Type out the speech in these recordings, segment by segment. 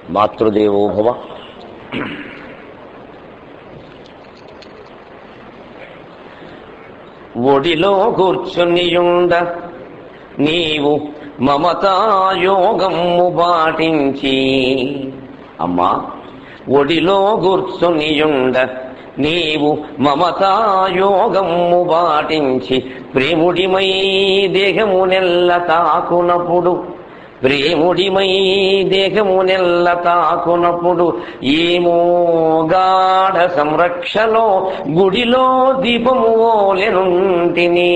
మాతృదేవో భవ ఒడిలో కూర్చునియుండ నీవు మమతాయోగము పాటించి అమ్మా ఒడిలో కూర్చునియుండ నీవు మమతాయోగము పాటించి ప్రేముడిమై దేహము నెల్ల తాకునప్పుడు ప్రేముడిమై దేహము నెల్ల తాకునప్పుడు ఏమో గాఢ సంరక్షలో గుడిలో దీపము ఓలెనుంటిని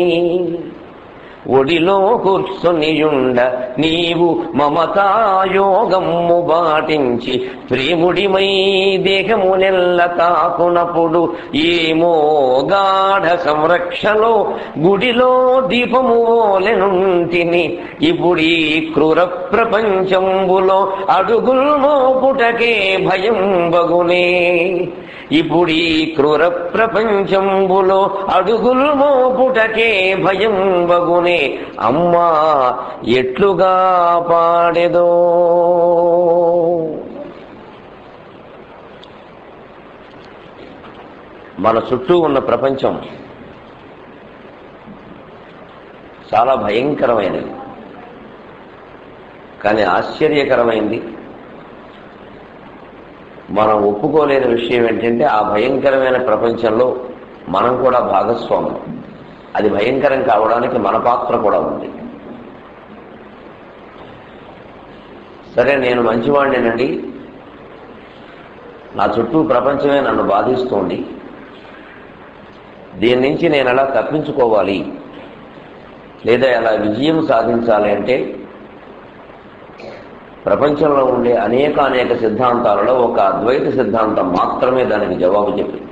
ఒడిలో కూర్చొనియుండ నీవు మమతాయోగము బాటించి ప్రేముడిమై దేహము నెల్ల తాకునప్పుడు ఏమో గాఢ సంరక్షలో గుడిలో దీపము ఓలెనుంటిని ఇప్పుడు ఈ క్రూర ప్రపంచంబులో అడుగుల్ మోపుటకే భయం బగునే ఇప్పుడు ఈ క్రూర ప్రపంచంబులో అడుగుల్ మోపుటకే భయం బగునే అమ్మా ఎట్లుగా పాడెదో మన చుట్టూ ఉన్న ప్రపంచం చాలా భయంకరమైనది కానీ ఆశ్చర్యకరమైంది మనం ఒప్పుకోలేని విషయం ఏంటంటే ఆ భయంకరమైన ప్రపంచంలో మనం కూడా భాగస్వాములు అది భయంకరం కావడానికి మన పాత్ర కూడా ఉంది సరే నేను మంచివాడినేనండి నా చుట్టూ ప్రపంచమే నన్ను బాధిస్తోంది దీని నుంచి నేను ఎలా తప్పించుకోవాలి లేదా ఎలా విజయం సాధించాలి అంటే ప్రపంచంలో ఉండే అనేక అనేక సిద్ధాంతాలలో ఒక అద్వైత సిద్ధాంతం మాత్రమే దానికి జవాబు చెప్పింది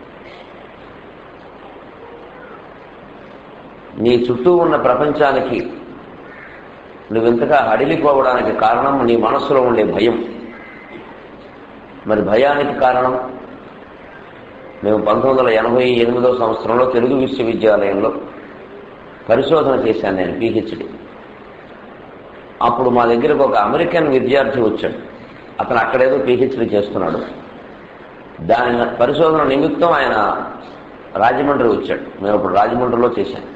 నీ చుట్టూ ఉన్న ప్రపంచానికి నువ్వింతగా హడిలిపోవడానికి కారణం నీ మనస్సులో ఉండే భయం మరి భయానికి కారణం మేము పంతొమ్మిది వందల ఎనభై ఎనిమిదో సంవత్సరంలో తెలుగు విశ్వవిద్యాలయంలో పరిశోధన చేశాను నేను పిహెచ్డి అప్పుడు మా దగ్గరకు ఒక అమెరికన్ విద్యార్థి వచ్చాడు అతను అక్కడేదో పిహెచ్డి చేస్తున్నాడు దాని పరిశోధన నిమిత్తం ఆయన రాజమండ్రి వచ్చాడు మేము ఇప్పుడు రాజమండ్రిలో చేశాం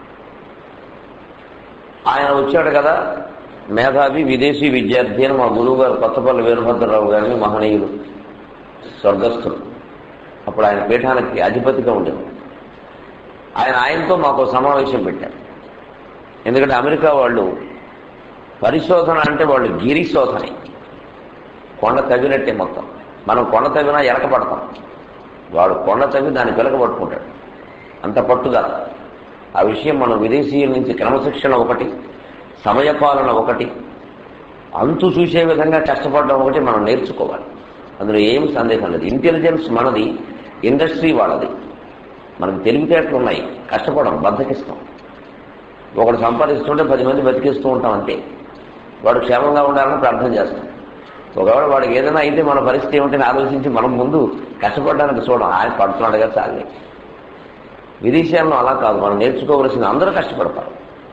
ఆయన వచ్చాడు కదా మేధావి విదేశీ విద్యార్థి అని మా గురువు గారు కొత్తపల్లి వీరభద్రరావు గారిని మహనీయులు స్వర్గస్థులు అప్పుడు ఆయన పీఠానికి అధిపతిగా ఉండేవాడు ఆయన ఆయనతో మాకు సమావేశం పెట్టారు ఎందుకంటే అమెరికా వాళ్ళు పరిశోధన అంటే వాళ్ళు గిరి శోధనే కొండ తవ్వినట్టే మొత్తం మనం కొండ తవ్వినా ఎలక పడతాం వాడు కొండ తవ్వి దాన్ని పిలక పట్టుకుంటాడు అంత పట్టుగా ఆ విషయం మనం విదేశీయుల నుంచి క్రమశిక్షణ ఒకటి సమయపాలన ఒకటి అంతు చూసే విధంగా కష్టపడడం ఒకటి మనం నేర్చుకోవాలి అందులో ఏమి సందేహం లేదు ఇంటెలిజెన్స్ మనది ఇండస్ట్రీ వాళ్ళది మనకు తెలివితేటలు ఉన్నాయి కష్టపడం బద్దకిస్తాం ఒకడు సంపాదిస్తుంటే పది మంది బతికిస్తూ ఉంటాం అంతే వాడు క్షేమంగా ఉండాలని ప్రార్థన చేస్తాం ఒకవేళ వాడికి ఏదైనా అయితే మన పరిస్థితి ఏమిటని ఆలోచించి మనం ముందు కష్టపడడానికి చూడం ఆయన పడుతున్నాడుగా చాలే విదేశాల్లో అలా కాదు మనం నేర్చుకోవలసింది అందరూ కష్టపడతారు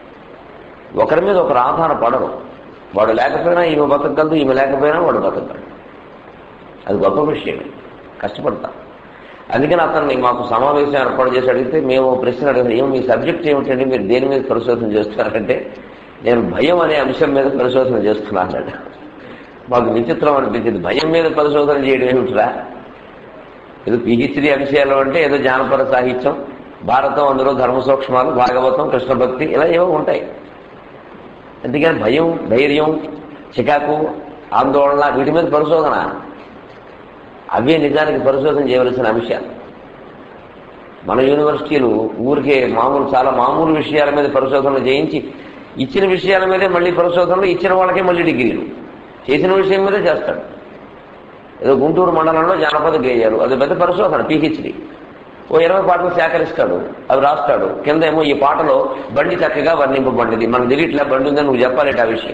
ఒకరి మీద ఒకరు ఆధారపడరు వాడు లేకపోయినా ఈమె బతకగలదు ఈమె లేకపోయినా వాడు బతకగలడు అది గొప్ప విషయమే కష్టపడతాం అందుకని అతన్ని మాకు సమావేశం ఏర్పాటు చేసి అడిగితే మేము ప్రశ్న అడిగితే ఏమి మీ సబ్జెక్ట్ ఏమిటండి మీరు దేని మీద పరిశోధన చేస్తున్నారంటే నేను భయం అనే అంశం మీద పరిశోధన చేస్తున్నాను అన్నాడు మాకు విచిత్రం అనిపించింది భయం మీద పరిశోధన చేయడం ఏమిటిరా ఏదో పిహెచ్డి అంశాలు అంటే ఏదో జానపద సాహిత్యం భారతం అందులో ధర్మ సూక్ష్మాలు భాగవతం కృష్ణ భక్తి ఇలా ఏవో ఉంటాయి అందుకని భయం ధైర్యం చికాకు ఆందోళన వీటి మీద పరిశోధన అవే నిజానికి పరిశోధన చేయవలసిన అంశాలు మన యూనివర్సిటీలు ఊరికే మామూలు చాలా మామూలు విషయాల మీద పరిశోధనలు చేయించి ఇచ్చిన విషయాల మీదే మళ్ళీ పరిశోధనలు ఇచ్చిన వాళ్ళకే మళ్ళీ డిగ్రీలు చేసిన విషయం మీదే చేస్తాడు ఏదో గుంటూరు మండలంలో జానపద గేయాలు అది పెద్ద పరిశోధన పిహెచ్డి ఓ ఇరవై పాటలు సేకరిస్తాడు అవి రాస్తాడు కింద ఏమో ఈ పాటలో బండి చక్కగా వర్ణింపబడింది మనకు తెలియట్లే బండి ఉందని నువ్వు చెప్పాలేట ఆ విషయం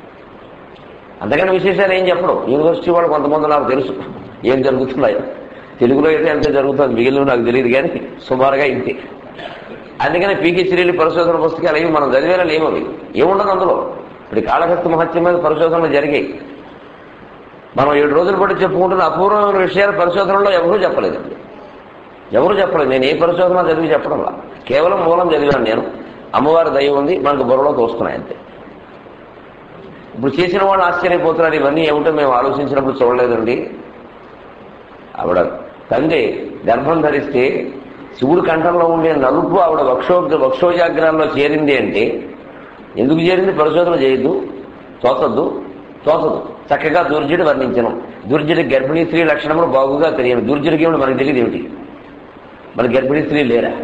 అంతకన్నా విశేషాలు ఏం చెప్పడం యూనివర్సిటీ వాళ్ళు కొంతమంది నాకు తెలుసు ఏం జరుగుతున్నాయో తెలుగులో అయితే ఎంత జరుగుతుంది మిగిలిన నాకు తెలియదు కానీ సుమారుగా ఇంతే అందుకని పిహెచ్డీలు పరిశోధన పుస్తకాలు ఏమి మనం చదివేలా లేవు అవి ఏముండదు అందులో ఇప్పుడు కాళహస్తి మహత్యం మీద పరిశోధనలు జరిగాయి మనం ఏడు రోజులు పట్టి చెప్పుకుంటున్న అపూర్వమైన విషయాలు పరిశోధనలో ఎవరూ చెప్పలేదు ఎవరు చెప్పలేదు నేను ఏ పరిశోధన చదివి చెప్పడంలా కేవలం మూలం చదివాను నేను అమ్మవారి దయ ఉంది మనకు బుర్రలోకి వస్తున్నాయి అంతే ఇప్పుడు చేసిన వాళ్ళు ఆశ్చర్యపోతున్నారు ఇవన్నీ ఏమిటో మేము ఆలోచించినప్పుడు చూడలేదండి ఆవిడ తండ్రి గర్భం ధరిస్తే శివుడి కంఠంలో ఉండే నలుపు ఆవిడ వక్షో వక్షోజాగ్రాల్లో చేరింది అంటే ఎందుకు చేరింది పరిశోధన చేయొద్దు తోచద్దు తోచదు చక్కగా దుర్జుడు వర్ణించను దుర్జుడి గర్భిణీ స్త్రీ లక్షణములు బాగుగా తెలియను దుర్జుడికి ఏమిటి మనకు తెలియదు ఏమిటి మన గర్భిణీ స్త్రీ లేరా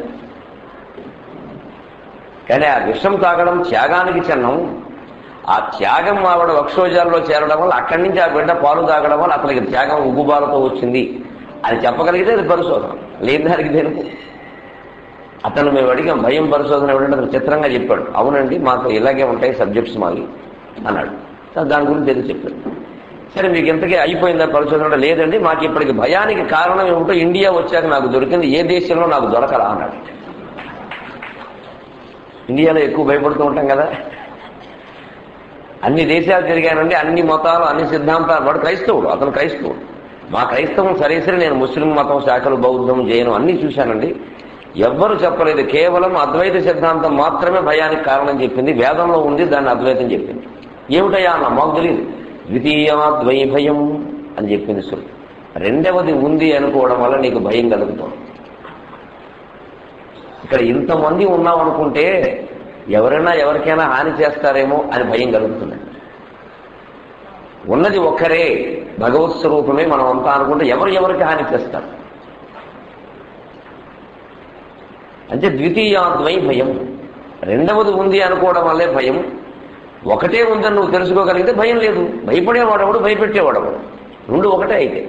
కానీ ఆ విషం తాగడం త్యాగానికి చిహ్నం ఆ త్యాగం ఆవిడ వక్షోజాల్లో చేరడం వల్ల అక్కడి నుంచి ఆ బిడ్డ పాలు తాగడం వల్ల అతనికి త్యాగం ఉగ్గుబాలతో వచ్చింది అని చెప్పగలిగితే అది పరిశోధన లేని దానికి తెలుపు అతను మేము అడిగాం భయం పరిశోధన ఏమిటంటే అతను చిత్రంగా చెప్పాడు అవునండి మాకు ఇలాగే ఉంటాయి సబ్జెక్ట్స్ మావి అన్నాడు సరే దాని గురించి ఏదో చెప్పాడు సరే మీకు ఇంతకీ అయిపోయిందా పరిశోధన అంటే, లేదండి మాకు ఇప్పటికి భయానికి కారణం ఏమిటో ఇండియా వచ్చాక నాకు దొరికింది ఏ దేశంలో నాకు దొరకలా అన్నాడు ఇండియాలో ఎక్కువ భయపడుతూ ఉంటాం కదా అన్ని దేశాలు తిరిగానండి అన్ని మతాలు అన్ని సిద్ధాంతాలు వాడు క్రైస్తవుడు అతను క్రైస్తవుడు మా క్రైస్తవం సరే సరే నేను ముస్లిం మతం శాఖలు బౌద్ధం జైనం అన్ని చూశానండి ఎవ్వరు చెప్పలేదు కేవలం అద్వైత సిద్ధాంతం మాత్రమే భయానికి కారణం చెప్పింది వేదంలో ఉంది దాన్ని అద్వైతం చెప్పింది ఏమిటయ్యా అన్న మాకు తెలియదు ద్వితీయమాద్వై భయం అని చెప్పింది శృతి రెండవది ఉంది అనుకోవడం వల్ల నీకు భయం కలుగుతుంది ఇక్కడ ఇంతమంది ఉన్నాం అనుకుంటే ఎవరైనా ఎవరికైనా హాని చేస్తారేమో అని భయం కలుగుతుంది ఉన్నది ఒక్కరే భగవత్ స్వరూపమే మనం అంతా అనుకుంటే ఎవరు ఎవరికి హాని చేస్తారు అంటే ద్వితీయాద్వై భయం రెండవది ఉంది అనుకోవడం వల్లే భయం ఒకటే ఉందని నువ్వు తెలుసుకోగలిగితే భయం లేదు భయపడేవాడెవడు భయపెట్టేవాడెవడు రెండు ఒకటే అయితే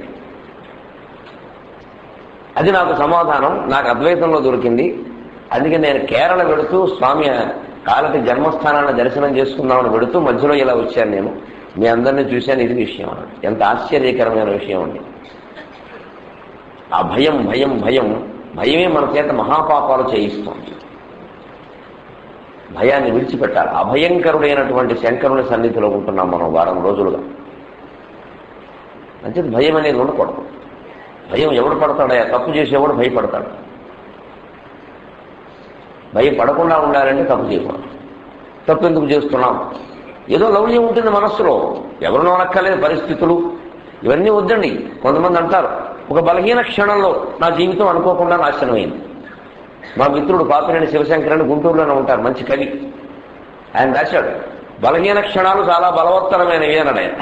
అది నాకు సమాధానం నాకు అద్వైతంలో దొరికింది అందుకే నేను కేరళ వెళుతూ స్వామి కాలటి జన్మస్థానాన్ని దర్శనం చేసుకుందామని వెళుతూ మధ్యలో ఇలా వచ్చాను నేను మీ అందరినీ చూశాను ఇది విషయం అన్నాడు. ఎంత ఆశ్చర్యకరమైన విషయం అండి ఆ భయం భయం భయం భయమే మన చేత మహాపాపాలు చేయిస్తుంది భయాన్ని విడిచిపెట్టాలి అభయంకరుడైనటువంటి శంకరుని సన్నిధిలో ఉంటున్నాం మనం వారం రోజులుగా అంటే భయం అనేది ఉండకూడదు భయం ఎవడు పడతాడయా తప్పు చేసేవాడు భయపడతాడు భయపడకుండా ఉండాలంటే తప్పు చేయకూడదు తప్పు ఎందుకు చేస్తున్నాం ఏదో లౌల్యం ఉంటుంది మనస్సులో ఎవరినో అనక్కలేదు పరిస్థితులు ఇవన్నీ వద్దండి కొంతమంది అంటారు ఒక బలహీన క్షణంలో నా జీవితం అనుకోకుండా నాశనమైంది మా మిత్రుడు పాపినేని శివశంకరని గుంటూరులోనే ఉంటారు మంచి కవి ఆయన రాశాడు బలహీన క్షణాలు చాలా బలవత్తరమైనవి అన్నాడు ఆయన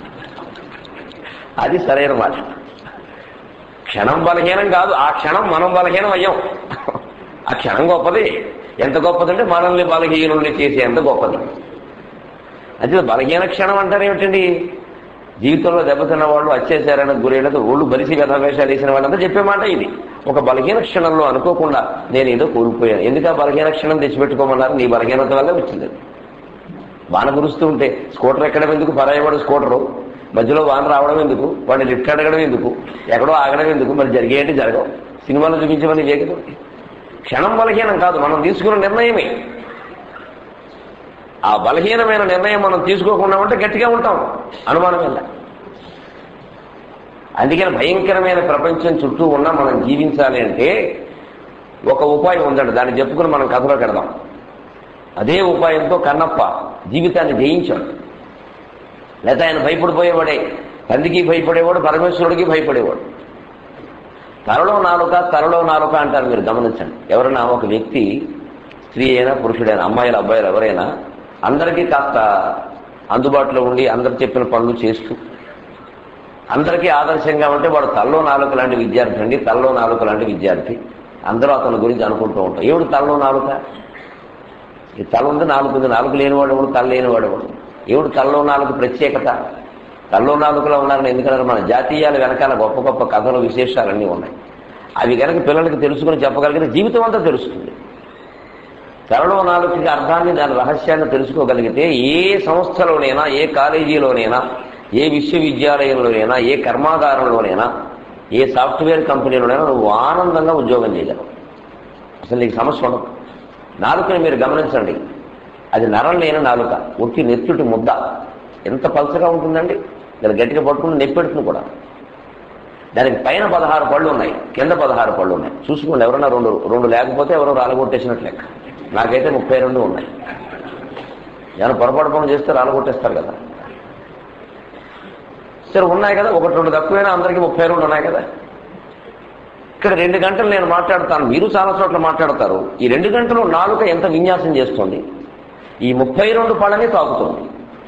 అది సరైన మాట క్షణం బలహీనం కాదు ఆ క్షణం మనం బలహీనం అయ్యాం ఆ క్షణం గొప్పది ఎంత గొప్పదంటే మనల్ని బలహీనుల్ని చేసేంత గొప్పది అది బలహీన క్షణం అంటారు ఏమిటండి జీవితంలో దెబ్బతిన్న వాళ్ళు అత్యాచారానికి గురైనది ఒళ్ళు బలిసి వ్యధవేషాలు వేసిన వాళ్ళంతా చెప్పే మాట ఇది ఒక బలహీన క్షణంలో అనుకోకుండా నేను ఏదో కోల్పోయాను ఎందుకు ఆ బలహీన క్షణం తెచ్చిపెట్టుకోమన్నారు నీ బలహీనత వల్లే వచ్చింది వాన కురుస్తూ ఉంటే స్కూటర్ ఎక్కడం ఎందుకు పరాయవాడు స్కూటరు మధ్యలో వాన రావడం ఎందుకు వాడిని లిఫ్ట్ అడగడం ఎందుకు ఎక్కడో ఆగడం ఎందుకు మరి జరిగేంటి జరగవు సినిమాలో చూపించమని వేగదు క్షణం బలహీనం కాదు మనం తీసుకున్న నిర్ణయమే ఆ బలహీనమైన నిర్ణయం మనం తీసుకోకుండా ఉంటే గట్టిగా ఉంటాం అనుమానం వల్ల అందుకని భయంకరమైన ప్రపంచం చుట్టూ ఉన్నా మనం జీవించాలి అంటే ఒక ఉపాయం ఉందండి దాన్ని చెప్పుకుని మనం కథలో పెడదాం అదే ఉపాయంతో కన్నప్ప జీవితాన్ని జయించాడు లేదా ఆయన భయపడిపోయేవాడే తండ్రికి భయపడేవాడు పరమేశ్వరుడికి భయపడేవాడు తలలో నాలుక తలలో నాలుక అంటారు మీరు గమనించండి ఎవరైనా ఒక వ్యక్తి స్త్రీ అయినా పురుషుడైనా అమ్మాయిలు అబ్బాయిలు ఎవరైనా అందరికీ కాస్త అందుబాటులో ఉండి అందరు చెప్పిన పనులు చేస్తూ అందరికీ ఆదర్శంగా ఉంటే వాడు తల్లో నాలుక లాంటి విద్యార్థి అండి తల్లో నాలుక లాంటి విద్యార్థి అందరూ అతని గురించి అనుకుంటూ ఉంటాం ఏమిడు తల్లో నాలుక ఈ తల ఉంది నాలుగు ఉంది నాలుగు లేనివాడు ఎవడు తల లేనివాడు ఎవడు ఏమిడు తలలో నాలుగు ప్రత్యేకత తల్లో నాలుగులో ఉన్నారని ఎందుకంటే మన జాతీయాల వెనకాల గొప్ప గొప్ప కథలు విశేషాలన్నీ ఉన్నాయి అవి కనుక పిల్లలకి తెలుసుకుని చెప్పగలిగితే జీవితం అంతా తెలుస్తుంది తలలో నాలుగుకి అర్థాన్ని దాని రహస్యాన్ని తెలుసుకోగలిగితే ఏ సంస్థలోనైనా ఏ కాలేజీలోనైనా ఏ విశ్వవిద్యాలయంలోనైనా ఏ కర్మాగారంలోనైనా ఏ సాఫ్ట్వేర్ కంపెనీలోనైనా నువ్వు ఆనందంగా ఉద్యోగం చేయగలవు అసలు నీకు సమస్య ఉండదు నాలుకని మీరు గమనించండి అది నరం లేని నాలుక ఒట్టి నెత్తుటి ముద్ద ఎంత పలసగా ఉంటుందండి దాన్ని గట్టిగా పట్టుకుని నెప్పెడుతుంది కూడా దానికి పైన పదహారు పళ్ళు ఉన్నాయి కింద పదహారు పళ్ళు ఉన్నాయి చూసుకోండి ఎవరైనా రెండు రెండు లేకపోతే ఎవరో రాలగొట్టేసినట్లు లెక్క నాకైతే ముప్పై రెండు ఉన్నాయి ఏమైనా పొరపాటు పనులు చేస్తే రాలగొట్టేస్తారు కదా సరే ఉన్నాయి కదా ఒకటి రెండు తక్కువైనా అందరికీ ముప్పై రెండు ఉన్నాయి కదా ఇక్కడ రెండు గంటలు నేను మాట్లాడతాను మీరు చాలా చోట్ల మాట్లాడతారు ఈ రెండు గంటలు నాలుక ఎంత విన్యాసం చేస్తుంది ఈ ముప్పై రెండు పళ్ళని తాకుతుంది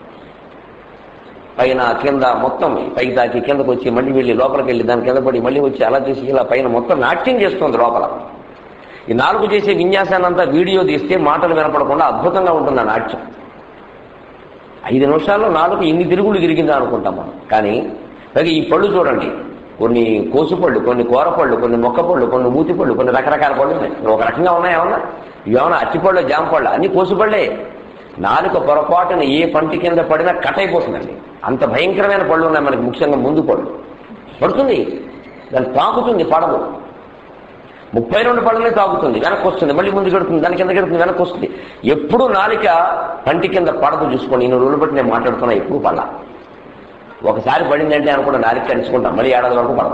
పైన కింద మొత్తం పైకి తాకి కిందకు వచ్చి మళ్ళీ వెళ్ళి లోపలికి వెళ్ళి దాని కింద పడి మళ్ళీ వచ్చి అలా చేసి ఇలా పైన మొత్తం నాట్యం చేస్తుంది లోపల ఈ నాలుగు చేసే విన్యాసాన్ని అంతా వీడియో తీస్తే మాటలు వినపడకుండా అద్భుతంగా ఉంటుంది ఆ నాట్యం ఐదు నిమిషాల్లో నాలుగు ఇన్ని తిరుగులు తిరిగిందా అనుకుంటాం మనం కానీ పైగా ఈ పళ్ళు చూడండి కొన్ని కోసుపళ్ళు కొన్ని కూరపళ్ళు కొన్ని మొక్కపళ్ళు కొన్ని మూతిపళ్ళు కొన్ని రకరకాల పళ్ళు ఉన్నాయి ఒక రకంగా ఉన్నాయి ఏమన్నా ఇవేమన్నా అచ్చిపళ్ళు జామపళ్ళు అన్ని కోసుపళ్ళే నాలుక పొరపాటున ఏ పంటి కింద పడినా కట్ అయిపోతుందండి అంత భయంకరమైన పళ్ళు ఉన్నాయి మనకి ముఖ్యంగా ముందు పళ్ళు పడుతుంది దాన్ని తాకుతుంది పడదు ముప్పై రెండు పళ్ళని తాగుతుంది వెనక్కి వస్తుంది మళ్ళీ ముందు గడుతుంది దాని కింద గడుతుంది వెనక్కి వస్తుంది ఎప్పుడు నాలిక పంటి కింద పడదు చూసుకోండి ఇన్ని రోజులు బట్టి నేను మాట్లాడుతున్నా ఎప్పుడు పడ ఒకసారి పడిందంటే అనుకుంటా నాలిక కలుసుకుంటాం మళ్ళీ ఏడాది వరకు పడదు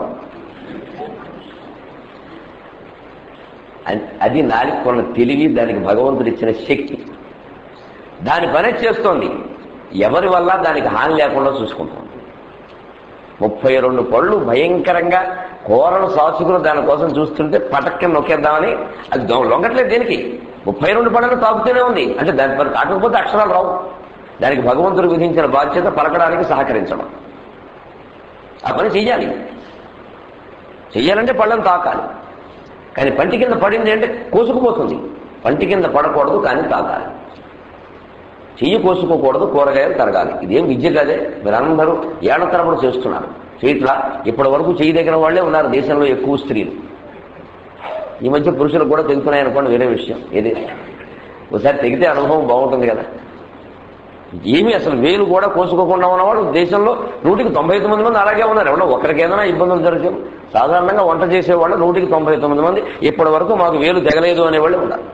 అ- అది నాలిక కొన్న తెలివి దానికి భగవంతుడు ఇచ్చిన శక్తి దాని పని చేస్తోంది ఎవరి వల్ల దానికి హాని లేకుండా చూసుకుంటాం ముప్పై రెండు పళ్ళు భయంకరంగా కూరలు సాసుకుని దానికోసం చూస్తుంటే పటక్కని నొక్కేద్దామని అది దొ- లొంగట్లేదు దేనికి ముప్పై రెండు పళ్ళను తాకుతూనే ఉంది అంటే దాని పని కాకపోతే అక్షరాలు రావు దానికి భగవంతుడు విధించిన బాధ్యత పలకడానికి సహకరించడం ఆ పని చెయ్యాలి చెయ్యాలంటే పళ్ళను తాకాలి కానీ పంటి కింద పడింది అంటే కోసుకుపోతుంది పంటి కింద పడకూడదు కానీ తాకాలి చెయ్యి కోసుకోకూడదు కూరగాయలు తరగాలి ఇదేం విద్య కదే మీరందరూ ఏళ్ల తరబడి చేస్తున్నారు చేయట్లా ఇప్పటి వరకు చెయ్యి దగ్గర వాళ్ళే ఉన్నారు దేశంలో ఎక్కువ స్త్రీలు ఈ మధ్య పురుషులకు కూడా తెగుతున్నాయి అనుకోండి వేరే విషయం ఏది ఒకసారి తెగితే అనుభవం బాగుంటుంది కదా ఏమీ అసలు వేలు కూడా కోసుకోకుండా ఉన్నవాడు దేశంలో నూటికి తొంభై తొమ్మిది మంది అలాగే ఉన్నారు ఎవరో ఒకరికి ఏదైనా ఇబ్బందులు జరిగాయి సాధారణంగా వంట చేసేవాళ్ళు నూటికి తొంభై తొమ్మిది మంది ఇప్పటి వరకు మాకు వేలు తెగలేదు అనేవాళ్ళు ఉన్నారు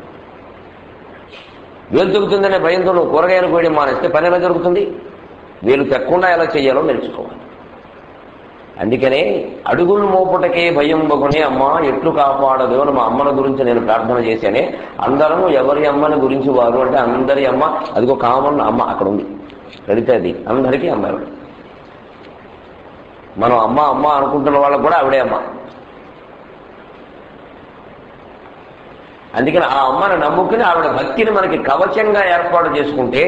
వేలు తెగుతుందనే భయంతో నువ్వు కూరగాయలు కోయడం మానేస్తే పని ఎలా జరుగుతుంది వేలు తెక్కకుండా ఎలా చేయాలో నేర్చుకోవాలి అందుకనే అడుగులు మోపుటకే భయం బగునే అమ్మ ఎట్లు కాపాడదు అని మా అమ్మల గురించి నేను ప్రార్థన చేశానే అందరం ఎవరి అమ్మని గురించి వారు అంటే అందరి అమ్మ అదిగో కామన్ అమ్మ అక్కడ ఉంది లలిత అది అందరికీ అమ్మ ఆవిడ మనం అమ్మ అమ్మ అనుకుంటున్న వాళ్ళకు కూడా ఆవిడే అమ్మ అందుకని ఆ అమ్మను నమ్ముకుని ఆవిడ భక్తిని మనకి కవచంగా ఏర్పాటు చేసుకుంటే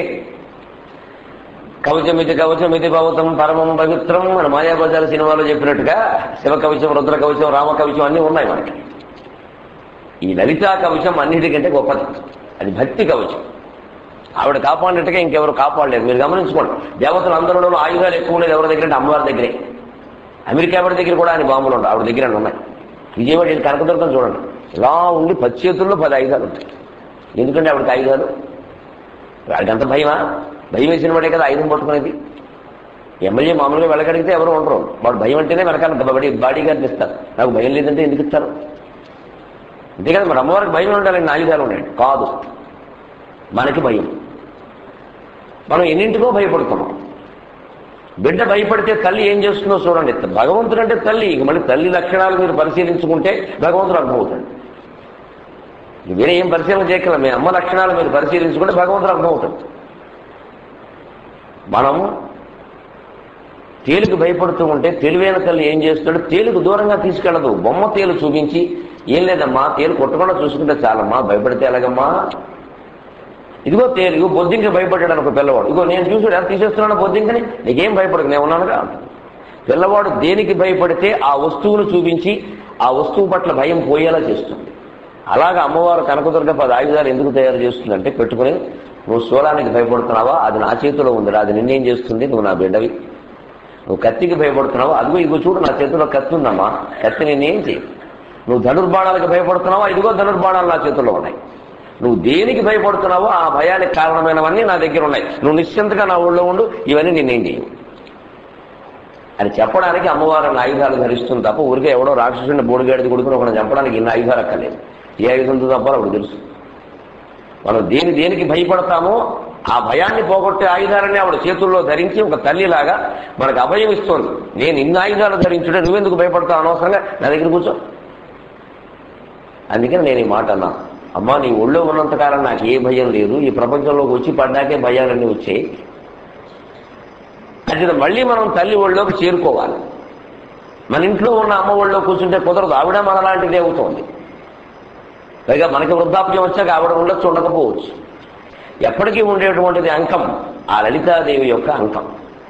కవచమితి కవచమితి భవతం పరమం పవిత్రం మన మాయాబజార్ సినిమాలో చెప్పినట్టుగా శివ కవచం రుద్ర కవచం రామ కవచం అన్నీ ఉన్నాయి మనకి ఈ లలితా కవచం అన్నిటికంటే గొప్పది అది భక్తి కవచం ఆవిడ కాపాడినట్టుగా ఇంకెవరు కాపాడలేరు మీరు గమనించుకోండి దేవతలు అందరిలోనూ ఆయుధాలు ఎక్కువ ఉండేది ఎవరి దగ్గర అంటే అమ్మవారి దగ్గరే అమెరికా ఆవిడ దగ్గర కూడా ఆయన బాంబులు ఉండవు ఆవిడ దగ్గర ఉన్నాయి విజయవాడ వెళ్ళి కనకదుర్గం చూడండి ఇలా ఉండి పది చేతుల్లో పది ఆయుధాలు ఉంటాయి ఎందుకంటే ఆవిడకి ఆయుధాలు వాడికి అంత భయమా భయం వేసిన వాడే కదా ఆయుధం పట్టుకునేది ఎమ్మెల్యే మామూలుగా వెళ్ళగలిగితే ఎవరు ఉండరు వాడు భయం అంటేనే వెనకాల బడి బాడీ గార్డ్ని ఇస్తారు నాకు భయం లేదంటే ఎందుకు ఇస్తారు అంతే కదా మరి అమ్మవారికి భయం ఉండాలండి ఆయుధాలు ఉన్నాయండి కాదు మనకి భయం మనం ఎన్నింటికో భయపడుతున్నాం బిడ్డ భయపడితే తల్లి ఏం చేస్తుందో చూడండి భగవంతుడు అంటే తల్లి ఇక మళ్ళీ తల్లి లక్షణాలు మీరు పరిశీలించుకుంటే భగవంతుడు అర్థమవుతాడు ఇక వేరే ఏం పరిశీలన చేయగలం మీ అమ్మ లక్షణాలు మీరు పరిశీలించుకుంటే భగవంతుడు అర్థమవుతాడు మనం తేలుకు భయపడుతూ ఉంటే తెలివైన తల్లి ఏం చేస్తాడు తేలుకు దూరంగా తీసుకెళ్ళదు బొమ్మ తేలు చూపించి ఏం లేదమ్మా తేలు కొట్టకుండా చూసుకుంటే చాలమ్మా భయపడితే ఎలాగమ్మా ఇదిగో తేలు ఇగో బొద్దింక భయపడ్డాడు ఒక పిల్లవాడు ఇగో నేను చూసాడు ఎలా తీసేస్తున్నాను బొద్దింకని నీకేం భయపడదు నేను ఉన్నానుగా పిల్లవాడు దేనికి భయపడితే ఆ వస్తువును చూపించి ఆ వస్తువు పట్ల భయం పోయేలా చేస్తుంది అలాగా అమ్మవారు కనకదుర్గ పది ఆయుధాలు ఎందుకు తయారు చేస్తుందంటే పెట్టుకుని నువ్వు శూలానికి భయపడుతున్నావా అది నా చేతిలో ఉందిరా అది నిన్నేం చేస్తుంది నువ్వు నా బిడ్డవి నువ్వు కత్తికి భయపడుతున్నావా అదిగో ఇదిగో చూడు నా చేతిలో కత్తి ఉందమ్మా కత్తి నేనేం చేయి నువ్వు ధనుర్బాణాలకు భయపడుతున్నావా ఇదిగో ధనుర్బాణాలు నా చేతుల్లో ఉన్నాయి నువ్వు దేనికి భయపడుతున్నావో ఆ భయానికి కారణమైనవన్నీ నా దగ్గర ఉన్నాయి నువ్వు నిశ్చింతగా నా ఊళ్ళో ఉండు ఇవన్నీ నేనేం చేయవు అని చెప్పడానికి అమ్మవారు అన్న ఆయుధాలు ధరిస్తుంది తప్ప ఊరికే ఎవడో రాక్షసుడిని బోడిగాడిది కొడుకుని ఒకరిని చంపడానికి ఇన్ని ఆయుధాలు అక్కర్లేదు ఏ ఆయుధంతో తప్పాలో అప్పుడు తెలుసు మనం దేని దేనికి భయపడతామో ఆ భయాన్ని పోగొట్టే ఆయుధాలని ఆవిడ చేతుల్లో ధరించి ఒక తల్లిలాగా మనకు అభయం ఇస్తోంది నేను ఇన్ని ఆయుధాలు ధరించుడే నువ్వెందుకు భయపడతావు అనవసరంగా నా దగ్గర కూర్చో అందుకని నేను ఈ మాట అన్నా అమ్మా నీ ఒళ్ళో ఉన్నంతకాలం నాకు ఏ భయం లేదు ఈ ప్రపంచంలోకి వచ్చి పడ్డాకే భయాలన్నీ వచ్చాయి అది మళ్ళీ మనం తల్లి ఒళ్ళోకి చేరుకోవాలి మన ఇంట్లో ఉన్న అమ్మ ఒళ్ళో కూర్చుంటే కుదరదు ఆవిడ మనలాంటిదే అవుతోంది పైగా మనకి వృద్ధాప్యం వచ్చాక ఆవిడ ఉండొచ్చు ఉండకపోవచ్చు ఎప్పటికీ ఉండేటువంటిది అంకం ఆ లలితాదేవి యొక్క అంకం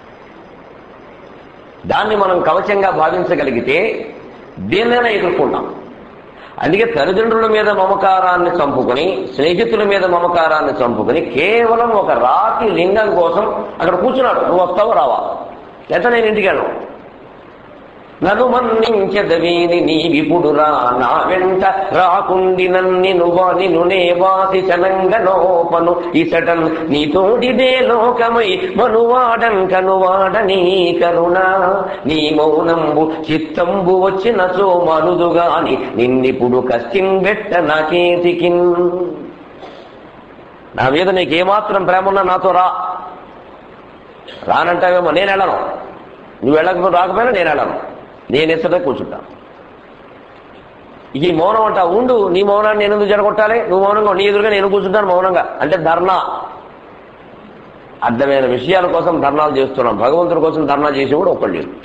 దాన్ని మనం కవచంగా భావించగలిగితే దేన్నైనా ఎదుర్కొంటాం అందుకే తల్లిదండ్రుల మీద మమకారాన్ని చంపుకొని స్నేహితుల మీద మమకారాన్ని చంపుకొని కేవలం ఒక రాతి లింగం కోసం అక్కడ కూర్చున్నాడు నువ్వు వస్తావు రావా లేదా నేను ఇంటికి వెళ్ళను నన్ను మన్నించదవీని నీ విపుడురా నా వెంట రాకుండి నన్ని నువ్వా నిన్ను నేవాసి చనంగనోపను ఇసటన్ నీతోటిదే లోకమై మనువాడన్ కనువాడని కరుణ నీ మౌనంబు చిత్తంబు వచ్చిన సో మనుదుగాని నిన్నిప్పుడు కష్టిన్ బెట్ట నాకేతికిన్ నా మీద నీకేమాత్రం ప్రేమ ఉన్నా నాతో రా రానంటావేమో నేను వెళ్ళను నువ్వు వెళ్ళకపోతే రాకపోయినా నేను వెళ్ళను నేను ఎచ్చట కూర్చుంటా ఈ మౌనం అంటా ఉండు నీ మౌనాన్ని నేను ఎందుకు జరగొట్టాలి నువ్వు మౌనంగా నీ ఎదురుగా నేను కూర్చుంటాను మౌనంగా అంటే ధర్నా అర్థమైన విషయాల కోసం ధర్నాలు చేస్తున్నాం భగవంతుడి కోసం ధర్నా చేసి కూడా ఒక్కళ్ళు లేరు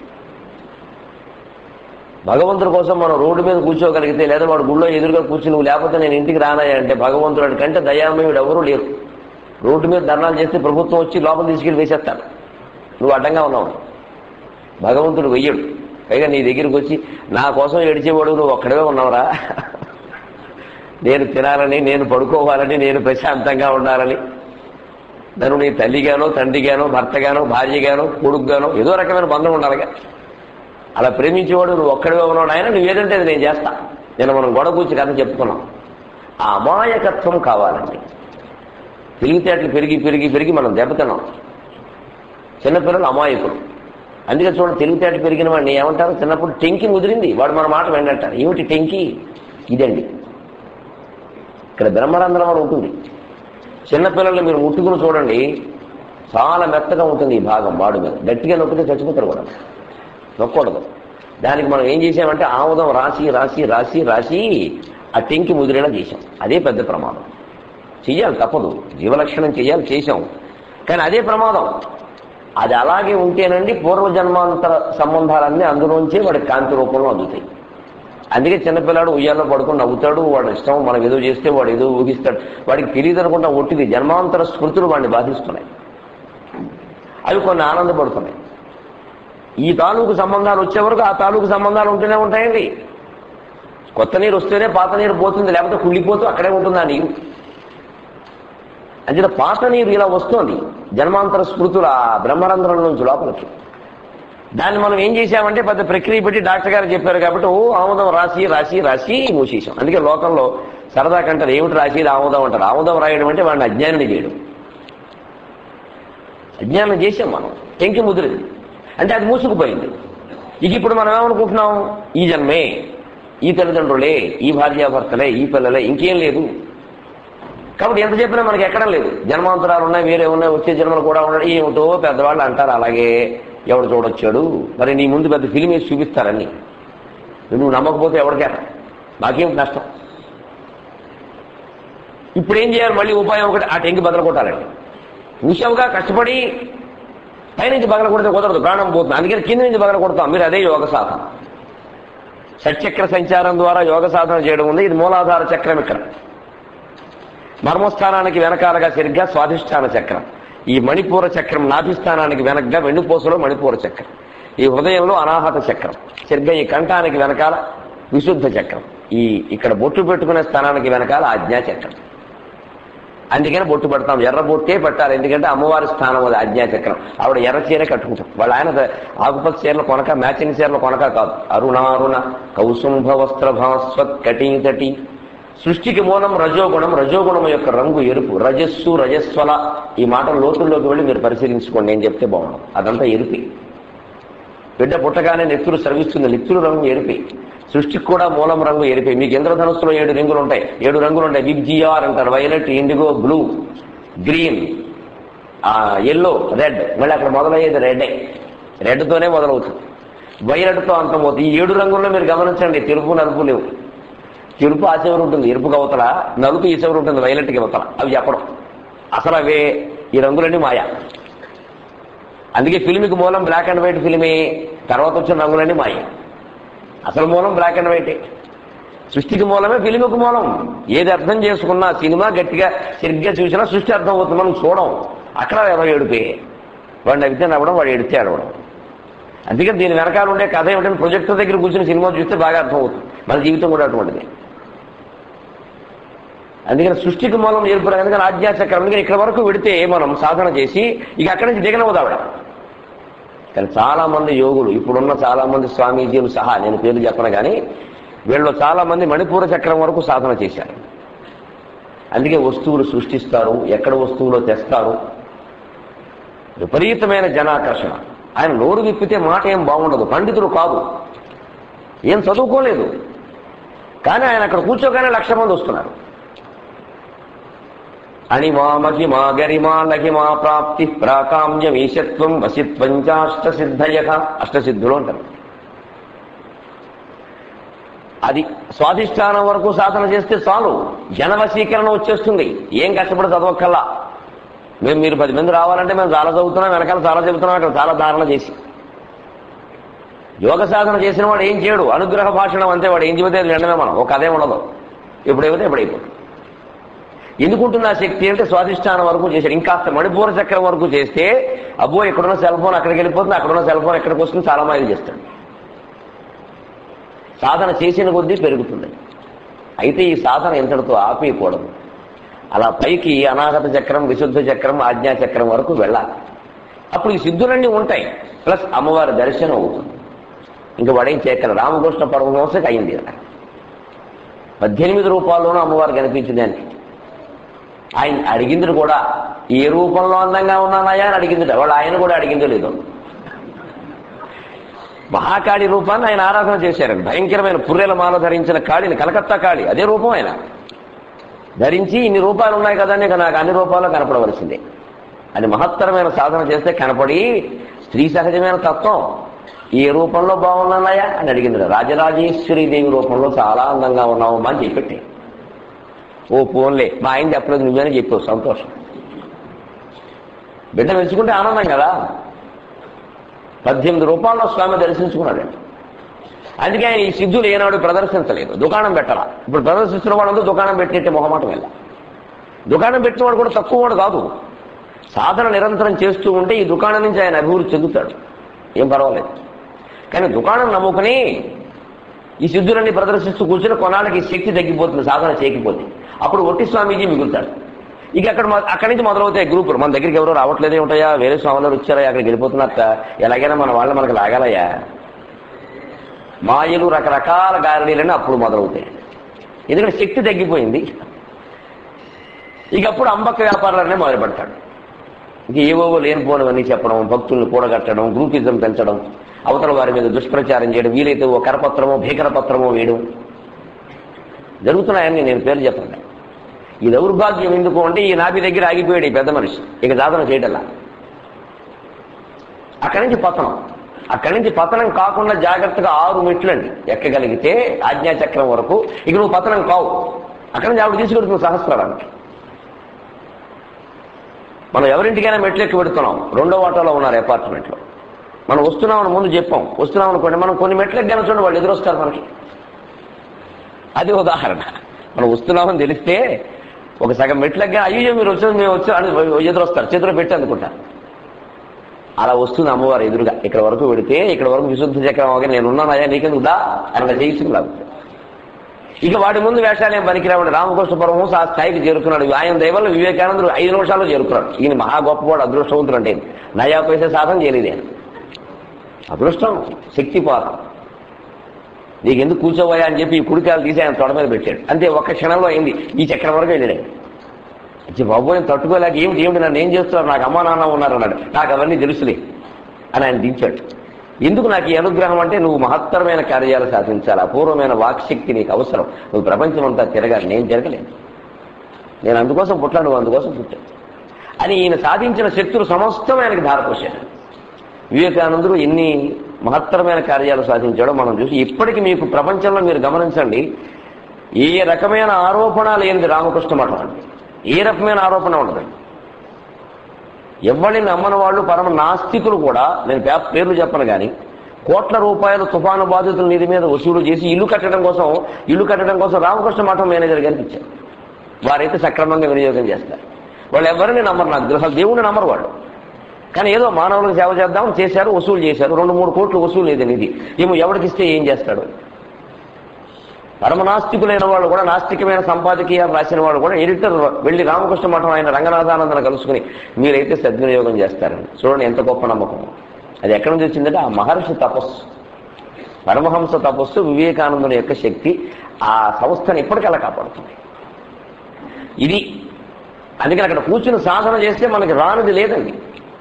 భగవంతుడి కోసం మనం రోడ్డు మీద కూర్చోగలిగితే లేదా వాడు గుళ్ళో ఎదురుగా కూర్చుని నువ్వు లేకపోతే నేను ఇంటికి రానాయా అంటే భగవంతుడి కంటే దయామయుడు ఎవరూ లేరు రోడ్డు మీద ధర్నాలు చేస్తే ప్రభుత్వం వచ్చి లోపల తీసుకెళ్లి వేసేస్తాడు నువ్వు అడ్డంగా ఉన్నావు భగవంతుడు వెయ్యడు పైగా నీ దగ్గరికి వచ్చి నా కోసం ఏడిచేవాడు నువ్వు ఒక్కడే ఉన్నావురా నేను తినాలని నేను పడుకోవాలని నేను ప్రశాంతంగా ఉండాలని నన్ను నీ తల్లిగానో తండ్రిగానో భర్తగానో భార్యగానో కొడుకుగానో ఏదో రకమైన బంధం ఉండాలిగా అలా ప్రేమించేవాడు నువ్వు ఒక్కడే ఉన్నాడు ఆయన నువ్వు ఏదంటే అది నేను చేస్తా నేను మనం గొడవ కూర్చి కథ చెప్పుకున్నాం ఆ అమాయకత్వం కావాలండి తెలివితేటలు పెరిగి పెరిగి పెరిగి మనం దెబ్బతిన్నాం చిన్నపిల్లలు అమాయకులు అందుకే చూడండి తెలివితేట పెరిగిన వాడిని ఏమంటారు చిన్నప్పుడు టెంకి ముదిరింది వాడు మన మాట వెంటంటారు ఏమిటి టెంకి ఇదండి ఇక్కడ బ్రహ్మరంధ్రం అని ఉంటుంది చిన్నపిల్లల్ని మీరు ముట్టుకుని చూడండి చాలా మెత్తగా ఉంటుంది ఈ భాగం వాడు మీద గట్టిగా నొక్కితే చచ్చిపోతారు కూడా నొక్కకూడదు దానికి మనం ఏం చేసామంటే ఆముదం రాసి రాసి రాసి రాసి ఆ టెంకి ముదిరేలా చేసాం అదే పెద్ద ప్రమాదం చెయ్యాలి తప్పదు జీవలక్షణం చెయ్యాలి చేశాం కానీ అదే ప్రమాదం అది అలాగే ఉంటేనండి పూర్వజన్మాంతర సంబంధాలన్నీ అందులోంచే వాడి కాంతి రూపంలో అందుతాయి అందుకే చిన్నపిల్లాడు ఉయ్యాల్లో పడుకుని నవ్వుతాడు వాడు ఇష్టం మనం ఏదో చేస్తే వాడు ఏదో ఊహిస్తాడు వాడికి తెలియదు అనుకుంటా ఒట్టిది జన్మాంతర స్మృతులు వాడిని బాధిస్తున్నాయి అవి కొన్ని ఆనందపడుతున్నాయి ఈ తాలూకు సంబంధాలు వచ్చే వరకు ఆ తాలూకు సంబంధాలు ఉంటూనే ఉంటాయండి కొత్త నీరు వస్తేనే పాత నీరు పోతుంది లేకపోతే కుళ్ళిపోతూ అక్కడే ఉంటుంది ఆ నీరు అంచేత పాత నీరు ఇలా వస్తోంది జన్మాంతర స్మృతులు ఆ బ్రహ్మరంధ్రం నుంచి లోపలికి దాన్ని మనం ఏం చేశామంటే పెద్ద ప్రక్రియ పెట్టి డాక్టర్ గారు చెప్పారు కాబట్టి ఓ ఆముదం రాసి రాసి రాసి మూసేసాం అందుకే లోకంలో సరదా కంటారు ఏమిటి రాసి ఆముదం అంటారు ఆముదం రాయడం అంటే వాడిని అజ్ఞానం చేయడం అజ్ఞానం చేసాం మనం టెంకి ముదిరింది అంటే అది మూసుకుపోయింది ఇక ఇప్పుడు మనం ఏమనుకుంటున్నాం ఈ జన్మే ఈ తల్లిదండ్రులే ఈ భార్యాభర్తలే ఈ పిల్లలే ఇంకేం లేదు కాబట్టి ఎంత చెప్పినా మనకి ఎక్కడం లేదు జన్మాంతరాలు ఉన్నాయి వేరే ఉన్నాయి వచ్చే జన్మలు కూడా ఉన్నాయి ఏమిటో పెద్దవాళ్ళు అంటారు అలాగే ఎవడు చూడొచ్చాడు మరి నీ ముందు పెద్ద ఫిలిం వేసి చూపిస్తారని నువ్వు నమ్మకపోతే ఎవరికే నాకేం నష్టం ఇప్పుడు ఏం చేయాలి మళ్ళీ ఉపాయం ఒకటి ఆ టెంకి బదలు కొట్టాలండి చూసావుగా కష్టపడి పైనుంచి బగల కొడితే కుదరదు ప్రాణం పోతుంది అందుకని కింద నుంచి బగల కొడతాం మీరు అదే యోగ సాధన షట్చక్ర సంచారం ద్వారా యోగ సాధన చేయడం ఉంది ఇది మూలాధార చక్రం ఇక్కడ మర్మస్థానానికి వెనకాలగా సరిగ్గా స్వాధిష్టాన చక్రం ఈ మణిపూర చక్రం నాభిస్థానానికి వెనకగా వెన్నుపూసలో మణిపూర చక్రం ఈ హృదయంలో అనాహత చక్రం సరిగ్గా ఈ కంఠానికి వెనకాల విశుద్ధ చక్రం ఈ ఇక్కడ బొట్టు పెట్టుకునే స్థానానికి వెనకాల ఆజ్ఞా చక్రం అందుకని బొట్టు పెడతాం ఎర్ర బొట్టే పెట్టాలి ఎందుకంటే అమ్మవారి స్థానం అది ఆజ్ఞా చక్రం ఆవిడ ఎర్ర చీర కట్టుకుంటాం వాళ్ళ ఆయన ఆకుపచ్చ చీరలు కొనక మ్యాచింగ్ చీరలు కొనక కాదు అరుణారుణ కౌసుంభ వస్త్ర భాస్వత్ కటీ తటి సృష్టికి మూలం రజోగుణం రజోగుణం యొక్క రంగు ఎరుపు రజస్సు రజస్వల ఈ మాట లోతుల్లోకి వెళ్ళి మీరు పరిశీలించుకోండి నేను చెప్తే బాగుండదు అదంతా ఎరుపి బిడ్డ పుట్టగానే నెత్తురు స్రవిస్తుంది నెత్తురు రంగు ఎరిపి సృష్టికి కూడా మూలం రంగు ఎరిపి మీకు ఇంద్రధనుస్సులో ఏడు రంగులు ఉంటాయి ఏడు రంగులు ఉంటాయి విబ్జిఆర్ అంటారు వైలెట్ ఇండిగో బ్లూ గ్రీన్ ఆ ఎల్లో రెడ్ మళ్ళీ అక్కడ మొదలయ్యేది రెడ్డే రెడ్తోనే మొదలవుతుంది వైలెట్తో అంతమవుతుంది ఈ ఏడు రంగుల్లో మీరు గమనించండి తెలుపు నలుపు లేవు తెలుపు ఆ చివరి ఉంటుంది ఎరుపు అవతల నలుపు ఈ చివరి ఉంటుంది వైలెట్కి అవతల అవి చెప్పడం అసలు అవే ఈ రంగులన్నీ మాయా అందుకే ఫిల్మ్కి మూలం బ్లాక్ అండ్ వైట్ ఫిల్మే తర్వాత వచ్చిన రంగులన్నీ మాయ అసలు మూలం బ్లాక్ అండ్ వైటే సృష్టికి మూలమే ఫిలింకు మూలం ఏది అర్థం చేసుకున్నా సినిమా గట్టిగా సరిగ్గా చూసినా సృష్టి అర్థం అవుతుంది మనం చూడం అక్కడ ఎవరో ఏడిపే వాడిని నవ్వితే నవ్వడం వాడు ఎడితే అడవడం అందుకని దీని వెనకాల ఉండే కథ ఏమిటంటే ప్రొజెక్టర్ దగ్గర కూర్చుని సినిమా చూస్తే బాగా అర్థం అవుతుంది మన జీవితం కూడా అటువంటిది అందుకని సృష్టికి మూలం ఎరుపు అందుకని ఆధ్యాత్మిక అందుకని ఇక్కడ వరకు వెడితే మనం సాధన చేసి ఇక అక్కడి నుంచి దిగనవద్దు ఆవిడ కానీ చాలా మంది యోగులు ఇప్పుడున్న చాలా మంది స్వామీజీలు సహా నేను పేరు చెప్పను కానీ వీళ్ళు చాలా మంది మణిపూర చక్రం వరకు సాధన చేశారు అందుకే వస్తువులు సృష్టిస్తారు ఎక్కడ వస్తువులో తెస్తారు విపరీతమైన జనాకర్షణ ఆయన నోరు విప్పితే మాట ఏం బాగుండదు పండితుడు కాదు ఏం చదువుకోలేదు కానీ ఆయన అక్కడ కూర్చోగానే లక్ష మంది వస్తున్నారు అణిమా మహిమా గరిమా లహిమా ప్రాప్తి ప్రాకామ్య ఈశత్వం వసిత్వం అష్టసిద్ధయ అష్టసిద్ధులు అంటారు అది స్వాధిష్టానం వరకు సాధన చేస్తే చాలు జనవశీకరణ వచ్చేస్తుంది ఏం కష్టపడి చదవక్కల్లా మేము మీరు పది మంది రావాలంటే మేము చాలా చదువుతున్నాం వెనకాల చాలా చెబుతున్నాం అక్కడ చాలా ధారణ చేసి యోగ సాధన చేసిన వాడు ఏం చేయడు అనుగ్రహ భాషణం అంతే వాడు ఏం చెబితే అది వినడమే మనం ఒక అదే ఉండదు ఎప్పుడైపోతే ఎప్పుడైపోతుంది ఎందుకుంటుంది ఆ శక్తి అంటే స్వాధిష్టానం వరకు చేశాడు ఇంకాస్త మణిపూర చక్రం వరకు చేస్తే అబ్బో ఇక్కడున్న సెల్ ఫోన్ అక్కడికి వెళ్ళిపోతుంది అక్కడున్న సెల్ ఫోన్ ఎక్కడికి వస్తుంది చాలా మైలు చేస్తాడు సాధన చేసిన కొద్దీ పెరుగుతుంది అయితే ఈ సాధన ఎంతటితో ఆపేయకూడదు అలా పైకి అనాగత చక్రం విశుద్ధ చక్రం ఆజ్ఞా చక్రం వరకు వెళ్ళాలి అప్పుడు ఈ సిద్ధులన్నీ ఉంటాయి ప్లస్ అమ్మవారి దర్శనం అవుతుంది ఇంకా వాడేం చేయగల రామకృష్ణ పరమహంసకి అయింది కదా పద్దెనిమిది రూపాల్లోనూ అమ్మవారు కనిపించింది అని ఆయన అడిగింది కూడా ఏ రూపంలో అందంగా ఉన్నానయ్యా అని అడిగింది వాళ్ళు ఆయన కూడా అడిగిందో లేదో మహాకాళి రూపాన్ని ఆయన ఆరాధన చేశారు భయంకరమైన పుర్రెల మాల ధరించిన కాళిని కలకత్తా కాళి అదే రూపం ఆయన ధరించి ఇన్ని రూపాలు ఉన్నాయి కదా అని ఇక నాకు అన్ని రూపాల్లో కనపడవలసిందే అది మహత్తరమైన సాధన చేస్తే కనపడి స్త్రీ సహజమైన తత్వం ఏ రూపంలో బాగున్నాయా అని అడిగింది రాజరాజేశ్వరి దేవి రూపంలో చాలా అందంగా ఉన్నావు అని చెప్పెట్టి ఓ పోన్లే మా ఆయన చెప్పలేదు నువ్వేనే చెప్పావు సంతోషం బిడ్డ మెచ్చుకుంటే ఆనందం కదా పద్దెనిమిది రూపాయల్లో స్వామి దర్శించుకున్నాడండి అందుకే ఆయన ఈ సిద్ధులు ఏనాడు ప్రదర్శించలేదు దుకాణం పెట్టాల ఇప్పుడు ప్రదర్శిస్తున్న వాళ్ళందరూ దుకాణం పెట్టినట్టే మొహమాటం వెళ్ళ దుకాణం పెట్టిన వాడు కూడా తక్కువ వాడు కాదు సాధన నిరంతరం చేస్తూ ఉంటే ఈ దుకాణం నుంచి ఆయన అభివృద్ధి చెందుతాడు ఏం పర్వాలేదు కానీ దుకాణం నమ్ముకుని ఈ సిద్ధులన్నీ ప్రదర్శిస్తూ కూర్చుని కొనాళ్ళకి ఈ శక్తి తగ్గిపోతుంది సాధన చేయకపోతే అప్పుడు ఒట్టి స్వామీజీ మిగులుతాడు ఇక అక్కడ మొ- అక్కడి నుంచి మొదలవుతాయి గ్రూపులు మన దగ్గరికి ఎవరో రావట్లేదే ఉంటాయా వేరే స్వాములు వచ్చారా అక్కడికి వెళ్ళిపోతున్నట్ట ఎలాగైనా మన వాళ్ళు మనకు లాగాలయ్యా మాయలు రకరకాల గారడీలని అప్పుడు మొదలవుతాయి ఎందుకంటే శక్తి తగ్గిపోయింది ఇక అప్పుడు అంబక్క వ్యాపారాలనే మొదలు పెడతాడు ఇంక ఏవోవో లేనిపోనివన్నీ చెప్పడం భక్తుల్ని కూడగట్టడం గ్రూపిజం పెంచడం అవతల వారి మీద దుష్ప్రచారం చేయడం వీలైతే ఓ కరపత్రమో భీకరపత్రమో వేయడం జరుగుతున్నాయని నేను పేరు చెప్పండి ఈ దౌర్భాగ్యం ఎందుకు అంటే ఈ నాభి దగ్గర ఆగిపోయాడు ఈ పెద్ద మనిషి ఇక సాధన చేయటల్లా అక్కడి నుంచి పతనం అక్కడి నుంచి పతనం కాకుండా జాగ్రత్తగా ఆరు మెట్లండి ఎక్కగలిగితే ఆజ్ఞాచక్రం వరకు ఇక నువ్వు పతనం కావు అక్కడి నుంచి ఆవిడ తీసుకెడుతుంది సహస్రానికి మనం ఎవరింటికైనా మెట్లు ఎక్కి పెడుతున్నాం రెండో ఆటోలో ఉన్నారు అపార్ట్మెంట్లో మనం వస్తున్నామని ముందు చెప్పాం వస్తున్నాం అనుకోండి మనం కొన్ని మెట్లు ఎక్కాను చూడండి వాళ్ళు ఎదురొస్తారు మనకి అది ఉదాహరణ మనం వస్తున్నామని తెలిస్తే ఒక సగం మెట్లకి అయ్యో మీరు వచ్చారు మేము వచ్చారు అని ఎదురొస్తారు చేతిలో పెట్టి అందుకుంటారు అలా వస్తుంది అమ్మవారు ఎదురుగా ఇక్కడ వరకు పెడితే ఇక్కడ వరకు విశుద్ధ చక్రం అవగా నేను ఉన్నానయ్యా నీకెందుకు దా అని అలా చేయించుకుని లాగుతాడు ఇక వాటి ముందు వేషాలు ఏం పనికిరావండి రామకృష్ణ పరమహంస ఆ స్థాయికి చేరుకున్నాడు ఆయన దైవంలో వివేకానందుడు ఐదు నిమిషాల్లో చేరుకున్నాడు ఈయన మహా గొప్పవాడు అదృష్టవంతుడు అంటే నయా పైసే సాధన చేయలేదు ఆయన అదృష్టం శక్తిపాతం నీకు ఎందుకు కూర్చోబోయా అని చెప్పి ఈ కుడికాయలు తీసి ఆయన తొడ మీద పెట్టాడు అంతే ఒక్క క్షణంలో అయింది ఈ చక్రం వరకు వెళ్ళాడు ఆయన. వచ్చి బాబు నేను తట్టుకోలేక ఏమిటి ఏమిటి నన్ను ఏం చేస్తున్నారు నాకు అమ్మా నాన్న ఉన్నారు అన్నాడు నాకు అవన్నీ తెలుసులే అని ఆయన దించాడు ఎందుకు నాకు ఈ అనుగ్రహం అంటే నువ్వు మహత్తరమైన కార్యాలు సాధించాలి అపూర్వమైన వాక్శక్తి నీకు అవసరం నువ్వు ప్రపంచం అంతా తిరగాలి నేను తిరగలేను నేను అందుకోసం పుట్లా నువ్వు అందుకోసం పుట్టావు అని ఈయన సాధించిన శక్తులు సమస్తం ఆయనకి ధారపోశాడు వివేకానందుడు ఎన్ని మహత్తరమైన కార్యాలు సాధించాడో మనం చూసి ఇప్పటికి మీకు ప్రపంచంలో మీరు గమనించండి ఏ రకమైన ఆరోపణ లేనిది రామకృష్ణ మఠం అండి ఏ రకమైన ఆరోపణ ఉండదండి ఎవరిని నమ్మని వాళ్ళు పరమ నాస్తికులు కూడా నేను పే- పేర్లు చెప్పను కానీ కోట్ల రూపాయలు తుఫాను బాధితుల నిధి మీద వసూలు చేసి ఇల్లు కట్టడం కోసం ఇల్లు కట్టడం కోసం రామకృష్ణ మఠం మేనేజర్ గారికి ఇచ్చారు వారైతే సక్రమంగా వినియోగం చేస్తారు వాళ్ళు ఎవరిని నమ్మరు నాకు తెలుసు అసలు దేవుణ్ణి నమ్మరు వాళ్ళు కానీ ఏదో మానవులకు సేవ చేద్దాం చేశారు వసూలు చేశారు రెండు మూడు కోట్లు వసూలు లేదు నిధి ఏమో ఎవరికిస్తే ఏం చేస్తాడు పరమ నాస్తికులైన వాళ్ళు కూడా నాస్తికమైన సంపాదకీయాలు రాసిన వాళ్ళు కూడా ఎడిటర్ వెళ్ళి రామకృష్ణ మఠం ఆయన రంగనాథానందను కలుసుకుని మీరైతే సద్వినియోగం చేస్తారని చూడండి ఎంత గొప్ప నమ్మకం అది ఎక్కడి నుంచి వచ్చిందంటే ఆ మహర్షి తపస్సు పరమహంస తపస్సు వివేకానందుని యొక్క శక్తి ఆ సంస్థను ఇప్పటికలా కాపాడుతుంది ఇది అందుకని అక్కడ కూర్చుని సాధన చేస్తే మనకి రానిది లేదండి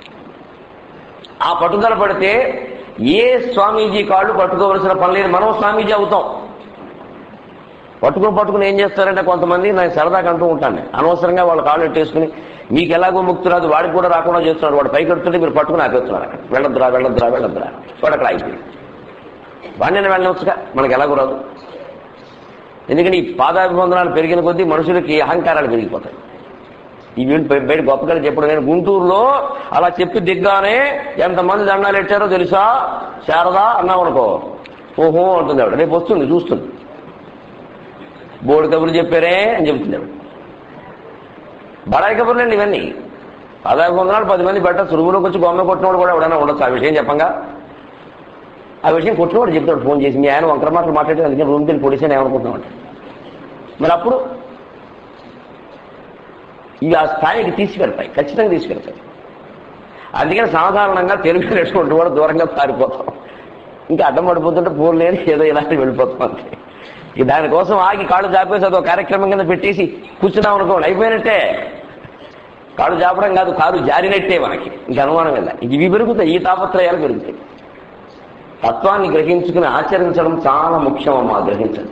ఆ పట్టుదల పడితే ఏ స్వామీజీ కాళ్ళు పట్టుకోవలసిన పని లేదు మనం స్వామీజీ అవుతాం పట్టుకుని పట్టుకుని ఏం చేస్తారంటే కొంతమంది నాకు సరదాగా అంటూ ఉంటాను నేను. అనవసరంగా వాళ్ళ కాళ్ళు ఎట్టేసుకుని మీకు ఎలాగో ముక్తి రాదు వాడికి కూడా రాకుండా చేస్తున్నాడు వాడు పైకి ఎడుతుంటే మీరు పట్టుకుని ఆపేస్తున్నారు అక్కడ వెళ్ళొద్దురా వెళ్ళొద్దురా వెళ్ళొద్దురా వాడు అక్కడ అయిపోయింది వాడిని వెళ్ళవచ్చుగా మనకి ఎలాగో రాదు ఎందుకంటే ఈ పాదాభివందనాలు పెరిగిన కొద్దీ మనుషులకి అహంకారాలు పెరిగిపోతాయి ఈ వీళ్ళు బయ- బయట గొప్పగా చెప్పడం నేను గుంటూరులో అలా చెప్పి దిగ్గానే ఎంతమంది దండాలు ఎట్టారో తెలుసా శారదా అన్నాం అనుకో ఓహో అంటుంది ఆవిడ రేపు వస్తుంది చూస్తుంది బోర్డు కబుర్లు చెప్పారే అని చెబుతుంది ఆవిడ బడాయి కబుర్లు అండి ఇవన్నీ పదహారు వందనాలు పది మంది పెట్టచ్చు రూములోకి వచ్చి బొమ్మ కొట్టినోడు కూడా ఎవడైనా ఉండొచ్చు ఆ విషయం చెప్పంగా ఆ విషయం కొట్టినోడు చెప్తాడు ఫోన్ చేసి మీ ఆయన వంకర మాటలు మాట్లాడి అందుకని రూమ్ తిని పొడిసాను ఏమనుకుంటున్నామంటే మరి అప్పుడు ఇవి ఆ స్థాయికి తీసుకెళ్తాయి ఖచ్చితంగా తీసుకెళ్తాయి అందుకని సాధారణంగా తెలుగు నేర్చుకుంటూ కూడా దూరంగా పారిపోతాం ఇంకా అడ్డం పడిపోతుంటే ఫోన్ లేని ఏదో ఇలాంటి వెళ్ళిపోతాం అంతే ఇక దానికోసం ఆగి కాళ్ళు చాపేసి అదో కార్యక్రమం కింద పెట్టేసి కూర్చున్నాం అనుకోండి అయిపోయినట్టే కాళ్ళు చాపడం కాదు కాలు జారినట్టే మనకి ఇంక అనుమానం వెళ్ళ ఇవి పెరుగుతాయి ఈ తాపత్రయాలు పెరుగుతాయి తత్వాన్ని గ్రహించుకుని ఆచరించడం చాలా ముఖ్యం అమ్మా గ్రహించడం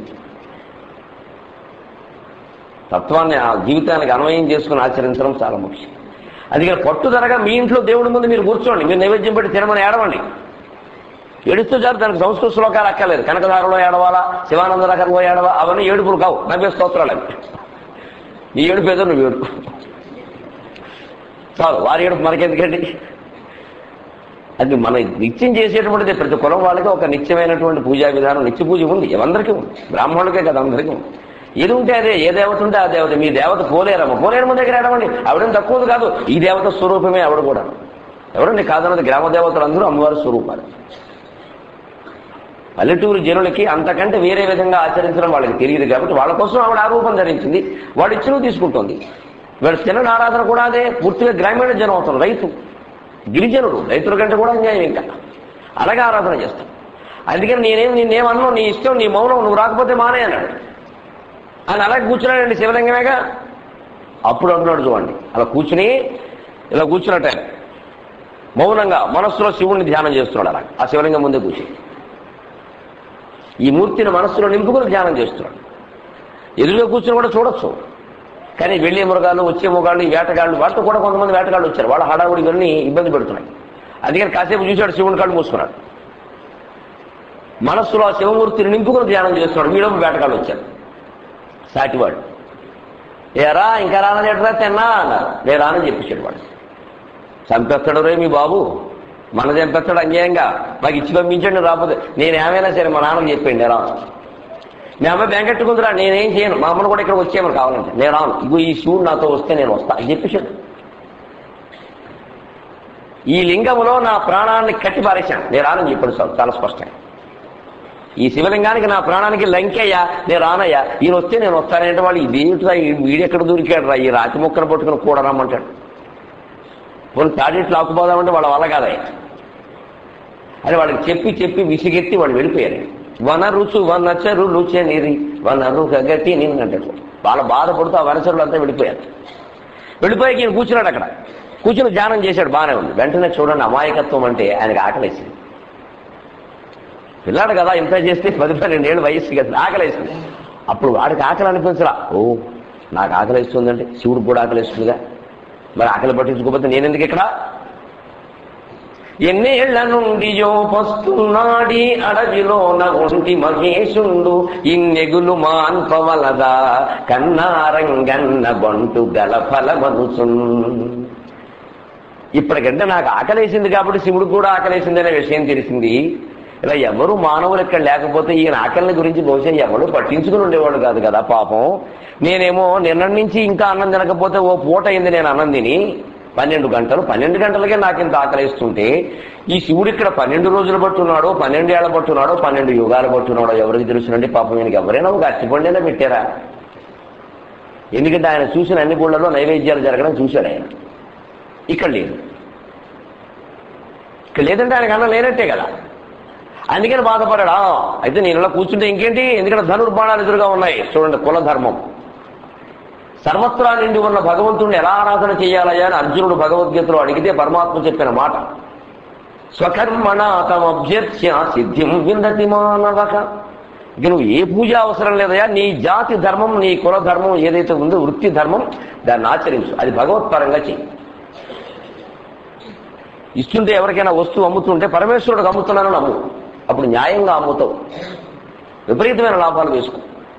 తత్వాన్ని ఆ జీవితానికి అన్వయం చేసుకుని ఆచరించడం చాలా ముఖ్యం అది పట్టుదలగా మీ ఇంట్లో దేవుడి ముందు మీరు కూర్చోండి మీరు నైవేద్యం పెట్టి తినమని ఏడవండి ఏడుస్తూ చాలు దానికి సంస్కృత శ్లోకాలు అక్కర్లేదు కనకదారులో ఏడవాలా శివానంద రకంలో ఏడవా అవన్నీ ఏడుపులు కావు నవ్వే స్తోత్రాలు అవి నీ ఏడుపు ఏదో నువ్వు ఏడుపు చాలు వారి ఏడుపు మనకెందుకండి అది మన నిత్యం చేసేటువంటిది ప్రతి కులం వాళ్ళకి ఒక నిత్యమైనటువంటి పూజా విధానం నిత్య పూజ ఉంది అందరికీ ఉంది బ్రాహ్మణులకే కదా అందరికీ ఉంది ఏది ఉంటే అదే ఏ దేవత ఉంటే ఆ దేవత మీ దేవత పోలేరమ్మ పోలేరమ్మ దగ్గర ఏడవండి ఆవిడేం తక్కువది కాదు ఈ దేవత స్వరూపమే ఆవిడ కూడా ఎవరండి కాదన్నది గ్రామ దేవతలు అందరూ అమ్మవారి స్వరూపాలు పల్లెటూరు జనులకి అంతకంటే వేరే విధంగా ఆచరించడం వాళ్ళకి తెలియదు కాబట్టి వాళ్ళ కోసం ఆవిడ ఆ రూపం ధరించింది వాడు ఇచ్చిన తీసుకుంటుంది వాడు తినని ఆరాధన కూడా అదే పూర్తిగా గ్రామీణ జనం అవుతారు రైతు గిరిజనుడు రైతుల కంటే కూడా అన్యాయం ఇంకా అలాగే ఆరాధన చేస్తాం అందుకని నేనేం నేనేమన్నా నీ ఇష్టం నీ మౌనం నువ్వు రాకపోతే మానే అన్నాడు ఆయన అలాగే కూర్చున్నాడండి శివలింగమేగా అప్పుడు అంటున్నాడు చూడండి అలా కూర్చుని ఇలా కూర్చున్నట్టు ఆయన మౌనంగా మనస్సులో శివుణ్ణి ధ్యానం చేస్తున్నాడు అలా ఆ శివలింగం ముందే కూర్చుని ఈ మూర్తిని మనస్సులో నింపుకుని ధ్యానం చేస్తున్నాడు ఎదురుగా కూర్చుని కూడా చూడొచ్చు కానీ వెళ్ళే మృగాలు వచ్చే మృగాలు ఈ వేటగాళ్ళు వాళ్ళతో కూడా కొంతమంది వేటగాళ్ళు వచ్చారు వాళ్ళ హడావుడి ఇవన్నీ ఇబ్బంది పెడుతున్నాయి అందుకని కాసేపు చూశాడు శివుని కాళ్ళు మూసుకున్నాడు మనస్సులో ఆ శివమూర్తిని నింపుకుని ధ్యానం చేస్తున్నాడు వీడొక వేటగాళ్ళు వచ్చారు సాటివాడు ఏరా ఇంకా రానని ఎట్రా తిన్నా అన్నారు నేను రానని చెప్పేశాడు వాడు చంపేస్తాడు రే మీ బాబు మన చంపేస్తాడు అన్యాయంగా మాకు ఇచ్చి పంపించండి రాకపోతే నేను ఏమైనా సరే మా నాన్నకి చెప్పండి నేను రాను మీ అమ్మాయి వెంకట్టుకుందిరా నేనేం చేయను మా అమ్మను కూడా ఇక్కడ వచ్చేయమని కావాలంటే నేను రాను ఇగో ఈ శివుడు నాతో వస్తే నేను వస్తా అని చెప్పేశాడు ఈ లింగములో నా ప్రాణాన్ని కట్టి పారేశాను నేను రానని చెప్పాడు సార్ చాలా స్పష్టంగా ఈ శివలింగానికి నా ప్రాణానికి లంకయ్యా నేను రానయ్యా ఈయన వస్తే నేను వస్తానంటే వాళ్ళు ఇదేమిటిరా ఈ వీడెక్కడ దొరికాడు రా ఈ రాతి మొక్కను పట్టుకుని కూడా రమ్మంటాడు పోనీ తాడేట్లు లాక్కుపోదామంటే వాళ్ళ వల్ల కాదయ్యా అని వాళ్ళకి చెప్పి చెప్పి విసిగెత్తి వాళ్ళు వెళ్ళిపోయారు వన రుచు వన చెరు రుచె నిరి వన రుగతి నిన్నట్టు వాళ్ళ బాధపడుతూ ఆ వనచరులు అంతా వెళ్ళిపోయారు వెళ్ళిపోయాక ఈయన కూర్చున్నాడు అక్కడ కూర్చుని ధ్యానం చేశాడు బాగానే ఉంది వెంటనే చూడండి అమాయకత్వం అంటే ఆయనకు ఆకలేసింది పిల్లాడు కదా ఇంత చేస్తే పది పన్నెండేళ్ళు వయస్సు కదా ఆకలేసింది అప్పుడు వాడికి ఆకలి అనిపించరా ఓ నాకు ఆకలిస్తుందంటే శివుడికి కూడా ఆకలిస్తుందిగా మరి ఆకలి పట్టించుకోకపోతే నేను ఎందుకు ఇక్కడ ఎన్నేళ్ల నుండి పస్తున్నాడి అడవిలోన ఒంటి మహేశుండు ఇన్నెగులు మాన్పవలదా కన్నారంగన్న బంటు గల ఫలమనుసున్ ఇప్పటికంటే నాకు ఆకలేసింది కాబట్టి శివుడు కూడా ఆకలేసింది అనే విషయం తెలిసింది ఇలా ఎవరు మానవులు ఇక్కడ లేకపోతే ఈయన ఆకలిని గురించి బహుశా ఎవరు పట్టించుకుని ఉండేవాడు కాదు కదా పాపం నేనేమో నిన్న నుంచి ఇంకా అన్నం తినకపోతే ఓ పూట అయింది నేను అన్నం తిని పన్నెండు గంటలు పన్నెండు గంటలకే నాకు ఇంత ఆకలిస్తుంటే ఈ శివుడు ఇక్కడ పన్నెండు రోజులు పట్టున్నాడో పన్నెండు ఏళ్ళ పట్టున్నాడో పన్నెండు యుగాలు పట్టున్నాడో ఎవరికి తెలుసునండి పాపం ఈయనకి ఎవరైనా ఒక అచ్చిపండైనా పెట్టారా ఎందుకంటే ఆయన చూసిన అన్ని గుళ్ళలో నైవేద్యాలు జరగడం చూశాడు ఆయన ఇక్కడ లేదు ఇక్కడ లేదంటే ఆయనకు అన్నం లేనట్టే కదా అందుకని బాధపడాడా అయితే నేను ఇలా కూర్చుంటే ఇంకేంటి ఎందుకంటే ధనుర్బాణాలు ఎదురుగా ఉన్నాయి చూడండి కుల ధర్మం సర్వత్రా నిండి ఉన్న భగవంతుడిని ఎలా ఆరాధన చేయాలయ్యా అని అర్జునుడు భగవద్గీతలో అడిగితే పరమాత్మ చెప్పిన మాట స్వకర్మణ తమభ్యర్చ్య సిద్ధిం విందతి మానవక ఇక నువ్వు ఏ పూజ అవసరం లేదయా నీ జాతి ధర్మం నీ కుల ధర్మం ఏదైతే ఉందో వృత్తి ధర్మం దాన్ని ఆచరించు అది భగవత్పరంగా చెయ్యి ఇస్తుంటే ఎవరికైనా వస్తువు అమ్ముతుంటే పరమేశ్వరుడికి అమ్ముతున్నానని అమ్ము అప్పుడు న్యాయంగా అమ్ముతావు విపరీతమైన లాభాలు వేసుకో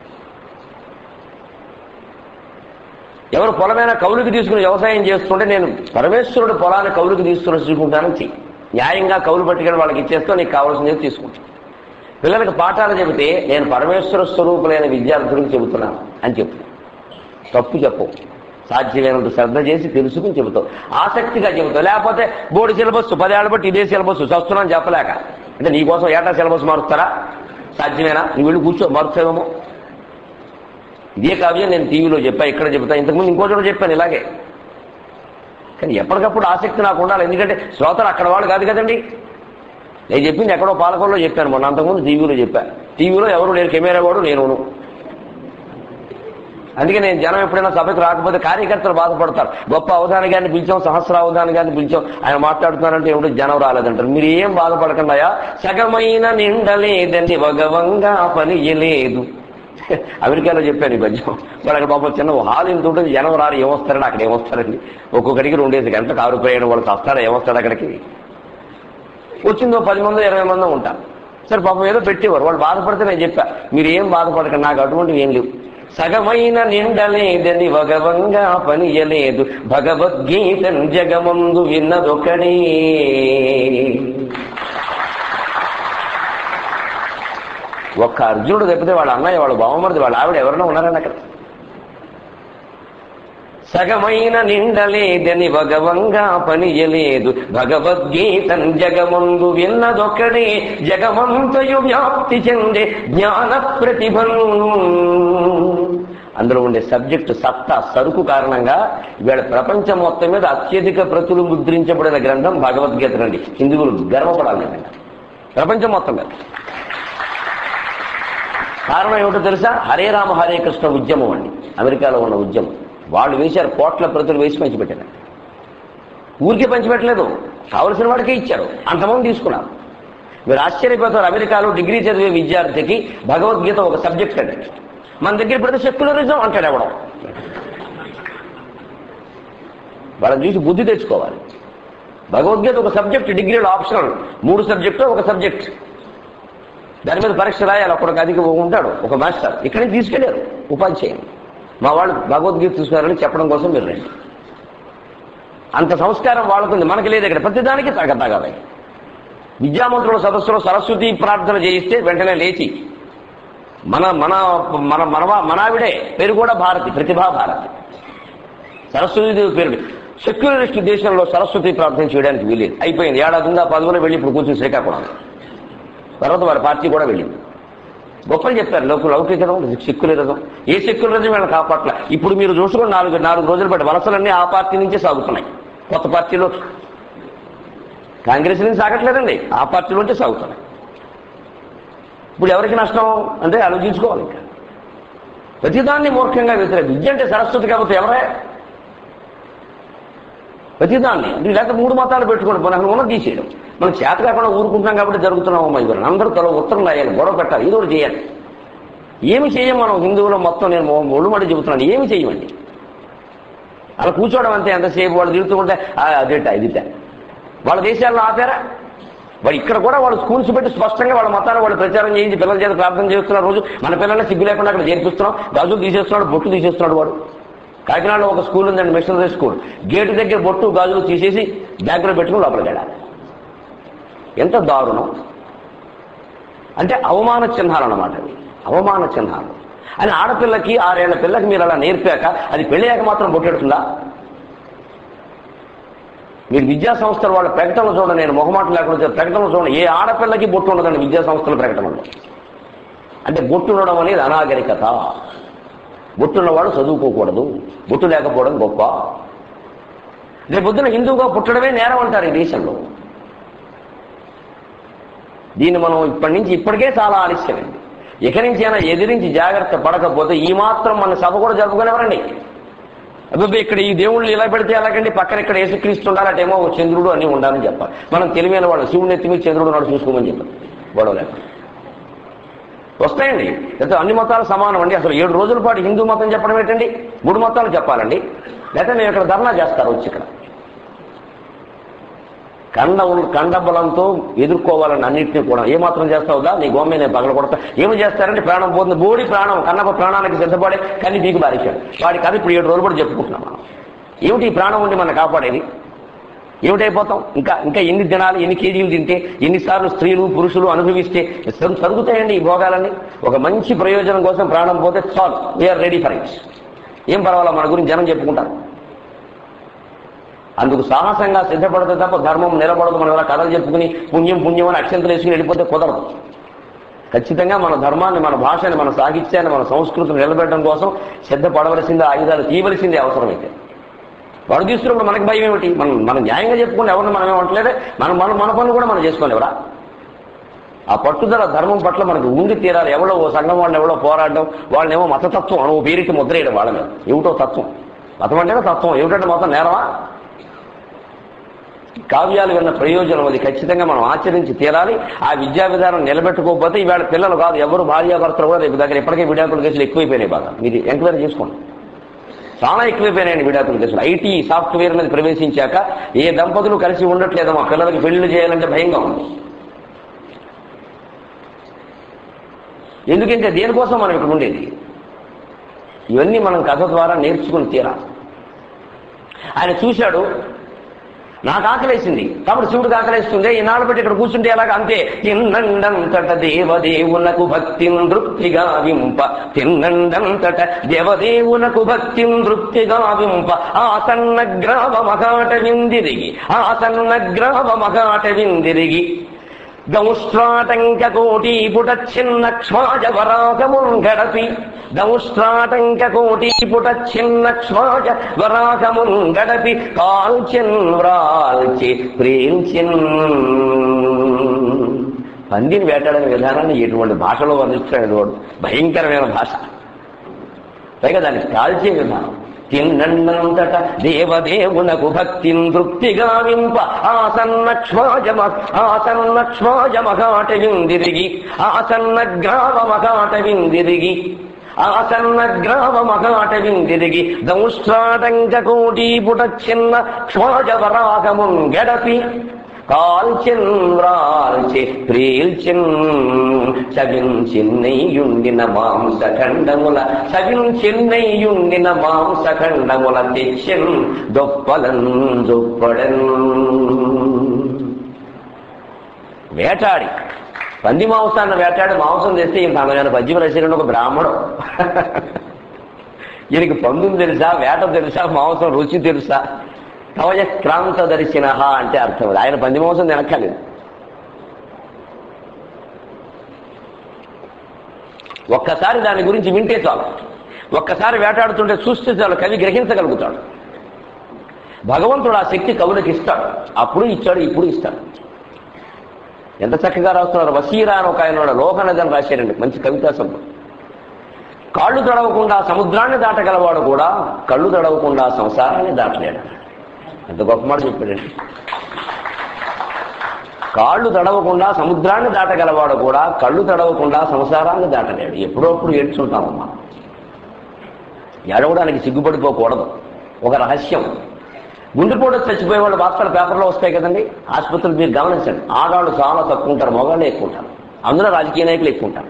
ఎవరు పొలమైన కౌలుకి తీసుకుని వ్యవసాయం చేస్తుంటే నేను పరమేశ్వరుడు పొలాన్ని కౌలుకి తీసుకుని తీసుకుంటానని చెయ్యి న్యాయంగా కౌలు పట్టుకెళ్ళి వాళ్ళకి ఇచ్చేస్తూ నీకు కావాల్సింది తీసుకుంటాను పిల్లలకు పాఠాలు చెబితే నేను పరమేశ్వర స్వరూపులైన విద్యార్థులకు చెబుతున్నాను అని చెప్పు తప్పు చెప్పు సాధ్యమైనంత శ్రద్ధ చేసి తెలుసుకుని చెబుతావు ఆసక్తిగా చెబుతావు లేకపోతే బోర్డు సిలబస్ పదేళ్ల బట్టి ఇదే సిలబస్ చస్తున్నాను చెప్పలేక అంటే నీకోసం ఏటా సిలబస్ మారుస్తారా సాధ్యమేనా నువ్వు వెళ్ళి కూర్చో మారుస్తావేమో ఇదే కావ్యం నేను టీవీలో చెప్పా ఇక్కడ చెప్తా ఇంతకుముందు ఇంకో చోట చెప్పాను ఇలాగే కానీ ఎప్పటికప్పుడు ఆసక్తి నాకు ఉండాలి ఎందుకంటే శ్రోతలు అక్కడ వాళ్ళు కాదు కదండి నేను చెప్పింది ఎక్కడో పాలకొల్లో చెప్పాను మొన్న అంతకుముందు టీవీలో చెప్పా టీవీలో ఎవరు లేరు కెమెరా వాడు నేను అందుకే నేను జనం ఎప్పుడైనా సభకు రాకపోతే కార్యకర్తలు బాధపడతారు గొప్ప అవధాని గారిని పిలిచాం సహస్ర అవధాని గారిని పిలిచాం ఆయన మాట్లాడుతున్నారంటే ఎవడు జనం రాలేదంటారు మీరు ఏం బాధపడకుండా సగమైన నిండలేదండి భగవంగా పని లేదు అమెరికాలో చెప్పాను ఈ పద్యం మరి అక్కడ పాపం చిన్న హాల్ ఇంత ఉంటుంది జనం రారు ఏమొస్తారండి అక్కడ ఏమొస్తారండి ఒక్కొక్కడికి రెండేసి గంటలు కారు పోయాడు వాళ్ళు వస్తారా ఏమొస్తాడు అక్కడికి వచ్చిందో పది మంది ఇరవై మంది ఉంటారు సరే పాపం ఏదో పెట్టేవారు వాళ్ళు బాధపడితే నేను చెప్పా మీరు ఏం బాధపడకండి నాకు అటువంటివి ఏం లేవు సగమైన నిండలేదని భగవంగా పనియలేదు భగవద్గీత జగమందు విన్నదొకడే ఒక్క అర్జునుడు తప్పితే వాళ్ళ అన్నయ్య వాళ్ళ బావమరిది వాళ్ళ ఆవిడ ఎవరైనా ఉన్నారని అక్కడ సగమైన నిండలేదని భగవంగా పనియలేదు భగవద్గీత జగమందు విన్నదొక్కడే జగమంతయు వ్యాప్తి చెందే జ్ఞాన ప్రతిభను అందులో ఉండే సబ్జెక్టు సత్తా సరుకు కారణంగా ఇవాళ ప్రపంచం మొత్తం మీద అత్యధిక ప్రతులు ముద్రించబడిన గ్రంథం భగవద్గీత అండి హిందువులు గర్వపడాలి నిజంగా. ప్రపంచం మొత్తం మీద కారణం ఏమిటో తెలుసా హరే రామ హరే కృష్ణ ఉద్యమం అండి అమెరికాలో ఉన్న ఉద్యమం వాళ్ళు వేశారు కోట్ల ప్రతులు వేసి పంచిపెట్టారు ఊరికే పంచిపెట్టలేదు కావలసిన వాడికే ఇచ్చారు అంతమంది తీసుకున్నారు మీరు ఆశ్చర్యపోతారు అమెరికాలో డిగ్రీ చదివే విద్యార్థికి భగవద్గీత ఒక సబ్జెక్ట్ అండి మన దగ్గర పెడితే సెక్యులరిజం అంటాడు ఎవడం వాళ్ళని చూసి బుద్ధి తెచ్చుకోవాలి భగవద్గీత ఒక సబ్జెక్ట్ డిగ్రీలో ఆప్షనల్ మూడు సబ్జెక్టు ఒక సబ్జెక్ట్ దాని మీద పరీక్ష రాయాలి అక్కడికి అధిక ఉంటాడు ఒక మాస్టర్ ఇక్కడికి తీసుకెళ్లారు ఉపాధ్యాయులు మా వాళ్ళు భగవద్గీత చూసుకున్నారని చెప్పడం కోసం మీరు రండి అంత సంస్కారం వాళ్ళకుంది మనకి లేదు ఇక్కడ ప్రతిదానికి తగ తగవై విద్యామంత్రుల సదస్సులో సరస్వతి ప్రార్థన చేయిస్తే వెంటనే లేచి మన మన మన మనవా మనావిడే పేరు కూడా భారతి ప్రతిభా భారతి సరస్వతీదేవి పేరు సెక్యులరిస్ట్ దేశంలో సరస్వతి ప్రార్థన చేయడానికి వీలేదు అయిపోయింది ఏడాది ఉందా పదవులో వెళ్ళి ఇప్పుడు కూర్చుని శ్రీకాకుళం తర్వాత వారి పార్టీ కూడా వెళ్ళింది గొప్పలు చెప్పారు లోక లౌకికం సెక్యులరిజం ఏ సెక్యులరిజం వీళ్ళని కాపాట్ల ఇప్పుడు మీరు చూసుకుని నాలుగు నాలుగు రోజులు బట్టి వలసలన్నీ ఆ పార్టీ నుంచే సాగుతున్నాయి కొత్త పార్టీలో కాంగ్రెస్ నుంచి సాగట్లేదండి ఆ పార్టీలోంచే సాగుతున్నాయి ఇప్పుడు ఎవరికి నష్టం అంటే ఆలోచించుకోవాలి ఇంకా ప్రతిదాన్ని మూర్ఖంగా వ్యతిరేక విద్య అంటే సరస్వతి కాకపోతే ఎవరే ప్రతిదాన్ని ఇది లేక మూడు మతాలు పెట్టుకోండి పోనీ అక్కడ ఉన్నది తీసేయడం మనం చేత కాకుండా ఊరుకుంటున్నాం కాబట్టి జరుగుతున్నామమ్మా ఇవన్నీ అందరూ తల ఉత్తరం రాయాలి గొడవ పెట్టాలి ఇది ఒకటి చేయాలి ఏమి చేయం మనం హిందువులు మొత్తం నేను ఒళ్ళు మడి చెబుతున్నాను ఏమి చేయమండి అలా కూర్చోవడం అంతే ఎంతసేపు వాళ్ళు తిరుగుతూ ఉంటే "ఆ, అదేట ఇదిట వాళ్ళ దేశాల్లో ఆపారా వాడు ఇక్కడ కూడా వాళ్ళు స్కూల్స్ పెట్టి స్పష్టంగా వాళ్ళ మతాన్ని వాళ్ళు ప్రచారం చేయించి పిల్లల చేత ప్రార్థన చేస్తున్న రోజు మన పిల్లల్ని సిగ్గు లేకుండా అక్కడ చేర్పిస్తున్నాం గాజులు తీసేస్తున్నాడు బొట్టు తీసేస్తున్నాడు వాడు కాకినాడలో ఒక స్కూల్ ఉందండి మిషనరీ స్కూల్ గేటు దగ్గర బొట్టు గాజులు తీసేసి బ్యాగ్లో పెట్టుకుని లోపలికి వెళ్ళాలి ఎంత దారుణం అంటే అవమాన చిహ్నాలు అన్నమాట అవి అవమాన చిహ్నాలు అని ఆడపిల్లకి ఆరేళ్ల పిల్లకి మీరు అలా నేర్పాక అది పెళ్ళయ్యాక మాత్రం బొట్టెడుతుందా మీరు విద్యా సంస్థలు వాళ్ళ ప్రకటనలు చూడండి నేను మొహమాట లేకుండా చెప్పే ప్రకటనలు చూడండి ఏ ఆడపిల్లకి బొట్టు ఉండదండి విద్యా సంస్థల ప్రకటనలో అంటే బొట్టు ఉండడం అనేది అనాగరికత బొట్టున్నవాడు చదువుకోకూడదు బొట్టు లేకపోవడం గొప్ప రేపొద్దున హిందువుగా పుట్టడమే నేరం అంటారు ఈ దేశంలో దీన్ని మనం ఇప్పటి నుంచి ఇప్పటికే చాలా ఆలస్యమైంది ఇక నుంచి అయినా ఎదిరించి జాగ్రత్త పడకపోతే ఈ మాత్రం మన సభ కూడా జరుపుకునేవారండి అబ్బాయి ఇక్కడ ఈ దేవుళ్ళు ఇలా పెడితే ఎలాగండి పక్కన ఇక్కడ యేసుక్రీస్తు ఉండాలి అటేమో ఒక చంద్రుడు అని ఉండాలని చెప్పాలి మనం తెలివైన వాళ్ళు శివుని ఎత్తి మీద చంద్రుడు నాడు చూసుకోమని చెప్పాలి గొడవ లేకుండా వస్తాయండి లేకపోతే అన్ని మతాలు సమానం అండి అసలు ఏడు రోజుల పాటు హిందూ మతం చెప్పడం ఏంటండి మూడు మతాలు చెప్పాలండి లేకపోతే మేము ఇక్కడ ధర్నా చేస్తారు వచ్చి ఇక్కడ కండ కండ బలంతో ఎదుర్కోవాలని అన్నింటినీ కూడా ఏమాత్రం చేస్తావుదా నీ గోమే నేను పగల కొడతా ఏమి చేస్తారంటే ప్రాణం పోతుంది బోడి ప్రాణం కన్నప్ప ప్రాణానికి సిద్ధపడే కానీ దీనికి బారిశాడు వాడి కథ ఇప్పుడు ఏడు రోజులు కూడా చెప్పుకుంటున్నాం మనం ఏమిటి ఈ ప్రాణం ఉండి మనం కాపాడేది ఏమిటైపోతాం ఇంకా ఇంకా ఎన్ని దినాలు ఎన్ని కేజీలు తింటే ఎన్నిసార్లు స్త్రీలు పురుషులు అనుభవిస్తే సరు- సరుగుతాయండి ఈ భోగాలన్నీ ఒక మంచి ప్రయోజనం కోసం ప్రాణం పోతే చాలు వీఆర్ రెడీ ఫర్ ఇట్ ఏం పర్వాలా మన గురించి జనం చెప్పుకుంటారు అందుకు సాహసంగా సిద్ధపడితే తప్ప ధర్మం నిలబడదు మనం ఇలా కథలు చెప్పుకుని పుణ్యం పుణ్యం అని అక్షంతలు వేసుకుని వెళ్ళిపోతే కుదరదు ఖచ్చితంగా మన ధర్మాన్ని మన భాషని మన సాహిత్యాన్ని మన సంస్కృతిని నిలబెట్టడం కోసం సిద్ధపడవలసిందే ఆయుధాలు తీయవలసిందే అవసరమైతే వాడు తీసుకున్నప్పుడు మనకి భయం ఏమిటి మనం మనం న్యాయంగా చెప్పుకుని ఎవరిని మనం ఏమంటలేదే మనం మన మన పనులు కూడా మనం చేసుకోవాలి ఎవరా ఆ పట్టుదల ధర్మం పట్ల మనకు ఉండి తీరాలి ఎవడో ఓ సంఘం వాళ్ళని ఎవడో పోరాడడం వాళ్ళనేమో మతతత్వం అని ఓ పేరుకి ముద్రేయడం వాళ్ళ మీద ఏమిటో తత్వం మతం అంటేనే తత్వం ఏమిటంటే మతం నేరమా కావ్యాలు విన్న ప్రయోజనం అది ఖచ్చితంగా మనం ఆచరించి తీరాలి ఆ విద్యా విధానం నిలబెట్టుకోకపోతే ఈవేళ పిల్లలు కాదు ఎవరు భార్యాభర్తలు కూడా రేపు దగ్గర ఇప్పటికే విడాకుల కేసులు ఎక్కువైపోయినాయి బాగా మీరు ఎంక్వైరీ చేసుకోండి చాలా ఎక్కువైపోయినాయండి విడాకుల కేసులు ఐటీ సాఫ్ట్వేర్ మీద ప్రవేశించాక ఏ దంపతులు కలిసి ఉండట్లేదు మా పిల్లలకి పెళ్లిళ్ళు చేయాలంటే భయంగా ఉంది ఎందుకంటే దేనికోసం మనం ఇక్కడ ఉండేది ఇవన్నీ మనం కథ ద్వారా నేర్చుకుని తీరాలి ఆయన చూశాడు నాకు ఆకలేసింది కాబట్టి శివుడికి ఆకలేస్తుంది ఈనాడు పెట్టి ఇక్కడ కూర్చుంటే ఎలాగ అంతే తిన్నండంతట దేవదేవునకు భక్తి నృప్తిగా వింప తిన్నండంతట దేవదేవునకు భక్తి నృప్తిగా వింప ఆసన్న గ్రామ మగాట విందిరిగి ఆసన్న గ్రామ మగాట విందిరిగి దౌష్ట్రాటంక కోటి పుట చిన్న క్ష్మాజ వరాగమున్ గడపి దౌష్ట్రాటంక కోటి పుట చిన్న క్ష్మాజ వరాగమున్ గడపి కాల్చెన్ వ్రాల్చి ప్రేల్చెన్ పందిని వేటాడని విధానాన్ని ఎటువంటి భాషలో వర్ణిస్తాడు వాడు భయంకరమైన భాష పైగా దాన్ని కాల్చే విధానం తిన్నంతట దేవదేవునకు భక్తి తృప్తిగా వింప ఆసన్న క్ష్మాజమ ఆసన్న క్ష్మాజమఘాట విందిరిగి ఆసన్న గ్రామ మఘాట విందిరిగి ఆసన్న గ్రామ మఘాట విందిరిగి దంష్ట్రాటంక కోటి పుట చిన్న క్ష్మాజవరాగమున్ గడపి కాల్చెన్ వ్రాల్చె ప్రేల్చెన్ సగిన్ చెన్నైయుండిన మాంస ఖండముల సగిన్ చెన్నైయుండిన మాంస ఖండముల తెచ్చెన్ దొప్పలన్ దొప్పడన్ వేటాడి పంది మాంసాన్ని వేటాడి మాంసం తెస్తే ఇంత అందమైన పద్యం రచన ఒక బ్రాహ్మడు ఈయనకి పందులు తెలుసా వేట తెలుసా మాంసం రుచి తెలుసా కవయ క్రాంత దర్శిన అంటే అర్థం అది. ఆయన పంది మాంసం తినక్కర్లేదు ఒక్కసారి దాని గురించి వింటే చాలు ఒక్కసారి వేటాడుతుంటే చూస్తే చాలు కవి గ్రహించగలుగుతాడు భగవంతుడు ఆ శక్తి కవులకు ఇస్తాడు అప్పుడు ఇచ్చాడు ఇప్పుడు ఇస్తాడు ఎంత చక్కగా రాస్తున్నారు వసీరా అని ఒక ఆయన లోహనదని రాశారండి మంచి కవితా సంపద కాళ్ళు తడవకుండా సముద్రాన్ని దాటగలవాడు కూడా కళ్ళు తడవకుండా సంసారాన్ని దాటలేడు ఎంత గొప్ప మాట చెప్పాడండి కాళ్ళు తడవకుండా సముద్రాన్ని దాటగలవాడు కూడా కళ్ళు తడవకుండా సంసారాన్ని దాటలేడు ఎప్పుడప్పుడు ఏడ్చుంటామమ్మా ఏడవడానికి సిగ్గుపడిపోకూడదు ఒక రహస్యం గుండెపోటు చచ్చిపోయే వాళ్ళు వార్తలు పేపర్లో వస్తాయి కదండి ఆసుపత్రులు మీరు గమనించండి ఆడవాళ్ళు చాలా తక్కువ ఉంటారు మగవాళ్ళే ఎక్కువ ఉంటారు అందులో రాజకీయ నాయకులు ఎక్కువ ఉంటారు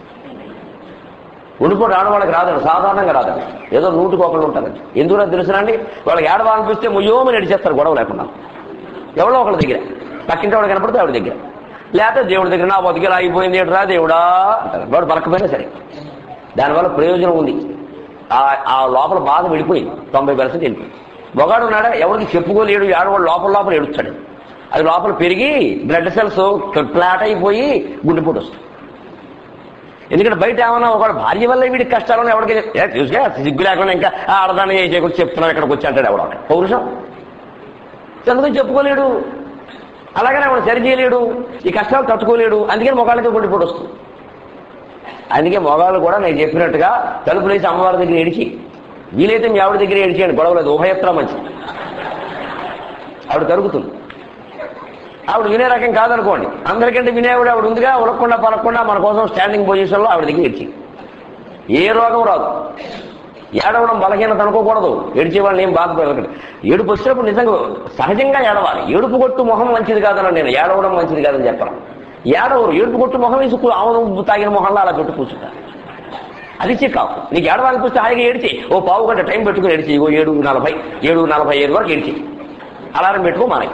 గుండెపోటు ఆడవాళ్ళకి రాదండి సాధారణంగా రాదండి ఏదో నూటికి ఒకళ్ళు ఉంటారండి ఎందుకు తెలుసునండి వాళ్ళకి ఏడవాలనిపిస్తే ముయ్యోమని ఎడిచేస్తారు గొడవ లేకుండా ఎవరో ఒకళ్ళ దగ్గర పక్కింటి వాడు కనపడితే ఆవిడ దగ్గర లేకపోతే దేవుడి దగ్గర నా బతికి ఆగిపోయింది ఏంట్రా దేవుడా అంటారు వాడు పలకపోయినా సరే దానివల్ల ప్రయోజనం ఉంది ఆ- ఆ లోపల బాధ వెళ్ళిపోయింది తొంభై పర్సెంట్ వెళ్ళిపోయింది మొగాడు ఉన్నాడా ఎవరికి చెప్పుకోలేడు ఏడవాడు లోపల లోపల ఎడుస్తాడు అది లోపల పెరిగి బ్లడ్ సెల్స్ ఫ్లాట్ అయిపోయి గుండెపోటు వస్తుంది ఎందుకంటే బయట ఏమన్నా ఒక భార్య వల్ల వీడికి కష్టాలను ఎవరికి ఏ, చూసుగా సిగ్గు లేకుండా ఇంకా ఆడదాన్ని ఏ చేయకుండా చెప్తున్నావు ఇక్కడికి వచ్చి అంటాడు ఎవడో ఒకడు. పౌరుషం అందుకని చెప్పుకోలేడు అలాగనే వాడు సరి చేయలేడు ఈ కష్టాలు తట్టుకోలేడు అందుకని మొగాళ్ళకి గుండెపోటు వస్తుంది అందుకే మొగాళ్ళు కూడా నేను చెప్పినట్టుగా తలుపులు వేసి అమ్మవారి దగ్గర ఏడిచి వీలైతే మీ ఆవిడ దగ్గర ఏడిచేయండి గొడవలేదు ఉభయత్ర మంచిది ఆవిడ తరుగుతుంది ఆవిడ వినే రకం కాదనుకోండి అందరికంటే వినేవాడు ఆవిడ ఉందిగా ఉలక్కుండా పలకుండా మన కోసం స్టాండింగ్ పొజిషన్లో ఆవిడ దగ్గర ఏడ్చి ఏ రోగం రాదు ఏడవడం బలహీనత అనుకోకూడదు ఏడ్చే వాళ్ళని ఏం బాధపడకండి ఏడుపు వచ్చినప్పుడు నిజంగా సహజంగా ఏడవాలి ఏడుపు కొట్టు మొహం మంచిది కాదని నేను ఏడవడం మంచిది కాదని చెప్పను ఏడవరు ఏడుపు కొట్టు మొహం వేసి కూ- ఆవును తాగిన మొహంలో అలా పెట్టు కూర్చుంటారు అది చిక్కావు నీకు ఏడవాలనిపిస్తే హాయిగా ఏడిచి ఓ పావు గంట టైం పెట్టుకుని ఏడిచి ఓ ఏడు నలభై ఏడు నలభై ఐదు వరకు ఏడిచి అలారం పెట్టుకో మానయ్య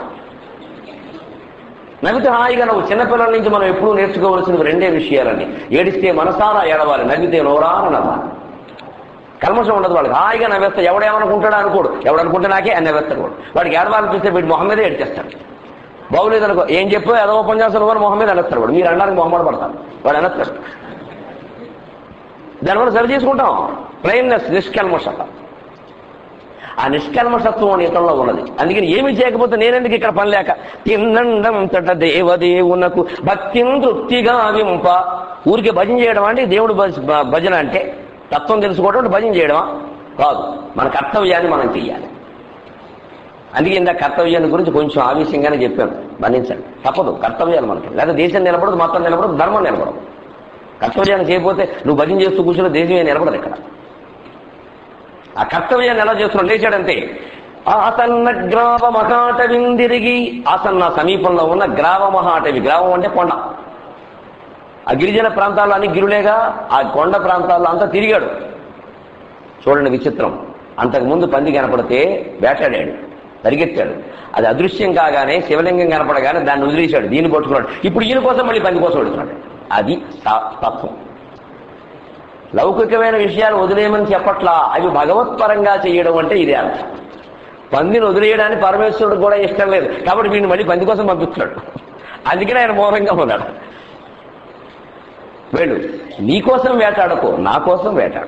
నవ్వితే హాయిగా నువ్వు చిన్నపిల్లల నుంచి మనం ఎప్పుడూ నేర్చుకోవాల్సిన రెండే విషయాలండి ఏడిస్తే మనసారా ఏడవాలి నవ్వితే నోరాన నవ్వాలి కల్మషం ఉండదు వాళ్ళకి హాయిగా నవ్వేస్తా ఎవడేమనుకుంటాడో అనుకోడు ఎవడనుకుంటే నాకే అని నవ్వేస్తాడు వాడు వాడికి ఏడవాలని చూస్తే వీడి మొహం మీదే ఏడ్చేస్తాడు బాగులేదు అనుకో ఏం చెప్పు ఏదో పని చేస్తాను వాడు మొహం మీద అనేస్తాడు వాడు మీరు అనడానికి మొహమాట పడతారు వాడు అనేస్తాడు దానివల్ల సరి చేసుకుంటాం ప్లెయిన్నెస్ నిష్కల్మషత ఆ నిష్కల్మషత్వం అని ఇతరులో ఉన్నది అందుకని ఏమి చేయకపోతే నేనెందుకు ఇక్కడ పని లేక తిన్నండం తట దేవదేవునకు భక్తిని తృప్తిగా వింప ఊరికి భజన చేయడం అంటే దేవుడు భజ- భ- భజన అంటే తత్వం తెలుసుకోవడం అంటే భజన చేయడమా కాదు మన కర్తవ్యాన్ని మనం చెయ్యాలి అందుకే ఇందాక కర్తవ్యాన్ని గురించి కొంచెం ఆవేశంగానే చెప్పాను మన్నించండి తప్పదు కర్తవ్యాలు మనకి లేదా దేశం నిలబడదు మతం నిలబడదు ధర్మం నిలబడదు కర్తవ్యాన్ని చేయకపోతే నువ్వు భజన చేస్తూ కూర్చున్న దేశమే నిలబడదు ఇక్కడ ఆ కర్తవ్యాన్ని ఎలా చేస్తున్నాడు లేచాడంతే ఆసన్న గ్రావ మహాటవిందిరిగి ఆసన్న సమీపంలో ఉన్న గ్రావ మహాటవి గ్రామం అంటే కొండ ఆ గిరిజన ప్రాంతాల్లో అన్ని గిరులేగా ఆ కొండ ప్రాంతాల్లో అంతా తిరిగాడు చూడండి విచిత్రం అంతకుముందు పంది కనపడితే వేటాడాడు పరిగెత్తాడు అది అదృశ్యం కాగానే శివలింగం కనపడగానే దాన్ని వదిలేశాడు దీన్ని పట్టుకున్నాడు ఇప్పుడు ఈయన కోసం మళ్ళీ పంది కోసం వెళుతున్నాడు అది తా- తత్వం లౌకికమైన విషయాలు వదిలేయమని చెప్పట్లా అవి భగవత్పరంగా చేయడం అంటే ఇదే అర్థం పందిని వదిలేయడానికి పరమేశ్వరుడు కూడా ఇష్టం లేదు కాబట్టి వీడిని మళ్ళీ పంది కోసం పంపిస్తున్నాడు అందుకని ఆయన మౌనంగా ఉన్నాడు వెళ్ళు నీ కోసం వేటాడకో నా కోసం వేటాడు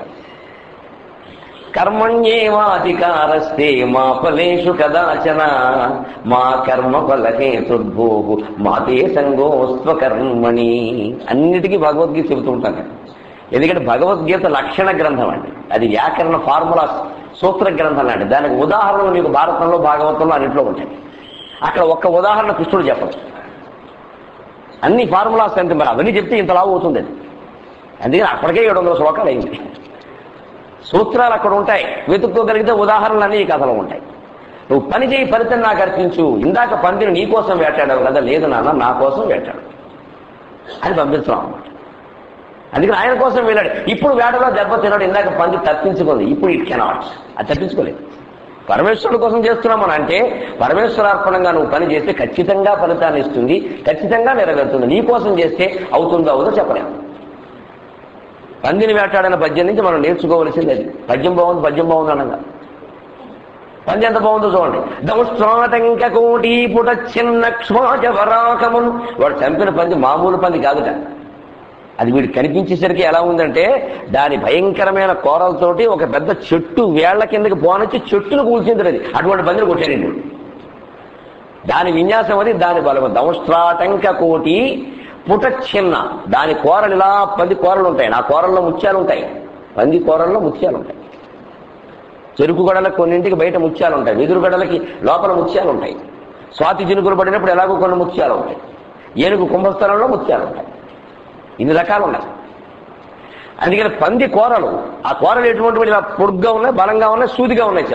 కర్మణ్యేవాధికారస్తే మా ఫలేషు కదాచన మా కర్మ ఫలహేతుర్భో మాతే సంగోస్వ కర్మణి అన్నిటికీ భగవద్గీత చెబుతూ ఉంటాను నేను. ఎందుకంటే భగవద్గీత లక్షణ గ్రంథం అండి అది వ్యాకరణ ఫార్ములా సూత్ర గ్రంథం అండి దానికి ఉదాహరణలు మీకు భారతంలో భాగవతంలో అన్నింటిలో ఉంటాయి అక్కడ ఒక్క ఉదాహరణ కృష్ణుడు చెప్పదు అన్ని ఫార్ములాస్ అంటే మరి అవన్నీ చెప్తే ఇంత లావు అవుతుంది అది అందుకని అప్పటికే ఏడు వందల శ్లోకాలు అయింది సూత్రాలు అక్కడ ఉంటాయి వెతుక్కోగలిగితే ఉదాహరణలు అన్ని ఈ కథలో ఉంటాయి నువ్వు పని చేయి ఫలితం నాకు అర్పించు ఇందాక పందిని నీ కోసం వేటాడావు కదా లేదు నాన్న నా కోసం వేటాడు అని పంపిస్తున్నాం అన్నమాట అందుకని ఆయన కోసం వెళ్ళాడు ఇప్పుడు వేటలో దెబ్బ తిన్నాడు ఇందాక పంది తప్పించుకుంది ఇప్పుడు ఇట్ కెనాట్ అది తప్పించుకోలేదు పరమేశ్వరుడు కోసం చేస్తున్నాం అని అంటే పరమేశ్వరార్పణంగా నువ్వు పని చేస్తే ఖచ్చితంగా ఫలితాన్ని ఇస్తుంది ఖచ్చితంగా నెరవేరుతుంది నీ కోసం చేస్తే అవుతుందో అవుదో చెప్పలేము పందిని వేటాడిన పద్యం నుంచి మనం నేర్చుకోవలసింది అది పద్యం బాగుంది పద్యం బాగుంది అనగా పంది ఎంత బాగుందో చూడండి దౌష్ట్రాటంక కోటి పుట చిన్న క్షమాజవరాకమును వాడు చంపిన పంది మామూలు పంది కాదుట అది వీడు కనిపించేసరికి ఎలా ఉందంటే దాని భయంకరమైన కోరలతోటి ఒక పెద్ద చెట్టు వేళ్ల కిందకి పోనొచ్చి చెట్టును కూల్చింది అది అటువంటి పందిని కొట్టాడు వీడు దాని విన్యాసం అది దాని బలం దౌష్ట్రాటంక కోటి పుట చిన్న దాని కూరలు ఇలా పది కూరలు ఉంటాయి నా కూరల్లో ముత్యాలు ఉంటాయి పంది కూరల్లో ముత్యాలు ఉంటాయి చెరుకు గడలకు కొన్నింటికి బయట ముత్యాలు ఉంటాయి వెదురు గడలకి లోపల ముత్యాలు ఉంటాయి స్వాతి చినుకులు పడినప్పుడు ఎలాగో కొన్ని ముత్యాలు ఉంటాయి ఏనుగు కుంభస్థలంలో ముత్యాలు ఉంటాయి ఇన్ని రకాలు ఉన్నాయి అందుకని పంది కూరలు ఆ కూరలు ఎటువంటి ఇలా పొడుగ్గా ఉన్నాయి బలంగా ఉన్నాయి సూదిగా ఉన్నాయి చివర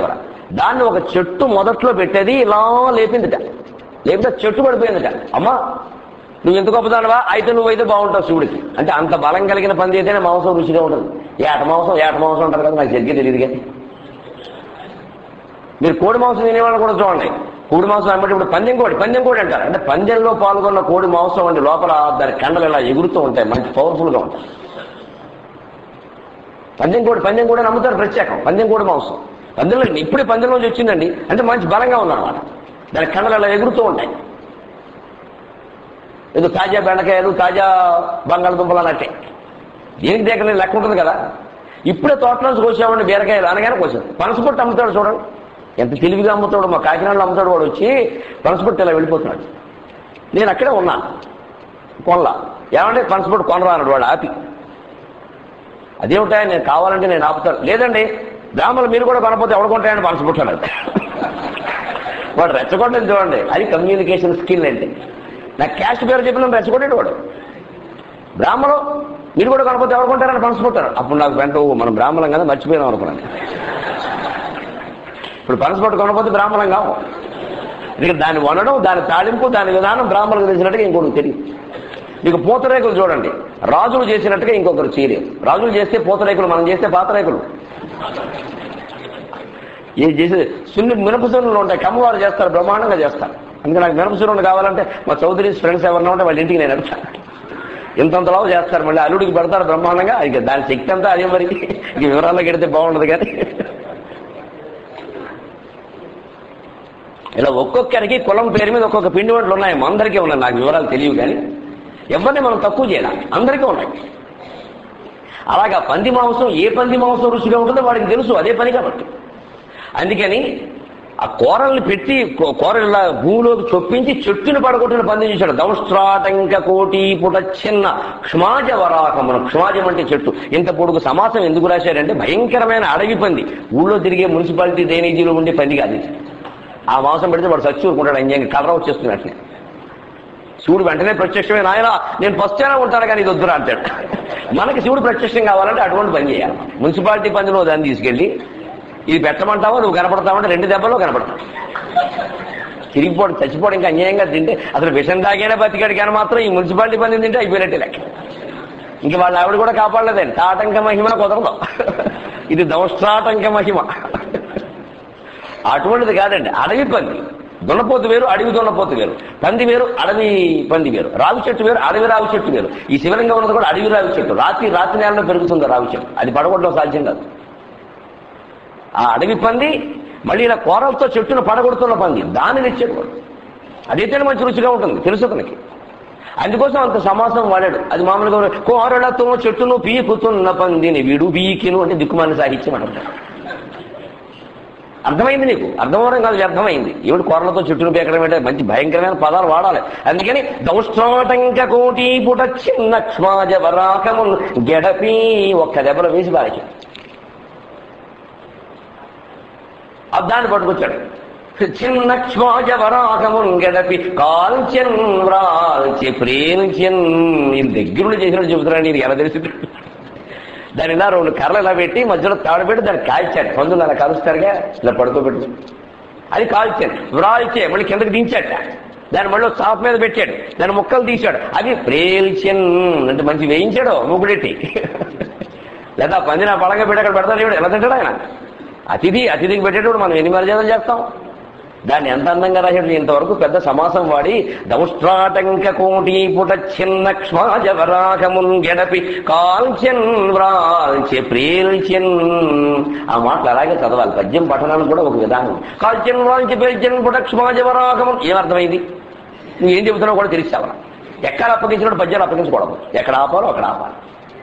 దాన్ని ఒక చెట్టు మొదట్లో పెట్టేది ఇలా లేపిందిట లేపితే చెట్టు పడిపోయిందిట అమ్మా నువ్వు ఎంత గొప్పదానవా అయితే నువ్వైతే బాగుంటావు శివుడికి అంటే అంత బలం కలిగిన పంది అయితేనే మాంసం రుచిగా ఉంటుంది ఏట మాంసం ఏట మాంసం అంటారు కదా నాకు సరిగ్గా తెలియదు కానీ మీరు కోడి మాంసం తినేవాళ్ళు కూడా చూడండి కోడి మాంసం అంటే ఇప్పుడు పందెం కోడి పందెం కోడి అంటారు అంటే పందెంలో పాల్గొన్న కోడి మాంసం అంటే లోపల దాని కండలు ఇలా ఎగురుతూ ఉంటాయి మంచి పవర్ఫుల్ గా ఉంటాయి పందెం కోడి పందెం కోడి అని అమ్ముతారు ప్రత్యేకం పందెం కోడి మాంసం పందెంలో ఇప్పుడే పందెంలోంచి వచ్చిందండి అంటే మంచి బలంగా ఉందన్నమాట దాని కండలు ఇలా ఎగురుతూ ఉంటాయి ఏదో తాజా బెండకాయలు తాజా బంగాళదుంపలు అన్నట్టే దేనికి దగ్గర లెక్క ఉంటుంది కదా ఇప్పుడే తోటలోంచి కోసామండి బీరకాయలు అనగానే కోసాం పనసపొట్టు అమ్ముతాడు చూడండి ఎంత తెలివిగా అమ్ముతాడు మా కాకినాడలో అమ్ముతాడు వాడు వచ్చి పనసపొట్టు ఇలా వెళ్ళిపోతున్నాడు నేను అక్కడే ఉన్నా కొనలా ఏమంటే పనసపొట్టు కొనరా అన్నాడు వాడు ఆపి అదేమిటా నేను కావాలంటే నేను ఆపుతాను లేదండి బ్రాహ్మణులు మీరు కూడా కొనపోతే ఎవడు కొంటాయని పనసపొట్టాడు వాడు రెచ్చగొట్టని చూడండి అది కమ్యూనికేషన్ స్కిల్ అంటే నాకు క్యాస్ట్ పేరు చెప్పిన రెచ్చగొట్టాడు వాడు బ్రాహ్మణులు మీరు కూడా కనపోతే ఎవరు కొంటారని పనసపొట్టారు అప్పుడు నాకు వెంట ఓ, మనం బ్రాహ్మణం కదా మర్చిపోయినాం అనుకున్నాను ఇప్పుడు పనసపొట్టు కొనపోతే బ్రాహ్మణం కావు ఇక దాన్ని వండడం దాని తాళింపు దాని విధానం బ్రాహ్మణులకు తెలిసినట్టుగా ఇంకొకటి తెలియదు మీకు పూతరేకులు చూడండి రాజులు చేసినట్టుగా ఇంకొకరు చేయలేరు రాజులు చేస్తే పూతరేకులు మనం చేస్తే పాతరేకులు ఏది చేసి సున్ని మినప సున్నులు ఉంటాయి కమ్మవారు చేస్తారు బ్రహ్మాండంగా చేస్తారు అందుకే నాకు మినప సున్నులు కావాలంటే మా చౌదరీస్ ఫ్రెండ్స్ ఎవరన్నా ఉంటే వాళ్ళ ఇంటికి నేను వెళ్తాను ఇంతంతలా చేస్తారు మళ్ళీ అల్లుడికి పెడతారు బ్రహ్మాండంగా ఇక దాని శక్తి అంతా అదే మరి ఇక వివరాల్లోకి వెడితే బాగుండదు కానీ ఇలా ఒక్కొక్కరికి కులం పేరు మీద ఒక్కొక్క పిండి వంటలు ఉన్నాయి మా అందరికీ ఉన్నాయి నాకు వివరాలు తెలియవు కానీ ఎవరిని మనం తక్కువ చేయాలి అందరికీ ఉన్నాయి అలాగా పంది మాంసం ఏ పంది మాంసం రుచిగా ఉంటుందో వాడికి తెలుసు అదే పని కాబట్టి అందుకని ఆ కూరల్ని పెట్టి కూ- కూరలు ఇలా భూమిలోకి చొప్పించి చెట్టుని పడగొట్టిన పంది చూశాడు దౌష్ట్రాటంక కోటి పుట చిన్న క్షమాజ వరాకమును క్షమాజం అంటే చెట్టు ఇంత పొడుగు సమాసం ఎందుకు రాశాడంటే భయంకరమైన అడవి పంది ఊళ్ళో తిరిగే మున్సిపాలిటీ డ్రైనేజీలో ఉండే పంది కాదు ఇది. ఆ మాంసం పెడితే వాడు సచ్చి ఊరుకుంటాడు అంజంగా కలర వచ్చేస్తున్నట్లే శివుడు వెంటనే ప్రత్యక్షమే నాయన నేను పశ్చాన ఉంటాను కానీ ఇది వద్దురా అంటాడు మనకి శివుడు ప్రత్యక్షం కావాలంటే అటువంటి పని చేయాలి మున్సిపాలిటీ పందిలో దాన్ని తీసుకెళ్ళి ఇది పెట్టమంటావా నువ్వు కనపడతావంటే రెండు దెబ్బలో కనపడతావు తిరిగిపోవడం చచ్చిపోవడం ఇంకా అన్యాయంగా తింటే అసలు విషం తాగైనా బతికాడు కానీ మాత్రం ఈ మున్సిపాలిటీ పని తింటే అయిపోయినట్టే లెక్క ఇంక వాళ్ళ ఆవిడ కూడా కాపాడలేదండి తాటంక మహిమ కుదరదు ఇది దౌష్ట్రాటంక మహిమ అటువంటిది కాదండి అడవి పంది దున్నపోతు వేరు అడవి దున్నపోతు వేరు పంది వేరు అడవి పంది వేరు రావి చెట్టు వేరు అడవి రావి చెట్టు వేరు ఈ శివలింగం ఉన్నది కూడా అడవి రావి చెట్టు రాత్రి రాత్రి నేలలో పెరుగుతుంది రావి చెట్టు అది పడగొట్టడం సాధ్యం కాదు ఆ అడవి పంది మళ్ళీ ఇలా కూరలతో చెట్టును పడగొడుతున్న పంది దాన్ని తెచ్చాడు వాడు అదైతేనే మంచి రుచిగా ఉంటుంది తెలుసు అతనికి అందుకోసం అంత సమాసం వాడాడు అది మామూలుగా కోరలతో చెట్టును పీకుతున్న పందిని విడు పీకిను అంటే దిక్కుమాలిన సాహిత్యం అంటారు అర్థమైంది నీకు అర్థమవడం కాదు వ్యర్థమైంది ఏమిటి కూరలతో చుట్టూ పీకడం అంటే మంచి భయంకరమైన పదాలు వాడాలి అందుకని దౌష్ట్రాటంక కోటి పుట చిన్న క్షమాజ వరాకము గెడపి ఒక్క దెబ్బలో వేసి బారికి దాన్ని పట్టుకొచ్చాడు చిన్న క్షమాజ వరాకము గెడపి కాల్చెన్ వ్రాల్చి ప్రేల్చెన్ ఈ దగ్గరుండి చేసినట్టు చెబుతున్నాడు ఇది ఎలా తెలిసింది దాని ఇలా రెండు కర్రలు ఇలా పెట్టి మధ్యలో తాడు పెట్టి దాన్ని కాల్చాడు పందులు అలా కలుస్తారుగా ఇలా పడుకోబెట్టి అది కాల్చాడు వ్రాల్చే మళ్ళీ కిందకి దించాట దాన్ని మళ్ళీ చాప మీద పెట్టాడు దాని ముక్కలు తీశాడు అది ప్రేల్చెన్ అంటే మంచి వేయించాడు మూకుడెట్టి లేదా పంది నా పడంగా పెట్టి అక్కడ పెడతాడు ఇవిడు. ఎలా తింటాడు ఆయన అతిథి అతిథికి పెట్టేటప్పుడు మనం ఎన్ని మర్యాదలు చేస్తాం దాన్ని ఎంత అందంగా రాశాడు ఇంతవరకు పెద్ద సమాసం వాడి దౌష్ట్రాటంక కోటి పుట చిన్న క్షమాజవరాకమున్ గెడపి కాల్చెన్ వ్రాల్చె ప్రేల్చెన్ ఆ మాటలు అలాగే చదవాలి పద్యం పఠనానికి కూడా ఒక విధానం కాల్చెన్ వ్రాల్చె ప్రేల్చెన్ పుట క్షమాజవరాకమున్ ఏమర్థమైంది నువ్వు ఏం చెబుతున్నావు కూడా తెలిసావా ఎక్కడ అప్పగించినప్పుడు పద్యాలు అప్పగించకూడదు ఎక్కడ ఆపాలో అక్కడ ఆపాలి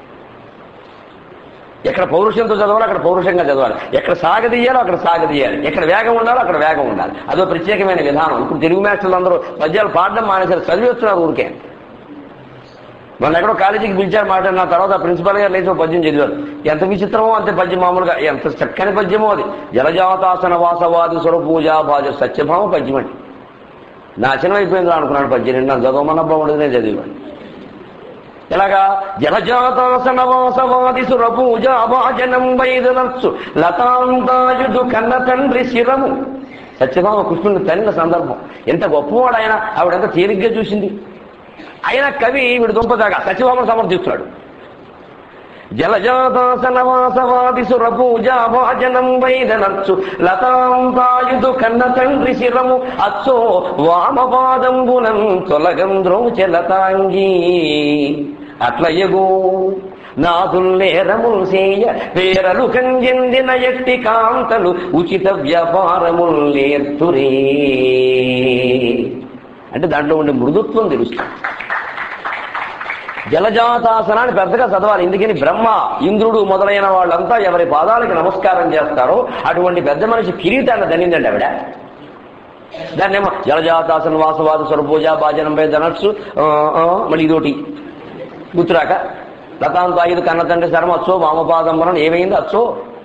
ఎక్కడ పౌరుషంతో చదవాలి అక్కడ పౌరుషంగా చదవాలి ఎక్కడ సాగదీయాలో అక్కడ సాగదీయాలి ఎక్కడ వేగం ఉండాలో అక్కడ వేగం ఉండాలి అదో ప్రత్యేకమైన విధానం ఇప్పుడు తెలుగు మాస్టర్లు అందరూ పద్యాలు పాడడం మానేశారు చదివి వస్తున్నారు ఊరికే మన ఎక్కడో కాలేజీకి పిలిచారు మాట నా తర్వాత ప్రిన్సిపల్ గారు లేచి ఒక పద్యం చదివారు ఎంత విచిత్రమో అంతే పద్యం మామూలుగా ఎంత చక్కని పద్యమో అది జలజాతాసన వాసవాది స్వరపూజా భాజ సత్యభామ పద్యం అండి నాశనం అయిపోయింది అనుకున్నాను పద్యం నిన్న చదవమన్న బాగుండదు నేను చదివాను ఇలాగా జలజాతాసనవాసవాది సుర పూజ భాజనం వైదనర్చు లతాంతాయుధు కన్న తండ్రి శిరము సత్యభామ కృష్ణుని తల్లిన సందర్భం ఎంత గొప్పవాడు ఆయన ఆవిడంత తేలిగ్గా చూసింది ఆయన కవి వీడు దుంపదాగా సత్యభామను సమర్థిస్తున్నాడు జలజాతాసనవాసవాది సుర పూజ భాజనం వైదనర్చు లతాంతాయుధు కన్న తండ్రి శిరము అచ్చో వామపాదంబునం తొలగంద్రోచ లతాంగీ అట్లయగు నాదుల్లేరముల్ సేయ పేరలు కంజెందిన ఎట్టి కాంతలు ఉచిత వ్యాపారముల్ నేర్తురే అంటే దాంట్లో ఉండే మృదుత్వం తెలుస్తుంది జలజాతాసనాన్ని పెద్దగా చదవాలి ఎందుకని బ్రహ్మ ఇంద్రుడు మొదలైన వాళ్ళంతా ఎవరి పాదాలకి నమస్కారం చేస్తారో అటువంటి పెద్ద మనిషి కిరీటాన్ని ధనిందండి ఆవిడ దాన్నేమో జలజాతాసన వాసవాద స్వరపూజ భాజనం పై ధనస్సు ఆ, ఆ, మళ్ళీ ఇదోటి గుర్తురాక లతాంత ఐదు కన్న తండ్రి శర్మ అచ్చో వామపాదంబరం ఏమైంది అచ్చో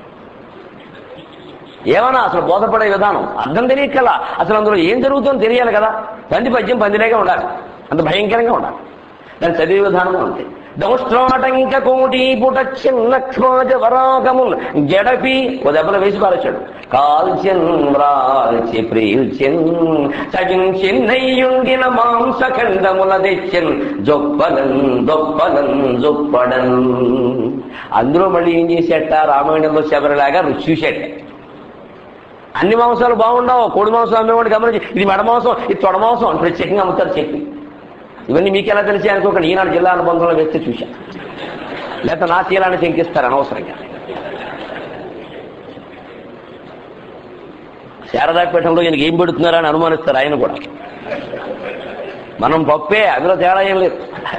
ఏమన్నా అసలు బోధపడే విధానం అర్థం తెలియకలా అసలు అందులో ఏం జరుగుతుందో తెలియాలి కదా పంది పద్యం పందిలేగా ఉండాలి అంత భయంకరంగా ఉండాలి దాని చదివే విధానం అంతే దౌష్ట్రాటంక కోటి పుట చిన్నక్ష్మాజ వరాగముల్ జడపి ఓ దెబ్బలు వేసి పారేశాడు కాల్చెన్ వ్రాల్చి ప్రీల్చెన్ సగించెన్ నెయ్యుండిన మాంస ఖండముల తెచ్చెన్ జొప్పలన్ దొప్పలన్ జొప్పడన్ అందులో మళ్ళీ ఏం చేసేట రామాయణంలో శబరిలాగా రుచి చూసేట అన్ని మాంసాలు బాగుండవు కోడి మాంసం అమ్మేవాడు గమనించి ఇది మెడ మాంసం ఇది తొడ మాంసం అని ప్రత్యేకంగా అమ్ముతారు చెప్పి ఇవన్నీ మీకు ఎలా తెలిసి అనుకోకండి ఈనాడు జిల్లా అనుబంధంలో వేస్తే చూశా లేకపోతే నా శీలాన్ని శంకిస్తారు అనవసరంగా శారదాపీఠంలో ఈయనకి ఏం పెడుతున్నారా అని అనుమానిస్తారు ఆయన కూడా మనం పప్పే అందులో తేడా ఏం లేదు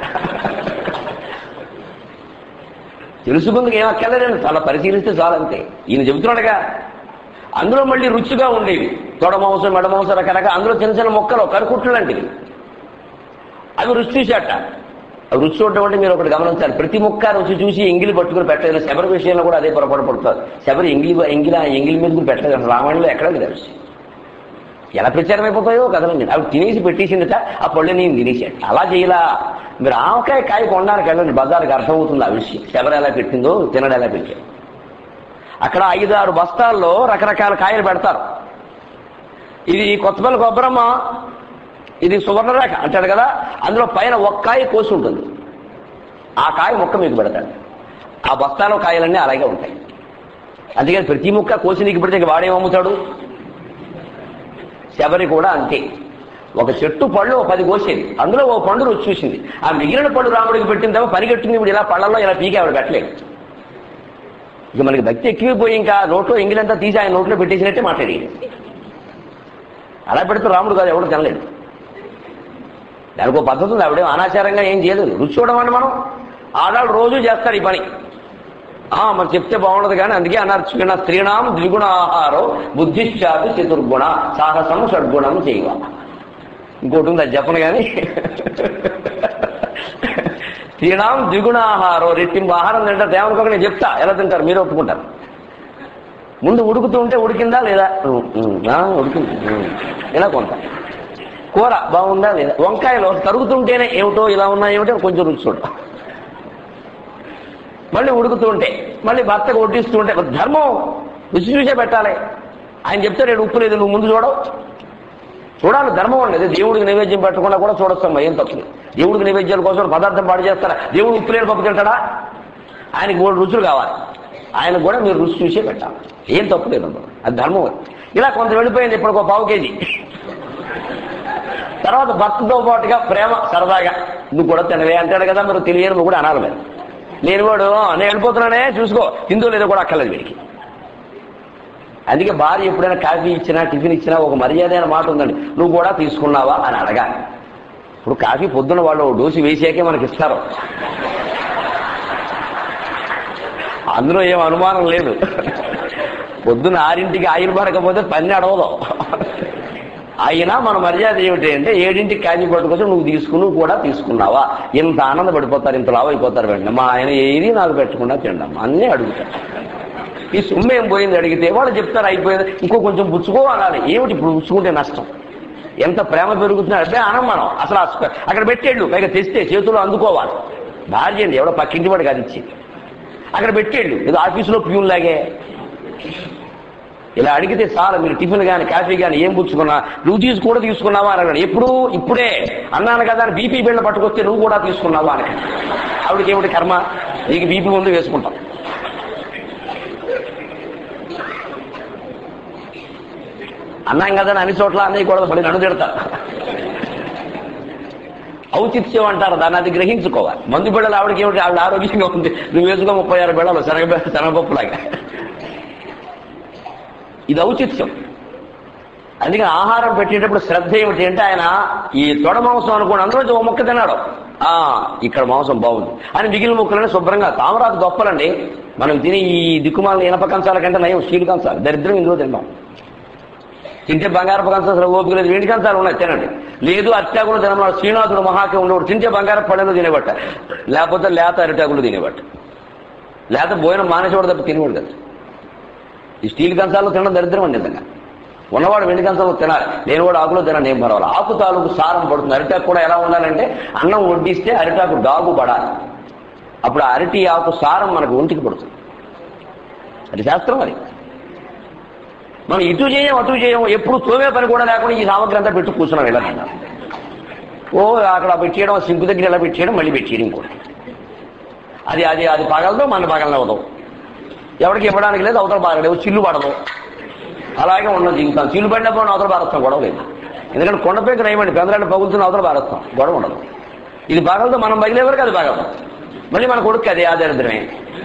తెలుసుకుందుకు ఏం అక్కర్లేదండి చాలా పరిశీలిస్తే చాలంతే ఈయన చెబుతున్నాడుగా అందులో మళ్ళీ రుచిగా ఉండేవి తొడ మాంసం మెడ మాంసం రకరకాల అందులో చిన్న చిన్న మొక్కలు కరుకుట్లు లాంటివి అవి రుచి చూశాట అవి రుచి చూడటం అంటే మీరు ఒకటి గమనించాలి ప్రతి ముక్క రుచి చూసి ఎంగిలి పట్టుకుని పెట్టలేదు శబరి విషయంలో కూడా అదే పొరపాటు పడుతుంది శబరి ఎంగిలి ఎంగిలి ఎంగిలి మీద కూడా పెట్టలేదు అసలు రామాయణంలో ఎక్కడ లేదు రుచి ఎలా ప్రచారం అయిపోతాయో కదలండి అవి తినేసి పెట్టేసిందట ఆ పళ్ళు నేను తినేసాడు అలా చేయలా మీరు ఆవకాయ కాయ కొనడానికి వెళ్ళండి బజార్కి అర్థమవుతుంది ఆ విషయం శబరి ఎలా పెట్టిందో తినడం ఎలా పెట్టాడు అక్కడ ఐదారు బస్తాల్లో రకరకాల కాయలు పెడతారు ఇది కొత్తపల్లి కొబ్బరమ్మ ఇది సువర్ణరేఖ అంటాడు కదా అందులో పైన ఒక్క కాయ కోసి ఉంటుంది ఆ కాయ ముక్క మీకు పెడతాడు ఆ బస్తాలో కాయలన్నీ అలాగే ఉంటాయి అందుకని ప్రతి ముక్క కోసి నీకు పెడితే ఇంక వాడేం అమ్ముతాడు శబరి కూడా అంతే ఒక చెట్టు పళ్ళు ఓ పది కోసేది అందులో ఓ పండు రుచి చూసింది ఆ మిగిలిన పళ్ళు రాముడికి పెట్టిన తర్వాత పరిగెట్టింది ఇప్పుడు ఇలా పళ్ళల్లో ఇలా పీకి ఆవిడ పెట్టలేదు ఇక మనకి భక్తి ఎక్కువైపోయి ఇంకా నోట్లో ఎంగిలంతా తీసి ఆయన నోట్లో పెట్టేసినట్టే మాట్లాడేది అలా పెడితే రాముడు కాదు ఎవడు తినలేదు దానికి ఒక పద్ధతి ఉంది ఆవిడేం అనాచారంగా ఏం చేయలేదు రుచి చూడమండి మనం ఆడాళ్ళు రోజు చేస్తారు ఈ పని ఆ మరి చెప్తే బాగుండదు కానీ అందుకే అన్నారు చిన్న స్త్రీణాం ద్విగుణ ఆహారం బుద్ధిశ్చాపి చతుర్గుణ సాహసం షడ్గుణం చేయవ ఇంకోటి ఉంది అది చెప్పను కానీ స్త్రీణాం ద్విగుణ ఆహారం రెట్టింపు ఆహారం తింటారు ఏమనుకోక నేను చెప్తా ఎలా తింటారు మీరు ఒప్పుకుంటారు ముందు ఉడుకుతూ ఉంటే ఉడికిందా లేదా ఉమ్, ఉమ్, ఆ, ఉడికింది ఉమ్. ఇలా కొంత కూర బాగుందా లేదా వంకాయలు తరుగుతుంటేనే ఏమిటో ఇలా ఉన్నా ఏమిటో కొంచెం రుచి చూడటం మళ్ళీ ఉడుకుతూ ఉంటే మళ్ళీ భర్తకు వడ్డిస్తూ ఉంటే మరి ధర్మం రుచి చూసే పెట్టాలి ఆయన చెప్తే నేను ఉప్పు లేదు నువ్వు ముందు చూడవు చూడాలి ధర్మం ఉండేది దేవుడికి నైవేద్యం పెట్టకుండా కూడా చూడొస్తాం ఏం తప్పు లేదు. దేవుడికి నైవేద్యాల కోసం పదార్థం పాడు చేస్తారా దేవుడు ఉప్పు లేని పప్పు తింటాడా ఆయనకి మూడు రుచులు కావాలి ఆయన కూడా మీరు రుచి చూసే పెట్టాలి ఏం తప్పు లేదు అందులో. అది ధర్మం అది. ఇలా కొంత వెళ్ళిపోయింది ఇప్పుడు ఒక పావు కేజీ తర్వాత భక్తితో పాటుగా ప్రేమ సరదాగా నువ్వు కూడా తినవే అంటాడు కదా మీరు తెలియని నువ్వు కూడా అనాలి మరి లేనివాడు "ఆ, నేను వెళ్ళిపోతున్నానే చూసుకో హిందూ లేదో కూడా అక్కర్లేదు వీడికి అందుకే భార్య ఎప్పుడైనా కాఫీ ఇచ్చినా టిఫిన్ ఇచ్చినా ఒక మర్యాదైన మాట ఉందండి నువ్వు కూడా తీసుకున్నావా అని అడగాలి ఇప్పుడు కాఫీ పొద్దున వాళ్ళు ఓ డోసు వేసాకే మనకి ఇస్తారు అందులో ఏం అనుమానం లేదు పొద్దున ఆరింటికి ఆయిల్ పడకపోతే పని అడవదు అయినా మన మర్యాద ఏమిటి అంటే ఏడింటికి కాజీ పట్టుకొచ్చి నువ్వు తీసుకుని నువ్వు కూడా తీసుకున్నావా ఇంత ఆనందపడిపోతారు ఇంత లావు అయిపోతారు వెంటనే మా ఆయన ఏది నాకు పెట్టకుండా తినడం అన్నీ అడుగుతారు ఈ సొమ్ము ఏం పోయింది అడిగితే వాళ్ళు చెప్తారు అయిపోయింది ఇంకో కొంచెం పుచ్చుకో అనాలి ఏమిటి ఇప్పుడు పుచ్చుకుంటే నష్టం ఎంత ప్రేమ పెరుగుతున్నా అదే అనం మనం అసలు ఆ స్ప- అక్కడ పెట్టేళ్ళు పైగా తెస్తే చేతులు అందుకోవాలి భార్య అండి ఎవడో పక్కింటి వాడికి అది ఇచ్చి అక్కడ పెట్టేళ్ళు ఏదో ఆఫీసులో ప్యూన్ లాగే ఇలా అడిగితే సార్ మీరు టిఫిన్ కానీ కాఫీ కానీ ఏం పుచ్చుకున్నా నువ్వు తీసు కూడా తీసుకున్నావా అని అన్నాడు ఎప్పుడు ఇప్పుడే అన్నాను కదా అని బీపీ బిళ్ళ పట్టుకొస్తే నువ్వు కూడా తీసుకున్నావా అని ఆవిడకి ఏమిటి కర్మ నీకు బీపీ ముందు వేసుకుంటాం అన్నాం కదా అని అన్ని చోట్ల అన్నయ్య కూడా పడి నన్ను తిడతారు ఔచిత్యం అంటారు దాన్ని అది గ్రహించుకోవాలి మందు బిళ్ళలు ఆవిడకి ఏమిటి ఆవిడ ఆరోగ్యంగా ఉంది నువ్వు వేసుకో ముప్పై ఆరు బిళ్ళలు శనగ శనగపప్పులాగా ఇది ఔచిత్యం అందుకని ఆహారం పెట్టేటప్పుడు శ్రద్ధ ఏమిటి అంటే ఆయన ఈ తొడ మాంసం అనుకోండి అందులో ఓ మొక్క తిన్నాడు ఆ ఇక్కడ మాంసం బాగుంది అని మిగిలిన ముక్కలని శుభ్రంగా తామరాకు దొప్పలండి మనం తిని ఈ దిక్కుమాల ఇనప కంచాల కంటే నయం స్టీల్ కంచాలు దరిద్రం ఇందులో తింటాం తింటే బంగారపు కంచాలు ఓపిక లేదు వెండి కంచాలు ఉన్నాయి తినండి లేదు అత్యాకులు తినమన్నాడు శ్రీనాథుడు మహాకి ఉండేవాడు తింటే బంగారపు పళ్ళెలు తినేబట్ట లేకపోతే లేత అరిటాకులు తినేబట్ట లేత భోజనం మానేసేవాడు తప్ప తినేవాడు కదా ఈ స్టీల్ కంచాలు తినడం దరిద్రం అండి నిజంగా ఉన్నవాడు వెండి కంచాలు తినాలి నేను కూడా ఆకులో తినండి ఏం పర్వాలేదు ఆకు తాలూకు సారం పడుతుంది అరిటాకు కూడా ఎలా ఉండాలంటే అన్నం వడ్డిస్తే అరిటాకు డాగు పడాలి అప్పుడు ఆ అరటి ఆకు సారం మనకు ఒంటికి పడుతుంది అది శాస్త్రం అది మనం ఇటు చేయం అటు చేయం ఎప్పుడు తోమే పని కూడా లేకుండా ఈ సామగ్రి అంతా పెట్టు కూర్చున్నాం ఇలా ఓ అక్కడ పెట్టేయడం సింకు దగ్గర ఇలా పెట్టేయడం మళ్ళీ పెట్టేయడం ఇంకోటి అది అది అది పగలదు మన పగలనే అవుతాం ఎవరికి ఇవ్వడానికి లేదు అవతల బాగలేదు చిల్లు పడదు అలాగే ఉన్న జీవితం చిల్లు పడినప్పుడు అవతల భారస్తాం గొడవ లేదు ఎందుకంటే కొండపేక నయమండి పెందరాన్ని పగులుతున్న అవతల భారస్తాం గొడవ ఉండదు ఇది పగలదు మనం పగిలే వరకు అది పగలదు మళ్ళీ మన కొడుకు అది ఆ దరిద్రమే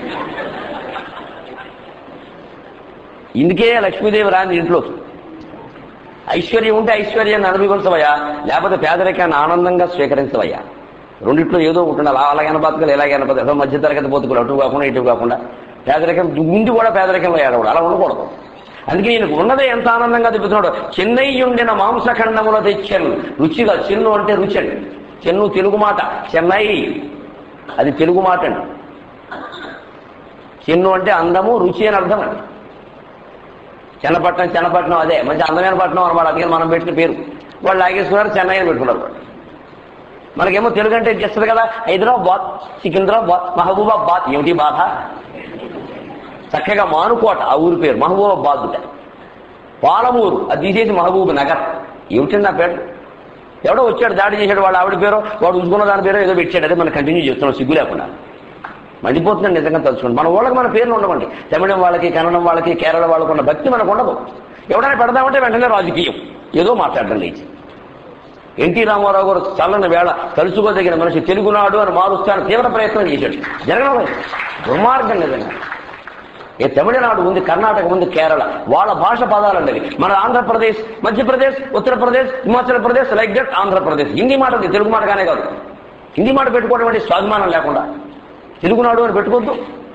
ఇందుకే లక్ష్మీదేవి రాని ఇంట్లో ఐశ్వర్యం ఉంటే ఐశ్వర్యాన్ని అనుభవించవయ్యా లేకపోతే పేదరికాన్ని ఆనందంగా స్వీకరించవయ్యా రెండిట్లో ఏదో ఉంటుంది అలా అలాగైనా బతకలు ఎలాగైనా బతకలు మధ్య తరగతి బతుకులు అటు కాకుండా ఇటు కాకుండా పేదరికం ఉండి కూడా పేదరికంలో ఏడవడు అలా ఉండకూడదు అందుకే ఈయనకు ఉన్నదే ఎంత ఆనందంగా తిప్పుతున్నాడు చెన్నై ఉండిన మాంసఖండముల తెచ్చాను రుచిగా చెన్ను అంటే రుచి అండి చెన్ను తెలుగు మాట చెన్నై అది తెలుగు మాట అండి చెన్ను అంటే అందము రుచి అని అర్థం అండి చెన్నపట్నం చెన్నపట్నం అదే మంచి అందమైన పట్నం అనమాట అందుకని మనం పెట్టిన పేరు వాళ్ళు లాగేసుకున్నారు చెన్నై అని పెట్టుకున్నారు వాళ్ళు. మనకేమో తెలుగు అంటే చేస్తుంది కదా హైదరాబాద్ సికింద్రాబాద్ మహబూబాబాద్ ఏమిటి బాధ చక్కగా మానుకోట ఆ ఊరి పేరు మహబూబాబాద్ ఉంటే పాలమూరు అది తీసేసి మహబూబ్ నగర్ ఏమిటండి నా పేరు ఎవడో వచ్చాడు దాడి చేశాడు వాళ్ళ ఆవిడ పేరు వాడు ఉంచుకున్న దాని పేరు ఏదో పెట్టాడు అదే మనం కంటిన్యూ చేస్తున్నాం సిగ్గు లేకుండా మండిపోతుందని నిజంగా తలుచుకోండి మన వాళ్ళకి మన పేర్లు ఉండవండి తమిళం వాళ్ళకి కన్నడం వాళ్ళకి కేరళ వాళ్ళకు ఉన్న భక్తి మనకు ఉండదు ఎవడైనా పెడదామంటే వెంటనే రాజకీయం ఏదో మాట్లాడడం లేచి ఎన్టీ రామారావు గారు చల్లని వేళ తలుచుకోదగిన మనిషి తెలుగునాడు అని మారుస్తాను తీవ్ర ప్రయత్నం చేశాడు జరగడం దుర్మార్గం నిజంగా ఏ తమిళనాడు ఉంది కర్ణాటక ఉంది కేరళ వాళ్ళ భాష పదాలండి అవి మన ఆంధ్రప్రదేశ్ మధ్యప్రదేశ్ ఉత్తరప్రదేశ్ హిమాచల్ ప్రదేశ్ లైక్ దట్ ఆంధ్రప్రదేశ్ హిందీ మాట ఉంది తెలుగు మాట కానే కాదు హిందీ మాట పెట్టుకోవడం అంటే స్వాభిమానం లేకుండా తెలుగునాడు అని పెట్టుకోవద్దు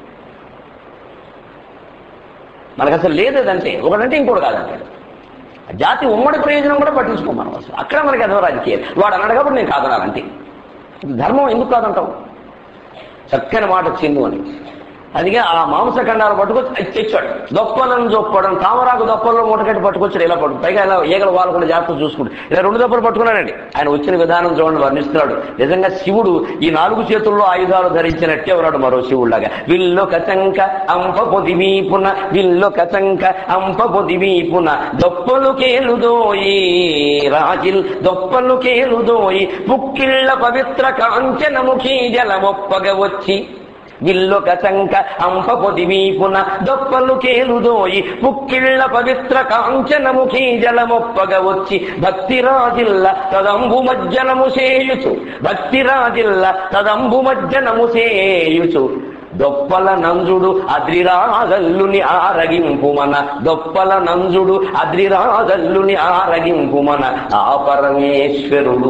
మనకు అసలు లేదు అదంటే ఒకటంటే ఇంకోటి కాదంటాడు జాతి ఉమ్మడి ప్రయోజనం కూడా పట్టించుకోం మనం అసలు అక్కడ మనకి అదో రాజకీయం వాడు అన్నాడు కాబట్టి నేను కాదనాలంటే ధర్మం ఎందుకు కాదంటావు చక్కని మాట చెందు అని అందుకే ఆ మాంసఖండాలు పట్టుకొచ్చి అది తెచ్చాడు దొప్పలను చొప్పడం తామరాకు దొప్పల్లో మూటకట్టి పట్టుకొచ్చాడు ఇలా పట్టు పైగా ఇలా ఈగలు వాళ్ళకుండా జాగ్రత్త చూసుకుంటు ఇలా రెండు దొప్పలు పట్టుకున్నాడండి ఆయన వచ్చిన విధానం చూడండి వర్ణిస్తున్నాడు నిజంగా శివుడు ఈ నాలుగు చేతుల్లో ఆయుధాలు ధరించినట్టే ఉన్నాడు మరో శివుడిలాగా విల్లో కచంక అంప పొదివీపున విల్లో కచంక అంప పొదివీపున దొప్పలు కేలుదోయి రాజిల్ దొప్పలు కేలుదోయి పుక్కిళ్ళ పవిత్ర కాంచనముఖీ జలమొప్పగ వచ్చి విల్లొక చంక అంప పొదివీపున దొప్పలు కేలుదోయి పుక్కిళ్ళ పవిత్ర కాంచనముఖీ జలమొప్పగ వచ్చి భక్తిరాజిల్ల తదంబు మజ్జనము సేయుచు భక్తిరాజిల్ల తదంబు మజ్జనము సేయుచు దొప్పల నంజుడు అద్రిరాగల్లుని ఆరగింపుమన దొప్పల నంజుడు అద్రిరాగల్లుని ఆరగింపుమన ఆ పరమేశ్వరుడు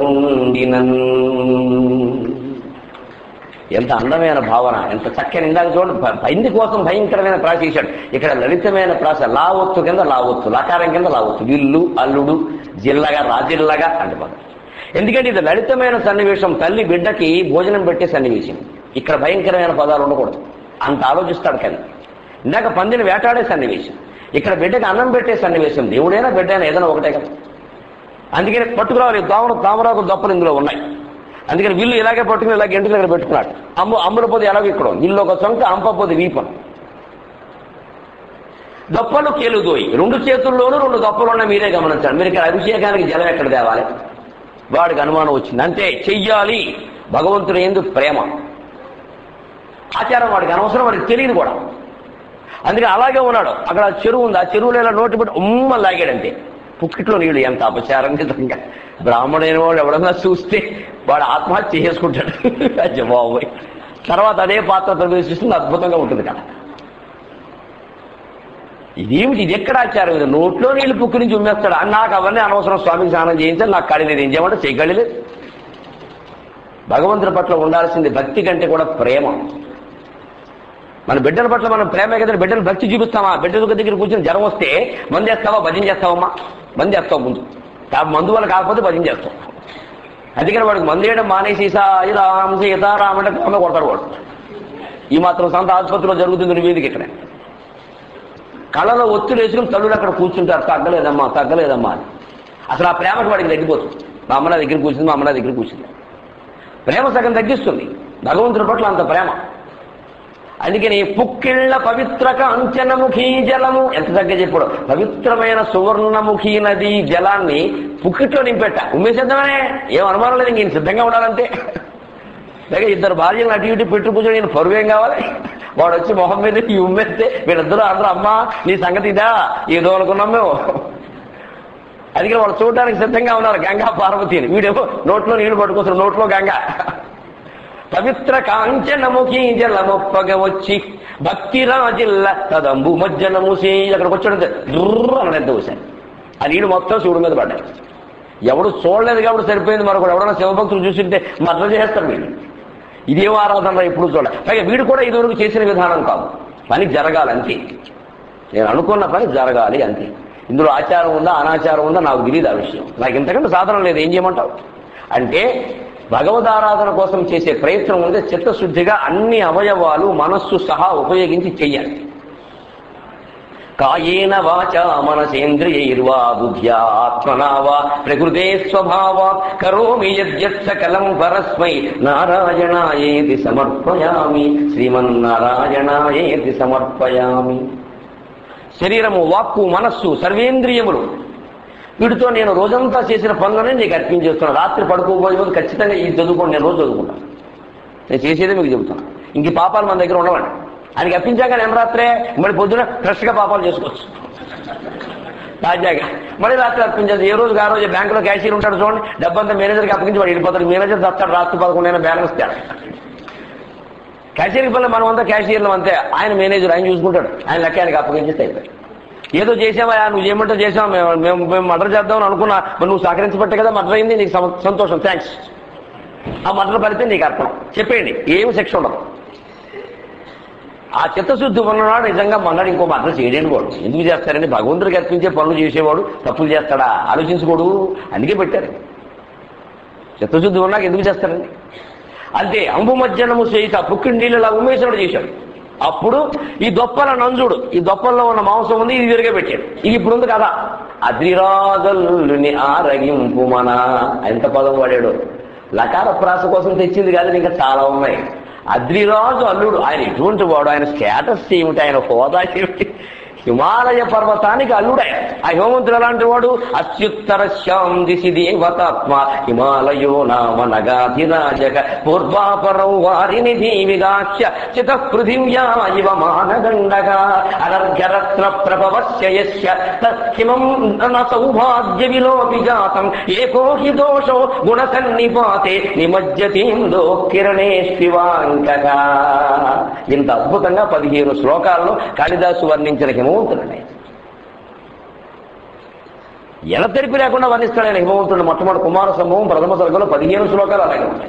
రకుండినన్ ఎంత అందమైన భావన ఎంత చక్కని ఇందాక చూడండి ప- పైంది కోసం భయంకరమైన ప్రాస చేశాడు ఇక్కడ లలితమైన ప్రాస లావొత్తు కింద లావొత్తు లకారం కింద లావొత్తు విల్లు అల్లుడు జిల్లగా రాజిల్లగా అంటే పదం ఎందుకంటే ఇది లలితమైన సన్నివేశం తల్లి బిడ్డకి భోజనం పెట్టే సన్నివేశం ఇక్కడ భయంకరమైన పదాలు ఉండకూడదు అంత ఆలోచిస్తాడు కానీ ఇందాక పందిని వేటాడే సన్నివేశం ఇక్కడ బిడ్డకి అన్నం పెట్టే సన్నివేశం దేవుడైనా బిడ్డైనా ఏదైనా ఒకటే కదా అందుకని పట్టుకురావాలి తామర తామరాకు దొప్పలు ఇందులో ఉన్నాయి అందుకని విల్లు ఇలాగే పట్టుకుని ఇలా గంట దగ్గర పెట్టుకున్నాడు అమ్ము అమ్ముల పోతే ఎలాగో ఇక్కడ ఇల్లు ఒక సొంత అంపపోతే వీపం దొప్పలు కేలుదోయి రెండు చేతుల్లోనూ రెండు దొప్పలు ఉన్నాయి మీరే గమనించండి మీరు ఇక్కడ అభిషేకానికి జలం ఎక్కడ తేవాలి వాడికి అనుమానం వచ్చింది అంతే చెయ్యాలి భగవంతుడు ఎందుకు ప్రేమ ఆచారం వాడికి అనవసరం వాడికి తెలియదు కూడా అందుకని అలాగే ఉన్నాడు అక్కడ చెరువు ఉంది ఆ చెరువులో ఇలా నోటి పెట్టి ఉమ్మ లాగాడంతే పుక్కిట్లో నీళ్ళు ఎంత అపచారం నిజంగా బ్రాహ్మణైన వాడు ఎవడన్నా చూస్తే వాడు ఆత్మహత్య చేసుకుంటాడు అయ్య బాబోయ్ తర్వాత అదే పాత్ర ప్రవేశిస్తుంది అద్భుతంగా ఉంటుంది కదా ఇదేమిటి ఇది ఎక్కడ ఆచారం ఇది నోట్లో నీళ్లు పుక్కు నుంచి ఉమ్మేస్తాడు అని నాకు అవన్నీ అనవసరం స్వామికి స్నానం చేయించాలి నాకు కడి లేదు ఏం చేయమంటే చేయగలి లేదు భగవంతుడి పట్ల ఉండాల్సింది భక్తి కంటే కూడా ప్రేమ మన బిడ్డల పట్ల మనం ప్రేమ కదా బిడ్డలు భక్తి చూపిస్తామా బిడ్డల దగ్గర కూర్చొని జ్వరం వస్తే మందు చేస్తావా భజన చేస్తావమ్మా మందు చేస్తావు ముందు కా- మందు వల్ల కాకపోతే భజన చేస్తావు అందుకని వాడికి మందు వేయడం మానేసి సాయి రామ్ సీతారామ అంటే కొమ్మ కొడతాడు వాడు ఈ మాత్రం సంత ఆసుపత్రిలో జరుగుతుంది వీధికి ఇక్కడ కళ్ళలో ఒత్తిడి వేసుకుని తల్లులు అక్కడ కూర్చుంటారు తగ్గలేదమ్మా తగ్గలేదమ్మా అని అసలు ఆ ప్రేమకు వాడికి తగ్గిపోతుంది మా అమ్మ నా దగ్గర కూర్చుంది మా అమ్మ నా దగ్గర కూర్చుంది ప్రేమ సగం తగ్గిస్తుంది భగవంతుడి పట్ల అంత ప్రేమ అందుకని పుక్కిళ్ళ పవిత్రక అంచనముఖీ జలము ఎంత తగ్గ చెప్పాడు పవిత్రమైన సువర్ణముఖి నది జలాన్ని పుక్కిట్లో నింపెట్ట ఉమ్మేసేద్దామనే ఏం అనుమానం లేదు ఇంక ఈయన సిద్ధంగా ఉండాలంటే లేక ఇద్దరు భార్యలను అటు ఇటు పెట్టు కూర్చొని నేను పరువేం కావాలి వాడు వచ్చి మొహం మీద ఈ ఉమ్మేస్తే వీళ్ళిద్దరూ అందరూ అమ్మా నీ సంగతి ఇదా ఏదో అనుకున్నాం మేము అందుకని వాళ్ళు చూడడానికి సిద్ధంగా ఉన్నారు గంగా పార్వతిని వీడేమో నోట్లో నీళ్లు పట్టుకొస్తారు నోట్లో గంగా పవిత్ర కాంచనముఖి జలమొప్పగ వచ్చి భక్తి రాజిల్ల తదంబు మజ్జనము చేయి అక్కడికి వచ్చాడు దుర్ర అన్నది వచ్చాను ఆ నీళ్ళు మొత్తం శివుడి మీద పడ్డాయి ఎవడు చూడలేదు కాబట్టి సరిపోయింది మరొకడు ఎవడన్నా శివభక్తులు చూసింటే మర్ర చేస్తారు వీళ్ళు ఇదేం ఆరాధన ఇప్పుడు చూడ పైగా వీడు కూడా ఇదివరకు చేసిన విధానం కాదు పని జరగాలి అంతే నేను అనుకున్న పని జరగాలి అంతే ఇందులో ఆచారం ఉందా అనాచారం ఉందా నాకు తెలియదు ఆ విషయం నాకు ఇంతకంటే సాధన లేదు ఏం చేయమంటావు అంటే భగవద్ ఆరాధన కోసం చేసే ప్రయత్నం ఉంటే చిత్తశుద్ధిగా అన్ని అవయవాలు మనస్సు సహా ఉపయోగించి చెయ్యాలి కాయేన వాచ మనసేంద్రియైర్వా బుద్ధ్యా ఆత్మనా వా ప్రకృతే స్వభావా కరోమి యద్యత్ సకలం పరస్మై నారాయణాయేతి సమర్పయామి శ్రీమన్నారాయణాయేతి సమర్పయామి శరీరము వాక్కు మనస్సు సర్వేంద్రియములు వీటితో నేను రోజంతా చేసిన పనులనే నీకు అర్పించేస్తున్నాను రాత్రి పడుకోబోయే ముందు ఖచ్చితంగా ఇది చదువుకోండి నేను రోజు చదువుకుంటాను నేను చేసేదే మీకు చెబుతాను ఇంక ఈ పాపాలు మన దగ్గర ఉండవండి ఆయనకి అప్పించాక నేను రాత్రే మళ్ళీ పొద్దున ఫ్రెష్గా పాపాలు చేసుకోవచ్చు తాజాగా మళ్ళీ రాత్రి అర్పించేది ఏ రోజు ఆ రోజు బ్యాంకులో క్యాషియర్ ఉంటాడు చూడండి డబ్బంతా మేనేజర్కి అప్పగించి వాడు వెళ్ళిపోతాడు మేనేజర్ దస్తాడు రాత్రి పదకొండైనా బ్యాలెన్స్ తేడా క్యాషియర్కి పనులు మనం అంతా క్యాషియర్లు అంతే ఆయన మేనేజర్ ఆయన చూసుకుంటాడు ఆయన లెక్క ఆయనకి అప్పగించేస్తే అయిపోయి ఏదో చేసావా నువ్వు చేయమంటే చేసావా మేము మేము మేము మర్డర్ చేద్దామని అనుకున్నా మరి నువ్వు సహకరించబట్టే కదా మర్డర్ అయింది నీకు సం- సంతోషం థ్యాంక్స్ ఆ మర్డర్ ఫలితం నీకు అర్థం చెప్పేయండి ఏమి శిక్ష ఉండదు ఆ చిత్తశుద్ధి ఉన్నవాడు నిజంగా మన్నాడు ఇంకో మర్డర్ చేయలేని వాడు ఎందుకు చేస్తారని భగవంతుడికి అర్పించే పనులు చేసేవాడు తప్పులు చేస్తాడా ఆలోచించుకోడు అందుకే పెట్టారు చిత్తశుద్ధి ఉన్నాక ఎందుకు చేస్తారండి అంతే అంబు మధ్యాహ్నము చేయిత పుక్కిడి నీళ్ళలా ఉమ్మేశ్వరుడు చేశాడు అప్పుడు ఈ దొప్పల నంజుడు ఈ దొప్పల్లో ఉన్న మాంసం ఉంది ఇది విరిగా పెట్టాడు ఇది ఇప్పుడు ఉంది కదా అద్రిరాగల్లుని ఆరగింపు మన ఎంత పదం వాడాడు లకార ప్రాస కోసం తెచ్చింది కాదు ఇంకా చాలా ఉన్నాయి అద్రిరాజు అల్లుడు ఆయన ఎటువంటి వాడు ఆయన స్టేటస్ ఏమిటి ఆయన హోదా ఏమిటి హిమాలయ పర్వతానికి అల్లుడే ఆ హేమంతుడు ఎలాంటి వాడు అత్యుత్తర శ్యాం దిశి దేవతాత్మ హిమాలయో నామ నగాధిరాజక పూర్వాపరౌ వారిని దీవిగాక్ష్య చిత పృథివ్యా ఇవ మానగండగా అనర్ఘరత్న ప్రభవస్య యస్య తత్కిమం న సౌభాగ్య విలోపి జాతం ఏకో హి దోషో గుణ సన్నిపాతే నిమజ్జతీందో కిరణే శివాంకగా ఇంత అద్భుతంగా పదిహేను శ్లోకాల్లో కాళిదాసు వర్ణించిన హిమవంతుడండి ఎలా తెరిపి లేకుండా వర్ణిస్తాడు ఆయన హిమవంతుడు మొట్టమొదటి కుమార సంభవం ప్రథమ సర్గంలో పదిహేను శ్లోకాలు అలాగే ఉంటాయి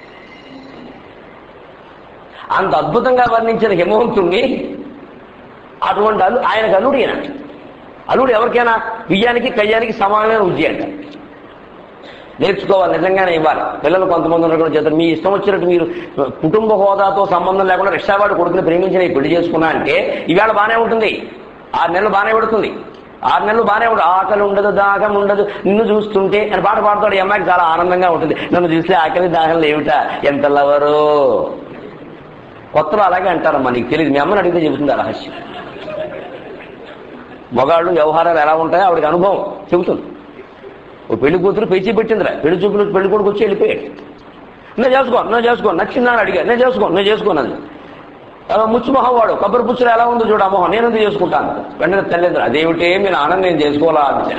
అంత అద్భుతంగా వర్ణించిన హిమవంతుణ్ణి అటువంటి అల్లు ఆయనకు అల్లుడు ఈయన అల్లుడు ఎవరికైనా బియ్యానికి కయ్యానికి సమానమైన ఉద్య అంట నేర్చుకోవాలి నిజంగానే ఇవ్వాలి పిల్లలు కొంతమంది ఉన్నారు కూడా చేస్తారు మీ ఇష్టం వచ్చినట్టు మీరు కుటుంబ హోదాతో సంబంధం లేకుండా రిక్షావాడు కొడుకుని ప్రేమించిన ఈ పెళ్లి చేసుకున్నా అంటే ఈవేళ బాగానే ఉంటుంది ఆరు నెలలు బాగానే పెడుతుంది ఆరు నెలలు బాగానే ఉండదు ఆకలి ఉండదు దాహం ఉండదు నిన్ను చూస్తుంటే అని పాట పాడతాడు ఈ అమ్మాయికి చాలా ఆనందంగా ఉంటుంది నన్ను చూస్తే ఆకలి దాహం లేవుట ఎంత లవరు కొత్తలో అలాగే అంటారమ్మా నీకు తెలియదు మీ అమ్మని అడిగితే చెబుతుంది ఆ రహస్యం మగాళ్ళు వ్యవహారాలు ఎలా ఉంటాయో ఆవిడకి అనుభవం చెబుతుంది ఓ పెళ్లి కూతురు పేచి పెట్టిందిరా పెళ్లి చూపులు పెళ్లి కొడుకు వచ్చి వెళ్ళిపోయాడు నేను చేసుకో నేను చేసుకో నచ్చిందా అని అడిగా నేను చేసుకో నేను చేసుకోనది అలా ముచ్చుమొహం వాడు కొబ్బరి పుచ్చులు ఎలా ఉందో చూడు అమ్మోహం నేను ఎందుకు చేసుకుంటాను వెంటనే తెల్లేదు అదేమిటి మీ నాన్న నేను చేసుకోవాలా అని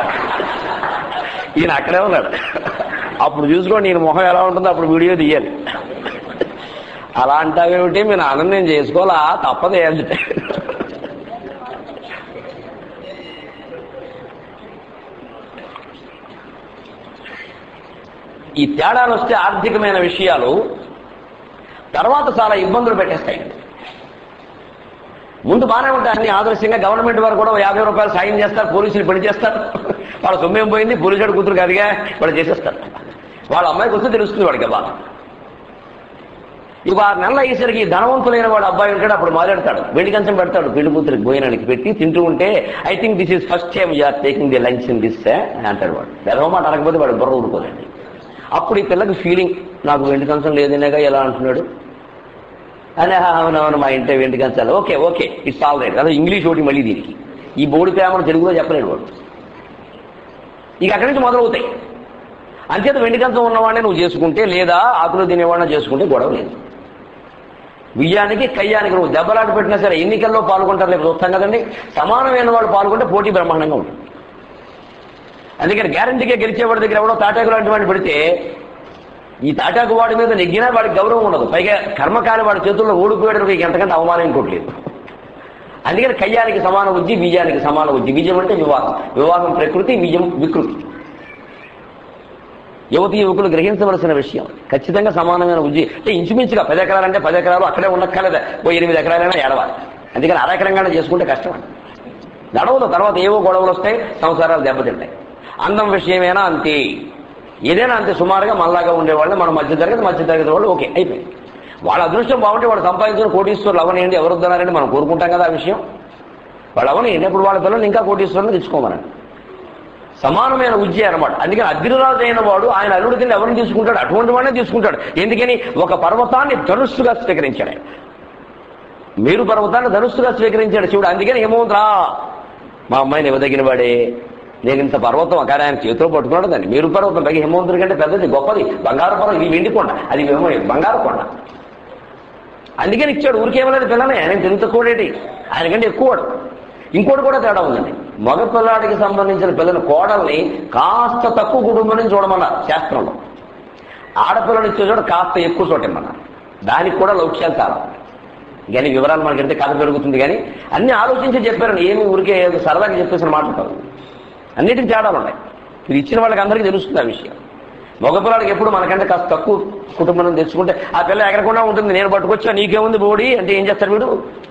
ఈయన అక్కడే ఉన్నాడు అప్పుడు చూసుకోండి ఈయన మొహం ఎలా ఉంటుందో అప్పుడు వీడియో తీయాలి అలా అంటావేమిటి మీ నాన్న నేను చేసుకోవాలా తప్పదు ఏంటంటే ఈ తేడాలు వస్తే ఆర్థికమైన విషయాలు తర్వాత చాలా ఇబ్బందులు పెట్టేస్తాయి ముందు బాగానే ఉంటాయి అన్ని ఆదర్శంగా గవర్నమెంట్ వారు కూడా ఓ యాభై రూపాయలు సాయం చేస్తారు పోలీసులు పని చేస్తారు వాళ్ళ సొమ్మేం పోయింది పోలీసుడు కూతురు కాదుగా వాళ్ళు చేసేస్తారు వాళ్ళ అమ్మాయికి వస్తే తెలుస్తుంది వాడికి బాధ ఇక ఆరు నెలలు అయ్యేసరికి ఈ ధనవంతులైన వాడు అబ్బాయి ఉంటాడు అప్పుడు మాట్లాడతాడు వెండి కంచం పెడతాడు పెళ్లి కూతురికి భోజనానికి పెట్టి తింటూ ఉంటే I think this is first time you're taking the lunch in this అంటాడు వాడు వెదవ మాట అనకపోతే వాడు బుర్ర ఊరుకోదండి అప్పుడు ఈ పిల్లకి ఫీలింగ్ నాకు వెండి కంచం లేదనేగా ఎలా అంటున్నాడు అని అవునవును మా ఇంటే వెండి కంచాలి okay okay it's all right అదే ఇంగ్లీష్ ఒకటి మళ్ళీ దీనికి ఈ బోర్డు ప్రేమను తెలుగులో చెప్పలేడు వాడు ఇక అక్కడి నుంచి మొదలవుతాయి అంచేత వెండి కంచం ఉన్నవాడిని నువ్వు చేసుకుంటే లేదా ఆకులు తినేవాడిని చేసుకుంటే గొడవ లేదు విజయానికి కయ్యానికి నువ్వు దెబ్బలాట పెట్టినా సరే ఎన్నికల్లో పాల్గొంటారు లేకపోతే చూస్తాం కదండి సమానమైన వాళ్ళు పాల్గొంటే పోటీ బ్రహ్మాండంగా ఉంటుంది అందుకని గ్యారంటీగా గెలిచేవాడి దగ్గర ఎవడో తాటాకు లాంటి వాడిని పెడితే ఈ తాటాకు వాడి మీద నెగ్గినా వాడికి గౌరవం ఉండదు పైగా కర్మకాలి వాడి చేతుల్లో ఓడిపోయాడు నీకు ఎంతకంటే అవమానం ఇంకోట్లేదు అందుకని కయ్యానికి సమాన ఉజ్జి బీజానికి సమాన ఉజ్జి బీజం అంటే వివాహం వివాహం ప్రకృతి బీజం వికృతి యువతి యువకులు గ్రహించవలసిన విషయం ఖచ్చితంగా సమానమైన ఉజ్జి అంటే ఇంచుమించుగా పది ఎకరాలంటే పది ఎకరాలు అక్కడే ఉండక్కర్లేదా ఓ ఎనిమిది ఎకరాలైనా ఏడవాలి అందుకని అరెకరంగానే చేసుకుంటే కష్టం గడవదు తర్వాత ఏవో గొడవలు వస్తాయి సంసారాలు దెబ్బతింటాయి అందం విషయమైనా అంతే ఏదైనా అంతే సుమారుగా మనలాగా ఉండేవాళ్ళు మనం మధ్య తరగతి మధ్య తరగతి వాళ్ళు ఓకే అయిపోయింది వాళ్ళ అదృష్టం బాగుంటే వాళ్ళు సంపాదించిన కోటీశ్వరులు అవనేయండి ఎవరు వద్దన్నారని మనం కోరుకుంటాం కదా ఆ విషయం వాళ్ళు అవనేయండి ఇప్పుడు వాళ్ళ పిల్లలు ఇంకా కోటీశ్వరులు తెచ్చుకోమనండి సమానమైన ఉజ్జే అనమాట అందుకని అగ్నిరాజు అయిన వాడు ఆయన అల్లుడి కింద ఎవరిని తీసుకుంటాడు అటువంటి వాడినే తీసుకుంటాడు ఎందుకని ఒక పర్వతాన్ని ధనుస్సుగా స్వీకరించాడు ఆయన మీరు పర్వతాన్ని ధనుస్సుగా స్వీకరించాడు శివుడు అందుకని ఏమవుతుందా మా అమ్మాయిని ఇవ్వదగిన వాడే నేను ఇంత పర్వతం కానీ ఆయన చేతిలో పట్టుకున్నాడు దాన్ని మీరు పర్వతం పైగా హిమవంతుడి కంటే పెద్దది గొప్పది బంగారు పర్వతం ఇది వెండి కొండ అది ఏమో బంగారు కొండ అందుకని ఇచ్చాడు ఊరికేమలేదు పిల్లనే ఆయన తెలివి తక్కువడేటి ఆయన కంటే ఎక్కువడు ఇంకోటి కూడా తేడా ఉందండి మగ పిల్లాడికి సంబంధించిన పిల్లల కోడల్ని కాస్త తక్కువ కుటుంబం నుంచి చూడమన్నారు శాస్త్రంలో ఆడపిల్లని ఇచ్చే చోట కాస్త ఎక్కువ చోట ఇమ్మన్నారు దానికి కూడా లౌక్యాలు చాలా ఉన్నాయి. కానీ వివరాలు మనకంటే కథ పెరుగుతుంది కానీ అన్ని ఆలోచించి చెప్పారండి ఏమి ఊరికే సరదాగా చెప్పేసిన మాట కాదు అన్నిటికి తేడాలు ఉన్నాయి ఇది ఇచ్చిన వాళ్ళకి అందరికీ తెలుస్తుంది ఆ విషయం మగపిల్లాడికి ఎప్పుడు మనకంటే కాస్త తక్కువ కుటుంబం నుంచి తెచ్చుకుంటే ఆ పిల్ల ఎగరకుండా ఉంటుంది నేను పట్టుకొచ్చా నీకేముంది బోడి అంటే ఏం చేస్తాడు వీడు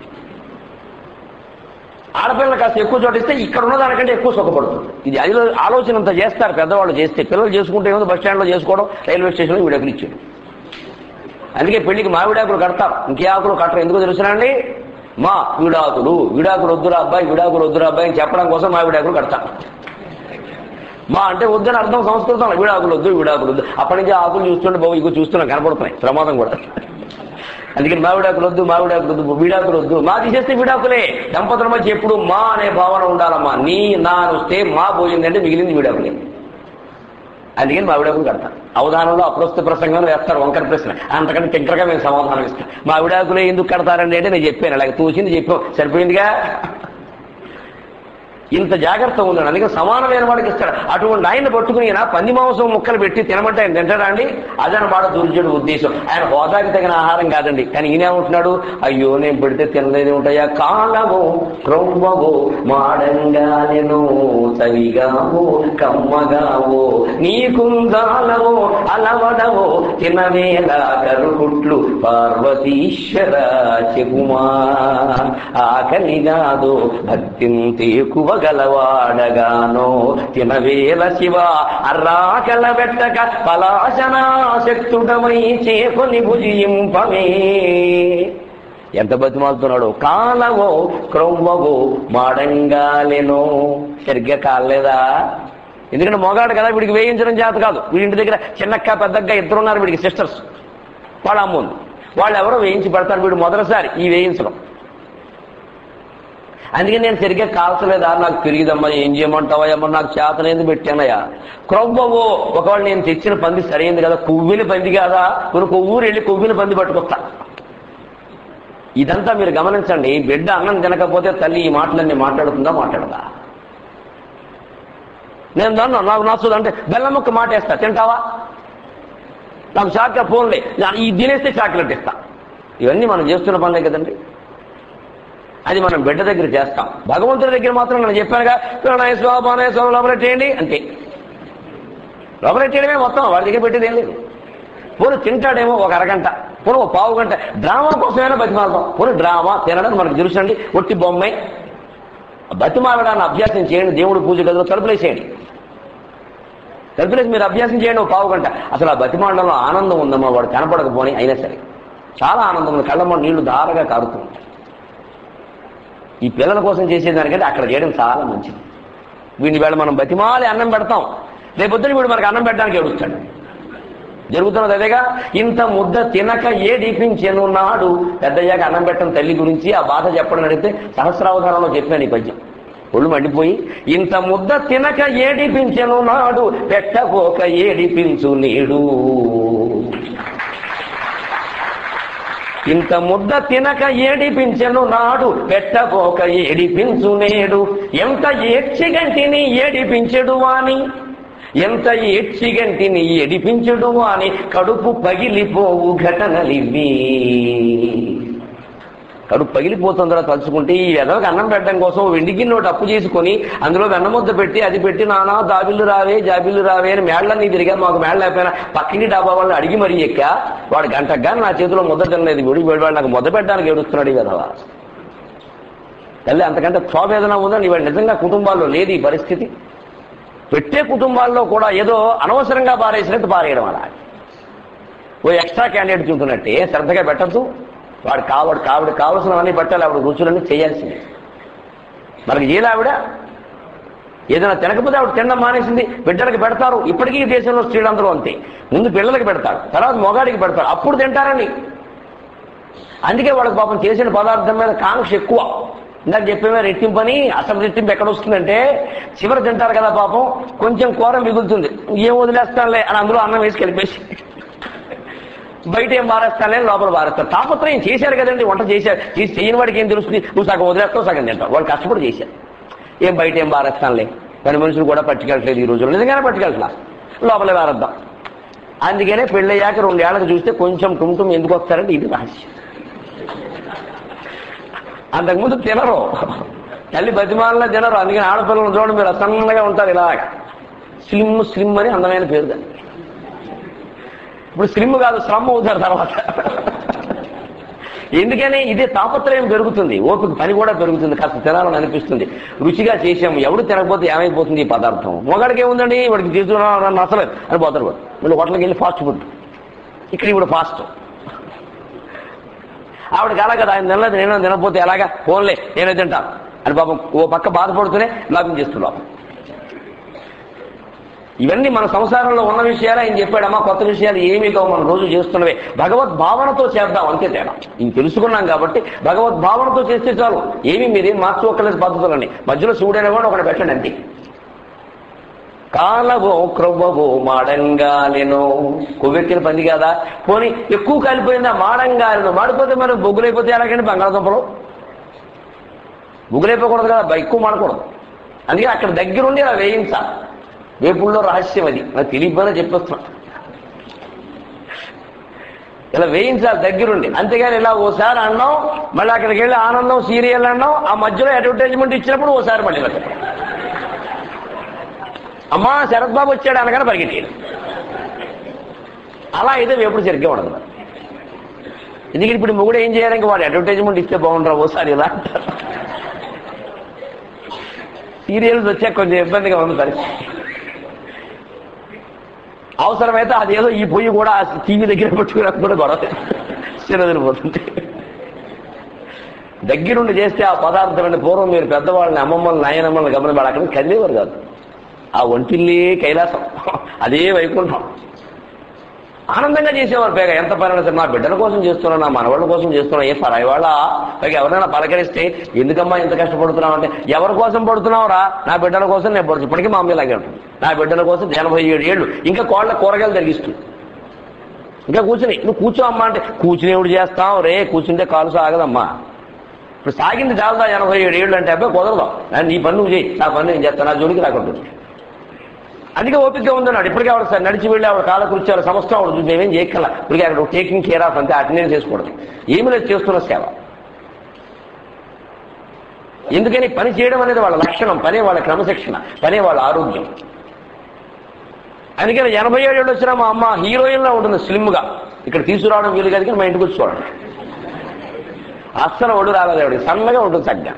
ఆడపిల్లలు కాస్త ఎక్కువ చోట ఇస్తే ఇక్కడ ఉన్న దానికంటే ఎక్కువ సుఖపడుతుంది ఇది అది ఆలోచన అంత చేస్తారు పెద్దవాళ్ళు చేస్తే పిల్లలు చేసుకుంటే ఏముంది బస్ స్టాండ్లో చేసుకోవడం రైల్వే స్టేషన్లో వీడకులు ఇచ్చాడు అందుకే పెళ్లికి మావిడాకులు కడతారు ఇంకే ఆకులు కట్టరు ఎందుకో తెలుసునండి మా విడాకులు విడాకులు వద్దురా అబ్బాయి విడాకులు వద్దురా అబ్బాయి అని చెప్పడం కోసం మా విడాకులు కడతారు మా అంటే వద్దని అర్థం సంస్కృతం విడాకులు వద్దు విడాకులు వద్దు అప్పటి నుంచి ఆ ఆకులు చూస్తుంటే బాబు ఇగో చూస్తున్నాం కనపడుతున్నాయి ప్రమాదం కూడా అందుకని మా విడాకులు వద్దు మా విడాకులు వద్దు విడాకులు వద్దు మా తీసేస్తే విడాకులే దంపతుల మధ్య ఎప్పుడు మా అనే భావన ఉండాలమ్మా నీ నా అని వస్తే మా పోయిందంటే మిగిలింది విడాకులే అందుకని మా విడాకులు కడతాను అవధానంలో అప్రస్తుత ప్రసంగంలో వేస్తారు వంకర ప్రశ్న అంతకంటే తింకరగా మేము సమాధానం ఇస్తాం మా విడాకులే ఎందుకు కడతారండి అంటే నేను చెప్పాను అలాగే తూచింది చెప్పాం సరిపోయిందిగా ఇంత జాగ్రత్త ఉందండి అందుకని సమానమైన వాడికి ఇస్తాడు అటువంటి ఆయన పట్టుకుని ఈయన పంది మాంసం ముక్కలు పెట్టి తినమంటే ఆయన తింటాడా అండి అదని వాడు దుర్జుడు ఉద్దేశం ఆయన హోదాకి తగిన ఆహారం కాదండి కానీ ఈయన ఏమంటున్నాడు అయ్యో నేను పెడితే తినలేదు ఉంటాయా కాలవో క్రొవ్వవో మాడంగానెను చవిగావో కమ్మగావో నీకుందాలవో అలవడవో తినవేల కరుకుట్లు పార్వతీశ్వర చెగుమా ఆకలి కాదు భక్తింత ఎక్కువగలవాడగానో తినవేల శివ అర్రాకల పెట్టక పలాశనా శక్తుడమై చేకొని భుజింపమే ఎంత బతిమాలుతున్నాడు కాలవో క్రొవ్వవో మాడంగాలెనో సరిగ్గా కాలేదా ఎందుకంటే మొగాడు కదా వీడికి వేయించడం చేత కాదు వీడి ఇంటి దగ్గర చిన్నక్క పెద్దక్క ఇద్దరు ఉన్నారు వీడికి సిస్టర్స్ వాళ్ళ అమ్మ ఉంది వాళ్ళు ఎవరో వేయించి పెడతారు వీడు మొదటిసారి ఈ వేయించడం అందుకే నేను సరిగ్గా కాల్చలేదా నాకు తిరిగిదమ్మా ఏం చేయమంటావా ఏమో నాకు చేతనేది పెట్టానయ్యా క్రొవ్వవో ఒకవేళ నేను తెచ్చిన పంది సరైంది కదా కొవ్విన పంది కాదా కొన్ని కొవ్వూరు వెళ్ళి కొవ్విన పంది పట్టుకొస్తా ఇదంతా మీరు గమనించండి బిడ్డ అన్నం తినకపోతే తల్లి ఈ మాటలన్నీ మాట్లాడుతుందా మాట్లాడదా నేను దాన్ని నాకు నచ్చదు అంటే బెల్లం ముక్క మాట వేస్తా తింటావా నాకు చాక్లెట్ ఫోన్లే ఈ తినేస్తే చాక్లెట్ ఇస్తా ఇవన్నీ మనం చేస్తున్న పనులే కదండి అది మనం బిడ్డ దగ్గర చేస్తాం భగవంతుడి దగ్గర మాత్రం నేను చెప్పానుగా ప్రణయ స్వాపానయ స్వామి లోపలెట్టేయండి అంతే లోపలెట్టేయడమే మొత్తం వాడి దగ్గర పెట్టేది ఏం లేదు పోను తింటాడేమో ఒక అరగంట పోను ఒక పావు గంట డ్రామా కోసమైనా బతిమాలతాం పోను డ్రామా తినడం మనకు తెలుసండి ఒట్టి బొమ్మే బతిమాలడాన్ని అభ్యాసం చేయండి దేవుడు పూజ గదిలో తలుపులేసేయండి తలుపులేసి మీరు అభ్యాసం చేయండి ఒక పావు గంట అసలు ఆ బతిమాలడంలో ఆనందం ఉందమ్మా వాడు కనపడకపోని అయినా సరే చాలా ఆనందం ఉంది కళ్ళమ్మ నీళ్లు దారగా కారుతూ ఉంటాయి ఈ పిల్లల కోసం చేసేదానికంటే అక్కడ చేయడం చాలా మంచిది వీడిని వేళ మనం బతిమాలి అన్నం పెడతాం రేపొద్దున వీడు మనకు అన్నం పెట్టడానికి ఏడుస్తాడు జరుగుతున్నది అదేగా ఇంత ముద్ద తినక ఏ డిపించెను నాడు పెద్దయ్యాక అన్నం పెట్టని తల్లి గురించి ఆ బాధ చెప్పడం అడిగితే సహస్రావధానంలో చెప్పాను ఈ పద్యం ఒళ్ళు మండిపోయి ఇంత ముద్ద తినక ఏడిపించెను నాడు పెట్టబోక ఏడిపించు నీడు ఇంత ముద్ద తినక ఏడిపించెను నాడు పెట్టబోక ఏడిపించు నేడు ఎంత ఏడ్చిగంటిని ఏడిపించెడు వాని ఎంత ఏడ్చిగంటిని ఏడిపించుడు అని కడుపు పగిలిపోవు ఘటనలివి కడుపు పగిలిపోతుందిరా తలుచుకుంటే ఈ ఎదవకి అన్నం పెట్టడం కోసం వెండి గిన్నె అప్పు చేసుకొని అందులో వెన్నముద్ద పెట్టి అది పెట్టి నానా దాబిల్లు రావే జాబిల్లు రావే అని మేళ్ళని తిరిగా మాకు మేళ్ళ అయిపోయినా పక్కింటి డాబా వాళ్ళని అడిగి మరీ ఎక్క వాడు గంటకు కానీ నా చేతిలో ముద్ద తినలేదు వీడికి వాడు నాకు ముద్ద పెట్టడానికి ఏడుస్తున్నాడు ఈ విధవా తల్లి అంతకంటే క్షోభ ఏదైనా ఉందని ఇవాడు నిజంగా కుటుంబాల్లో లేదు ఈ పరిస్థితి పెట్టే కుటుంబాల్లో కూడా ఏదో అనవసరంగా పారేసినట్టు పారేయడం అలా ఓ ఎక్స్ట్రా క్యాండిడేట్ చూస్తున్నట్టే శ్రద్ధగా పెట్టద్దు వాడు కావడు కావిడ కావలసినవన్నీ పెట్టాలి ఆవిడ రుచులన్నీ చేయాల్సింది మనకి చేయలే ఆవిడ ఏదైనా తినకపోతే ఆవిడ తినడం మానేసింది బిడ్డలకి పెడతారు ఇప్పటికీ ఈ దేశంలో స్త్రీలందరూ అంతే ముందు పిల్లలకి పెడతారు తర్వాత మొగాడికి పెడతారు అప్పుడు తింటారని అందుకే వాళ్ళకి పాపం చేసిన పదార్థం మీద కాంక్ష ఎక్కువ ఇందాక చెప్పేమే రెట్టింపని అసలు రెట్టింపు ఎక్కడ వస్తుందంటే చివరి తింటారు కదా పాపం కొంచెం కూర మిగులుతుంది ఏం వదిలేస్తానులే అని అందులో అన్నం వేసి కలిపేసి బయట ఏం బారేస్తానులే లోపల బారేస్తారు తాపత్రయం చేశారు కదండి వంట చేశారు చేసి చేయని వాడికి ఏం తెలుస్తుంది నువ్వు సగం వదిలేస్తావు సగం తింటావు వాళ్ళు కష్టపడి చేశారు ఏం బయట ఏం బారేస్తానులే పని మనుషులు కూడా పట్టుకెళ్ళట్లేదు ఈ రోజుల్లో నిజంగానే పట్టుకెళ్తున్నా లోపల బారేద్దాం అందుకనే పెళ్ళయ్యాక రెండేళ్లకు చూస్తే కొంచెం టుంటుం ఎందుకు వస్తారంటే ఇది రహస్యం అంతకుముందు తినరు తల్లి బతిమాలలో తినరు అందుకని ఆడపిల్లలు చూడండి మీరు అసన్నగా ఉంటారు ఇలాగ స్లిమ్ స్లిమ్ అని అందమైన పేరు దాన్ని ఇప్పుడు స్లిమ్ కాదు శ్రమ అవుతారు తర్వాత ఎందుకని ఇదే తాపత్రయం పెరుగుతుంది ఓపిక పని కూడా పెరుగుతుంది కాస్త తినాలని అనిపిస్తుంది రుచిగా చేసాము ఎవడు తినకపోతే ఏమైపోతుంది ఈ పదార్థం మొగడికి ఏముందండి వాడికి తీసుకున్నా నచ్చలేదు అని పోతారు వాడు వీళ్ళు హోటల్కి వెళ్ళి ఫాస్ట్ ఫుడ్ ఇక్కడ ఇప్పుడు ఫాస్ట్ ఆవిడకి అలా కదా ఆయన తినలేదు నేను తినకపోతే ఎలాగా ఫోన్లే నేనే తింటాను అని పాపం ఓ పక్క బాధపడుతూనే లాభం చేస్తున్నాం ఇవన్నీ మన సంసారంలో ఉన్న విషయాలు ఆయన చెప్పాడమ్మా కొత్త విషయాలు ఏమీ కావు మనం రోజు చేస్తున్నవే భగవద్ భావనతో చేద్దాం అంతే తేడా ఇంక తెలుసుకున్నాం కాబట్టి భగవద్ భావనతో చేస్తే చాలు ఏమి మీరేం మార్చుకోకలేదు పద్ధతులని మధ్యలో శివుడైన కూడా ఒకటి పెట్టండి అంతే కాలవో క్రొవ్వవో మాడంగాలెనో కొవ్వెక్కిన పంది కదా పోనీ ఎక్కువ కాలిపోయిందా మాడంగాలెనో మాడిపోతే మరి బొగ్గులైపోతే ఎలాగండి బంగాళదుంపలు బొగ్గులైపోకూడదు కదా ఎక్కువ మాడకూడదు అందుకే అక్కడ దగ్గరుండి అలా వేయించాలి వేపుల్లో రహస్యం అది నాకు తెలియకపోయినా చెప్పేస్తున్నా ఇలా వేయించాలి దగ్గరుండి అంతేగాని ఇలా ఓసారి అన్నాం మళ్ళీ అక్కడికి వెళ్ళి ఆనందం సీరియల్ అన్నాం ఆ మధ్యలో అడ్వర్టైజ్మెంట్ ఇచ్చినప్పుడు ఓసారి మళ్ళీ ఇలా చెప్పాలి. అమ్మా శరత్ బాబు వచ్చాడు అనగానే పరిగెట్టాడు అలా అయితే ఎప్పుడు సరిగ్గా ఉండదు మరి. ఎందుకంటే ఇప్పుడు మొగుడు ఏం చేయాలంటే వాడు అడ్వర్టైజ్మెంట్ ఇస్తే బాగుంటారు ఓసారి ఇలా అంటారు సీరియల్స్ వచ్చే కొంచెం ఇబ్బందిగా ఉంది పరిస్థితి అవసరమైతే అదేదో ఈ పొయ్యి కూడా టీవీ దగ్గర పెట్టుకుని కూడా గొడవ చిన్నదిరిపోతుంది దగ్గరుండి చేస్తే ఆ పదార్థమైన పూర్వం మీరు పెద్దవాళ్ళని అమ్మమ్మల్ని నాయనమ్మల్ని గమని వాళ్ళు అక్కడ కదిలేవారు కాదు ఆ ఒంటిల్లే కైలాసం అదే వైకుంఠం ఆనందంగా చేసేవారు పైగా ఎంత పని సరే నా బిడ్డల కోసం చేస్తున్నా నా మనవాళ్ళ కోసం చేస్తున్నా ఏ పరాయి వాళ్ళ పైగా ఎవరైనా పలకరిస్తే ఎందుకమ్మా ఇంత కష్టపడుతున్నావు అంటే ఎవరి కోసం పడుతున్నావురా నా బిడ్డల కోసం నేను పడుతుంది ఇప్పటికీ మా అమ్మ ఇలాగే ఉంటుంది నా బిడ్డల కోసం ఎనభై ఏడు ఏళ్ళు ఇంకా కోళ్ళ కూరగాయలు తగ్గిస్తుంది ఇంకా కూర్చుని నువ్వు కూర్చో అమ్మా అంటే కూర్చునేవుడు చేస్తావు రే కూర్చుంటే కాలు సాగదమ్మా ఇప్పుడు సాగింది చాలదా ఎనభై ఏడు ఏళ్ళు అంటే అబ్బాయి కుదరదు నా- నీ పని నువ్వు చేయి నా పని నేను చేస్తాను నా జోలికి రాకుండా అందుకే ఓపిక ఉందన్నాడు ఇప్పటికే ఆవిడ సార్ నడిచి వెళ్ళి ఆవిడ కాల కూర్చోవాలి సమస్తం ఆవిడ చూసి మేమేం చేయక్కల ఇప్పటికే అక్కడ టేకింగ్ కేర్ ఆఫ్ అంతే అటెండెన్స్ చేసుకోవడం ఏమి లేదు చేస్తున్న సేవ ఎందుకని పని చేయడం అనేది వాళ్ళ లక్షణం పనే వాళ్ళ క్రమశిక్షణ పనే వాళ్ళ ఆరోగ్యం అందుకని ఎనభై ఏళ్ళు వచ్చినా మా అమ్మ హీరోయిన్ లా ఉంటుంది స్లిమ్ గా ఇక్కడ తీసుకురావడం వీలు కాదు కానీ మా ఇంటికి వచ్చి చూడండి అస్సలు ఒడు రాలేదు ఆవిడకి సన్నగా ఉంటుంది సగ్గా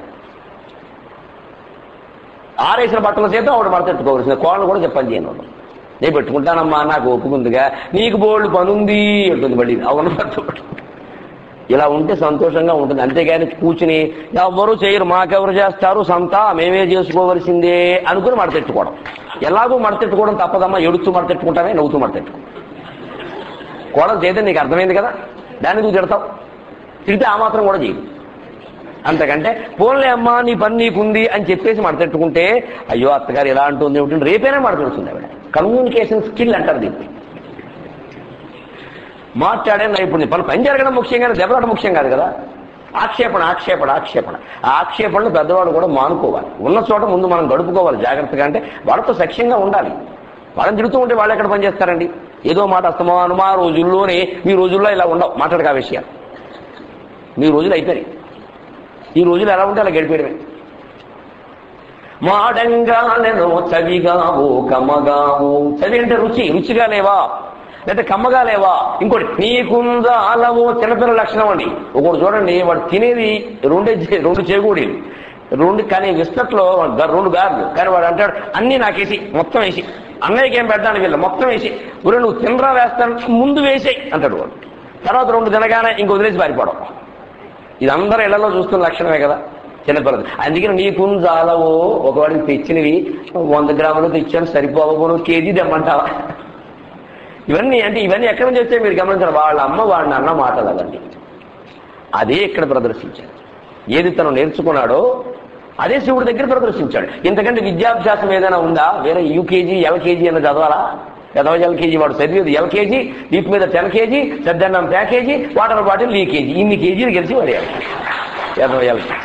ఆరేసిన బట్టల చేత ఆవిడ మడతెట్టుకోవాల్సింది కోళ్ళు కూడా చెప్పని చేయను వాళ్ళు. నేను పెట్టుకుంటానమ్మా నాకు ఒప్పుకుందిగా నీకు బోల్డ్ పనుంది అంటుంది మళ్ళీ అవును పట్టుకుంటా. ఇలా ఉంటే సంతోషంగా ఉంటుంది అంతేగాని కూర్చుని ఎవ్వరూ చేయరు మాకెవరు చేస్తారు సంత మేమే చేసుకోవలసిందే అనుకుని మడతెట్టుకోవడం ఎలాగో మడతెట్టుకోవడం తప్పదమ్మా ఎడుతూ మడతెట్టుకుంటామే నవ్వుతూ మడతెట్టుకో కోడలు చేస్తే నీకు అర్థమైంది కదా దాన్ని నువ్వు తిడతావు తిడితే ఆ మాత్రం కూడా చేయదు అంతకంటే పోన్లే అమ్మా నీ పని నీకుంది అని చెప్పేసి మడతెట్టుకుంటే అయ్యో అత్తగారు ఎలా అంటుంది ఏమిటి రేపైనా మడతెడుతుంది ఆవిడ కమ్యూనికేషన్ స్కిల్ అంటారు దీన్ని మాట్లాడే నైపుణ్యం పని పని జరగడం ముఖ్యంగానే దెబ్బలాట ముఖ్యం కాదు కదా ఆక్షేపణ ఆక్షేపణ ఆక్షేపణ ఆ ఆక్షేపణలు పెద్దవాడు కూడా మానుకోవాలి ఉన్న చోట ముందు మనం గడుపుకోవాలి జాగ్రత్తగా అంటే వాళ్ళతో సఖ్యంగా ఉండాలి వాళ్ళని తిడుతూ ఉంటే వాళ్ళు ఎక్కడ పనిచేస్తారండి ఏదో మాట అస్తమాను మా రోజుల్లోనే మీ రోజుల్లో ఇలా ఉండవు మాట్లాడక ఆ విషయాలు మీ రోజులు అయిపోయాయి ఈ రోజులు ఎలా ఉంటే అలా గడిపేయడమే మాడంగానెనో చవిగావో కమ్మగావో చవి అంటే రుచి రుచిగా లేవా లేదా కమ్మగా లేవా ఇంకోటి నీకుందాలవో చిన్నపిల్లల లక్షణం అండి ఒకటి చూడండి వాడు తినేది రెండే చే- రెండు చేకూడీలు రెండు కానీ విస్తట్లో గ- రెండు గార్లు కానీ వాడు అంటాడు అన్ని నాకేసి మొత్తం వేసి అన్నయ్యకి ఏం పెట్టడానికి వీళ్ళు మొత్తం వేసి ఒరే నువ్వు తినరా వేస్తాను ముందు వేసేయి అంటాడు వాడు తర్వాత రెండు తినగానే ఇంక వదిలేసి పారిపోవడం ఇది అందరూ ఇళ్లలో చూస్తున్న లక్షణమే కదా చిన్నపిల్లలు అందుకని నీకు జాలవో ఒకవాడికి తెచ్చినవి వంద గ్రాములు తెచ్చాను సరిపోవను కేజీ తెమ్మంటావా ఇవన్నీ అంటే ఇవన్నీ ఎక్కడి నుంచి వచ్చాయి మీరు గమనించారు వాళ్ళ అమ్మ వాళ్ళ అన్న మాటలు అదండి అదే ఇక్కడ ప్రదర్శించాడు ఏది తను నేర్చుకున్నాడో అదే శివుడి దగ్గర ప్రదర్శించాడు ఇంతకంటే విద్యాభ్యాసం ఏదైనా ఉందా వేరే యూకేజీ ఎల్కేజీ అని చదవాలా పెదవ ఎల్కేజీ వాడు చదివేది ఎల్కేజీ వీటి మీద టెన్ కేజీ సద్దన్నం ప్యాకేజీ వాటర్ బాటిల్ లీకేజీ ఇన్ని కేజీలు గెలిచి పడేయాలి పెదవ ఎల్కేజీ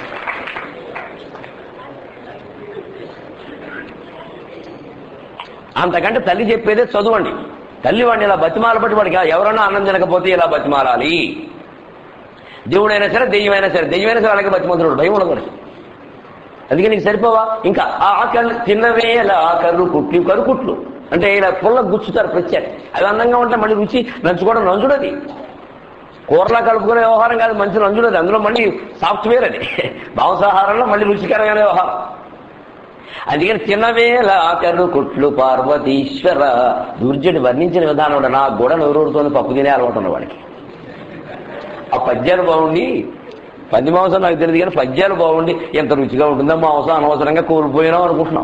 అంతకంటే తల్లి చెప్పేదే చదువండి తల్లి వాడిని ఇలా బతిమాల బట్టి వాడికి ఎవరన్నా అన్నం తినకపోతే ఇలా బతిమాలాలి దేవుడైనా సరే దెయ్యమైనా సరే దెయ్యమైనా సరే అలాగే బతిమంతుడు భయం ఉండకూడదు అందుకే నీకు సరిపోవా ఇంకా ఆ ఆకలి తిన్నవేల కర్రు కుట్లు కరుకుట్లు అంటే ఇలా పుల్ల గుచ్చుతారు ప్రత్యేక అవి అందంగా ఉంటే మళ్ళీ రుచి నంచుకోవడం నంచుడది కూరలా కలుపుకునే వ్యవహారం కాదు మంచి నంచుడది అందులో మళ్ళీ సాఫ్ట్వేర్ అది మాంసాహారంలో మళ్ళీ రుచికరమైన వ్యవహారం అందుకని తినవేల కర్రు కుట్లు పార్వతీశ్వర దుర్జుని వర్ణించిన విధానం కూడా నాకు కూడా నోరూరుతోని పప్పు తినే అలవాటు ఉన్న వాడికి ఆ పద్యాలు బాగుండి పంది మాంసం నాకు తెలియదు కానీ పద్యాలు బాగుండి ఎంత రుచిగా ఉంటుందో మాంసం అనవసరంగా కోల్పోయినాం అనుకుంటున్నాం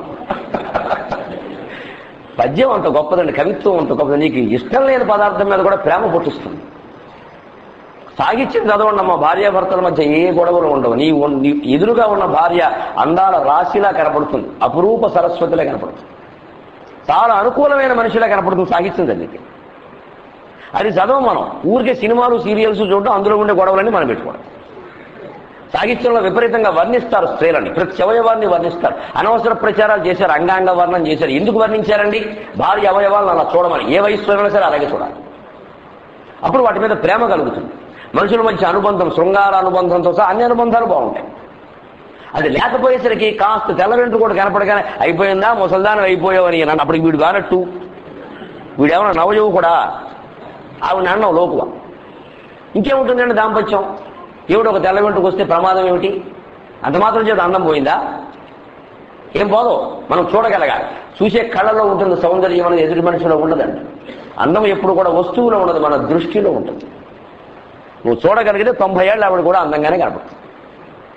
పద్యం అంత గొప్పదండి కవిత్వం అంత గొప్పది నీకు ఇష్టం లేని పదార్థం మీద కూడా ప్రేమ పుట్టిస్తుంది సాగిత్యం చదవండి అమ్మ భార్యాభర్తల మధ్య ఏ గొడవలు ఉండవు నీ ఉన్- నీ ఎదురుగా ఉన్న భార్య అందాల రాశిలా కనపడుతుంది అపురూప సరస్వతిలా కనపడుతుంది చాలా అనుకూలమైన మనిషిలా కనపడుతుంది సాహిత్యం చదివితే అది చదవం మనం ఊరికే సినిమాలు సీరియల్స్ చూడడం అందులో ఉండే గొడవలన్నీ మనం పెట్టుకోవడం సాహిత్యంలో విపరీతంగా వర్ణిస్తారు స్త్రీలని ప్రతి అవయవాన్ని వర్ణిస్తారు అనవసర ప్రచారాలు చేశారు అంగాంగ వర్ణం చేశారు ఎందుకు వర్ణించారండి భార్య అవయవాలను అలా చూడమని ఏ వయసులో అయినా సరే అలాగే చూడాలి అప్పుడు వాటి మీద ప్రేమ కలుగుతుంది మనుషుల మధ్య అనుబంధం శృంగార అనుబంధంతో సహా అన్ని అనుబంధాలు బాగుంటాయి అది లేకపోయేసరికి కాస్త తెల్ల వెంట్రు కూడా కనపడగానే అయిపోయిందా ముసల్దానం అయిపోయావని నన్ను అప్పటికి వీడు కానట్టు వీడేమన్నా నవయువు కూడా ఆవిడ అన్నం లోకువ ఇంకేముంటుందండి దాంపత్యం ఏమిటి ఒక తెల్ల వెంట్రుకు వస్తే ప్రమాదం ఏమిటి అంత మాత్రం చేత అందం పోయిందా ఏం పోదు మనం చూడగలగాలి చూసే కళ్ళలో ఉంటుంది సౌందర్యం అనేది ఎదుటి మనిషిలో ఉండదండి అందం ఎప్పుడు కూడా వస్తువులో ఉండదు మన దృష్టిలో ఉంటుంది నువ్వు చూడగలిగితే తొంభై ఏళ్ళు ఆవిడ కూడా అందంగానే కనపడుతుంది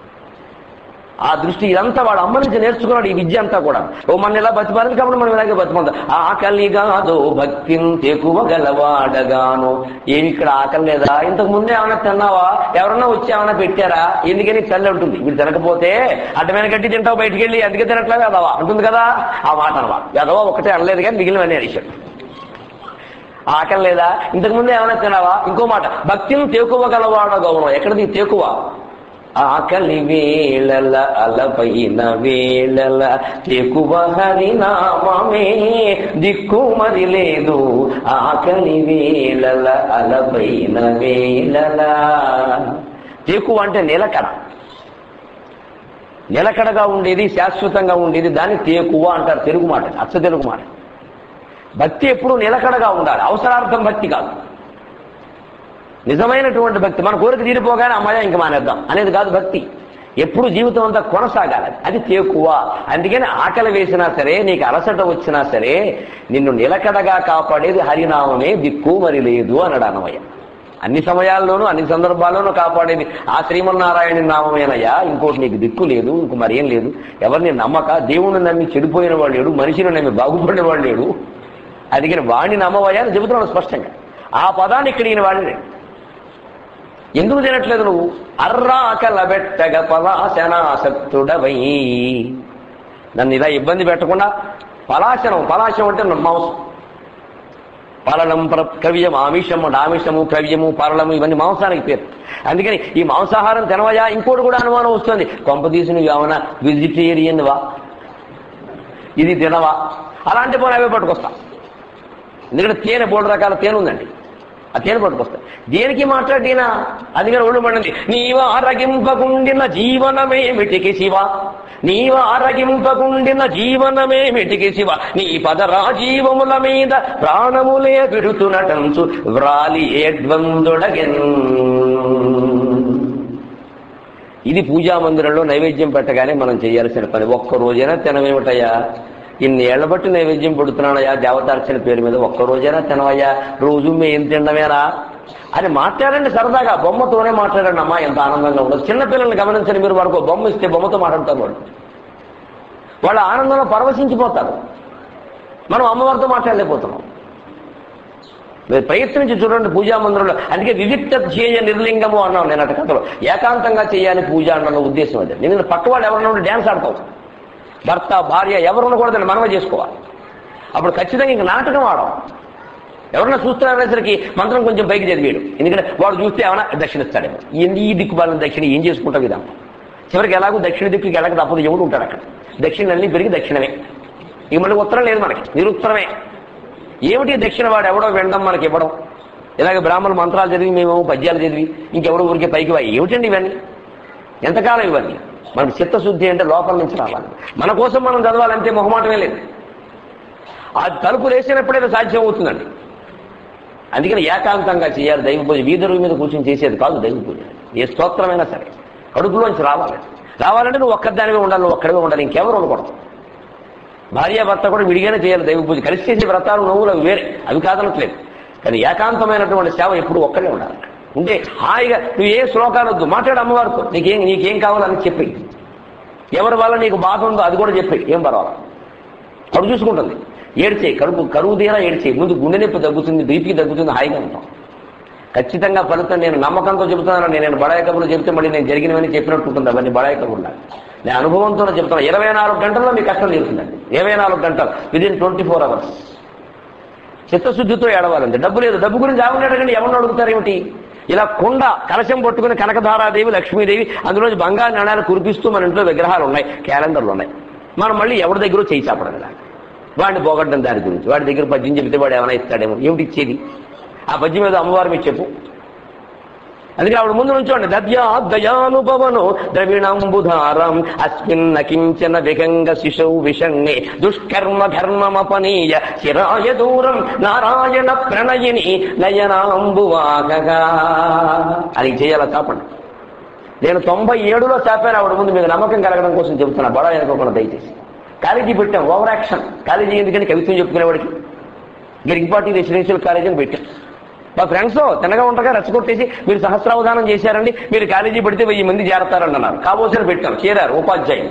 ఆ దృష్టి ఇదంతా వాడు అమ్మ నుంచి నేర్చుకున్నాడు ఈ విద్య అంతా కూడా ఓ మన ఇలా బతిమాలి కాబట్టి మనం ఇలాగే బతిమందాం ఆకలి కాదు భక్తిని తెకువ గలవాడగాను ఏమి ఇక్కడ ఆకలి లేదా ఇంతకు ముందే ఏమైనా తిన్నావా ఎవరన్నా వచ్చి ఏమైనా పెట్టారా ఎందుకని తల్లి ఉంటుంది వీడు తినకపోతే అడ్డమైన గట్టి తింటావు బయటికి వెళ్ళి అందుకే తినట్లేదు ఎదవా అంటుంది కదా ఆ మాట అనవా ఎదవా ఒకటే అనలేదు కానీ మిగిలినవన్నీ అడిగాడు ఆకలి లేదా ఇంతకు ముందే ఏమైనా తినావా ఇంకో మాట భక్తిని తేకువగలవాడ గౌరవం ఎక్కడిది తేకువ ఆకలి వేళల అలపైన వేళల తెకువ హరినామమే దిక్కు మరి లేదు ఆకలి వేళల అలపైన వేళల తెకువ అంటే నిలకడ నిలకడగా ఉండేది శాశ్వతంగా ఉండేది దాన్ని తేకువ అంటారు తెలుగు మాట అచ్చ తెలుగు మాట భక్తి ఎప్పుడూ నిలకడగా ఉండాలి అవసరార్థం భక్తి కాదు నిజమైనటువంటి భక్తి మన కోరిక తీరిపోగానే అమ్మాయి ఇంక మానేద్దాం అనేది కాదు భక్తి ఎప్పుడు జీవితం అంతా కొనసాగాలి అది తేకువ అందుకని ఆకలి వేసినా సరే నీకు అలసట వచ్చినా సరే నిన్ను నిలకడగా కాపాడేది హరినామమే దిక్కు మరి లేదు అన్నాడు అన్నమయ్య అన్ని సమయాల్లోనూ అన్ని సందర్భాల్లోనూ కాపాడేది ఆ శ్రీమన్నారాయణ నామమేనయ్యా ఇంకోటి నీకు దిక్కు లేదు ఇంక మరేం లేదు ఎవరిని నమ్మక దేవుణ్ణి నమ్మి చెడిపోయిన వాడు లేడు మనిషిని నమ్మి బాగుపడిన వాడు లేడు అందుకని వాడిని నమ్మవయ్యా అని చెబుతున్నాడు స్పష్టంగా ఆ పదాన్ని ఇక్కడ ఈయన వాడిని ఎందుకు తినట్లేదు నువ్వు అర్రాకల బెట్టగ పలాశనాసక్తుడవై నన్ను ఇలా ఇబ్బంది పెట్టకుండా పలాశనం పలాశనం అంటే మాంసం పలనం కవ్యం ఆమిషము ఆమిషము కవ్యము పరలము ఇవన్నీ మాంసానికి పేరు అందుకని ఈ మాంసాహారం తినవయా ఇంకోటి కూడా అనుమానం వస్తుంది కొంప తీసి నువ్వు ఏమైనా వెజిటేరియన్ వా ఇది తినవా అలాంటి పోనీ అవే పట్టుకొస్తా ఎందుకంటే తేనె మూడు రకాల తేనె ఉందండి ఆ తేనె పట్టుకొస్తా దేనికి మాట్లాడినా అందుకని ఒళ్ళు పడింది నీవు ఆరగింపకుండిన జీవనమేమిటికి శివ నీవు ఆరగింపకుండిన జీవనమేమిటికి శివ నీ పద రాజీవముల మీద ప్రాణములే విడుతునటంచు వ్రాలి ఏడ్వందుడగెన్ ఇది పూజా మందిరంలో నైవేద్యం పెట్టగానే మనం చేయాల్సిన పని ఒక్క రోజైనా తినమేమిటయ్యా ఇన్ని ఏళ్ల బట్టి నైవేద్యం పెడుతున్నానయ్యా దేవతార్చన పేరు మీద ఒక్క రోజైనా తినవయ్యా రోజు మేము తినడమేనా అని మాట్లాడండి సరదాగా బొమ్మతోనే మాట్లాడండి అమ్మా ఎంత ఆనందంగా ఉండదు చిన్నపిల్లల్ని గమనించండి మీరు వాడుకో బొమ్మ ఇస్తే బొమ్మతో మాట్లాడతారు వాళ్ళు వాళ్ళ ఆనందంలో పరవశించిపోతారు మనం అమ్మవారితో మాట్లాడలేకపోతున్నాం మీరు ప్రయత్నించి చూడండి పూజా మందిరంలో అందుకే వివిక్త ధ్యేయ నిర్లింగము అన్నాం నేను అటు కథలో ఏకాంతంగా చేయాలి పూజ అన్న ఉద్దేశం అది నేను పక్కవాడు ఎవరైనా ఉంటే డ్యాన్స్ ఆడతావు భర్త భార్య ఎవరు ఉండకూడదని మనమే చేసుకోవాలి అప్పుడు ఖచ్చితంగా ఇంక నాటకం ఆడం ఎవరన్నా చూస్తున్నారనేసరికి మంత్రం కొంచెం పైకి చదివేయడు ఎందుకంటే వాడు చూస్తే ఏమైనా దక్షిణిస్తాడేమో ఈ ఈ దిక్కుబాలను దక్షిణ ఏం చేసుకుంటావు ఇదా చివరికి ఎలాగో దక్షిణ దిక్కుకి ఎలాగ తప్పదు ఎవడు ఉంటాడు అక్కడ దక్షిణ అన్ని పెరిగి దక్షిణమే ఇక మళ్ళీ ఉత్తరం లేదు మనకి నిరుత్తరమే ఏమిటి దక్షిణ వాడు ఎవడో వినడం మనకి ఇవ్వడం ఇలాగ బ్రాహ్మణ మంత్రాలు చదివి మేము పద్యాలు చదివి ఇంకెవడో ఊరికే పైకి వా ఏమిటండి ఇవన్నీ ఎంతకాలం ఇవన్నీ మనకు చిత్తశుద్ధి అంటే లోపల నుంచి రావాలి మన కోసం మనం చదవాలంటే మొహమాటమే లేదు ఆ తలుపు వేసినప్పుడే అది సాధ్యం అవుతుందండి అందుకని ఏకాంతంగా చేయాలి దైవ పూజ వీధుల మీద కూర్చొని చేసేది కాదు దైవ పూజ ఏ స్తోత్రమైనా సరే కడుపులోంచి రావాలి రావాలంటే నువ్వు ఒక్కదానివే ఉండాలి నువ్వు ఒక్కడివే ఉండాలి ఇంకెవరు ఉండకూడదు భార్యాభర్త కూడా విడిగానే చేయాలి దైవ పూజ కలిసి చేసే వ్రతాలు నవ్వులు అవి వేరే అవి కాదనట్లేదు కానీ ఏకాంతమైనటువంటి సేవ ఎప్పుడు ఒక్కడే ఉండాలి ఉంటే హాయిగా నువ్వు ఏ శ్లోకాలు వద్దు మాట్లాడు అమ్మవారితో నీకేం నీకేం కావాలని చెప్పి ఎవరి వల్ల నీకు బాధ ఉందో అది కూడా చెప్పి ఏం పర్వాలేదు కడుపు చూసుకుంటుంది ఏడ్చేయి కడుపు కరువు తీరా ఏడ్చేయి ముందు గుండె నొప్పి తగ్గుతుంది బీపీ తగ్గుతుంది హాయిగా ఉంటాం ఖచ్చితంగా ఫలితం నేను నమ్మకంతో చెబుతున్నాను నేను బడాయి కబుర్లు చెప్తే మళ్ళీ నేను జరిగినవని చెప్పినట్టు ఉంటుంది అవన్నీ బడాయి కబుర్లు నేను అనుభవంతో చెప్తాను ఇరవై నాలుగు గంటల్లో మీ కష్టం తీరుతుందండి ఇరవై నాలుగు గంటలు విదిన్ ట్వంటీ ఫోర్ అవర్స్ చిత్తశుద్ధితో ఏడవాలండి డబ్బు లేదు డబ్బు గురించి ఆవిడ అడగండి ఎవరిని అడుగుతారు ఏమిటి ఇలా కుండ కలశం పట్టుకుని కనకధారాదేవి లక్ష్మీదేవి అందులో బంగారు నాణాలు కురిపిస్తూ మన ఇంట్లో విగ్రహాలు ఉన్నాయి క్యాలెండర్లు ఉన్నాయి మనం మళ్ళీ ఎవరి దగ్గర చేయి చాపడం కదా వాడిని పోగొట్టడం దాని గురించి వాడి దగ్గర పద్యం చెబితే వాడు ఏమైనా ఇస్తాడేమో ఏమిటి ఇచ్చేది ఆ పద్యం మీద అమ్మవారి మీద చెప్పు అందుకే ఆవిడ ముందు నుంచోండి దద్యా దయానుభవను ద్రవిణంబుధారం అస్మిన్న కించన విగంగ శిశౌ విషణ్ణే దుష్కర్మ ధర్మమపనీయ చిరాయ దూరం నారాయణ ప్రణయిని నయనాంబువాగగా అది చేయాల చాపండి నేను తొంభై ఏడులో చాపాను ఆవిడ ముందు మీకు నమ్మకం కలగడం కోసం చెబుతున్నా బడా అనుకోకుండా దయచేసి కాలేజీ పెట్టాం ఓవర్ యాక్షన్ కాలేజీ ఎందుకని కవిత్వం చెప్పుకునేవాడికి గిరిగిపాటి రెసిడెన్షియల్ కాలేజీ అని పెట్టాం మా ఫ్రెండ్స్ తినగా ఉండగా రెచ్చగొట్టేసి మీరు సహస్రావధానం చేశారండి మీరు కాలేజీ పెడితే వెయ్యి మంది చేరతారండి అన్నారు కాబోసిన పెట్టాం చేరారు ఉపాధ్యాయులు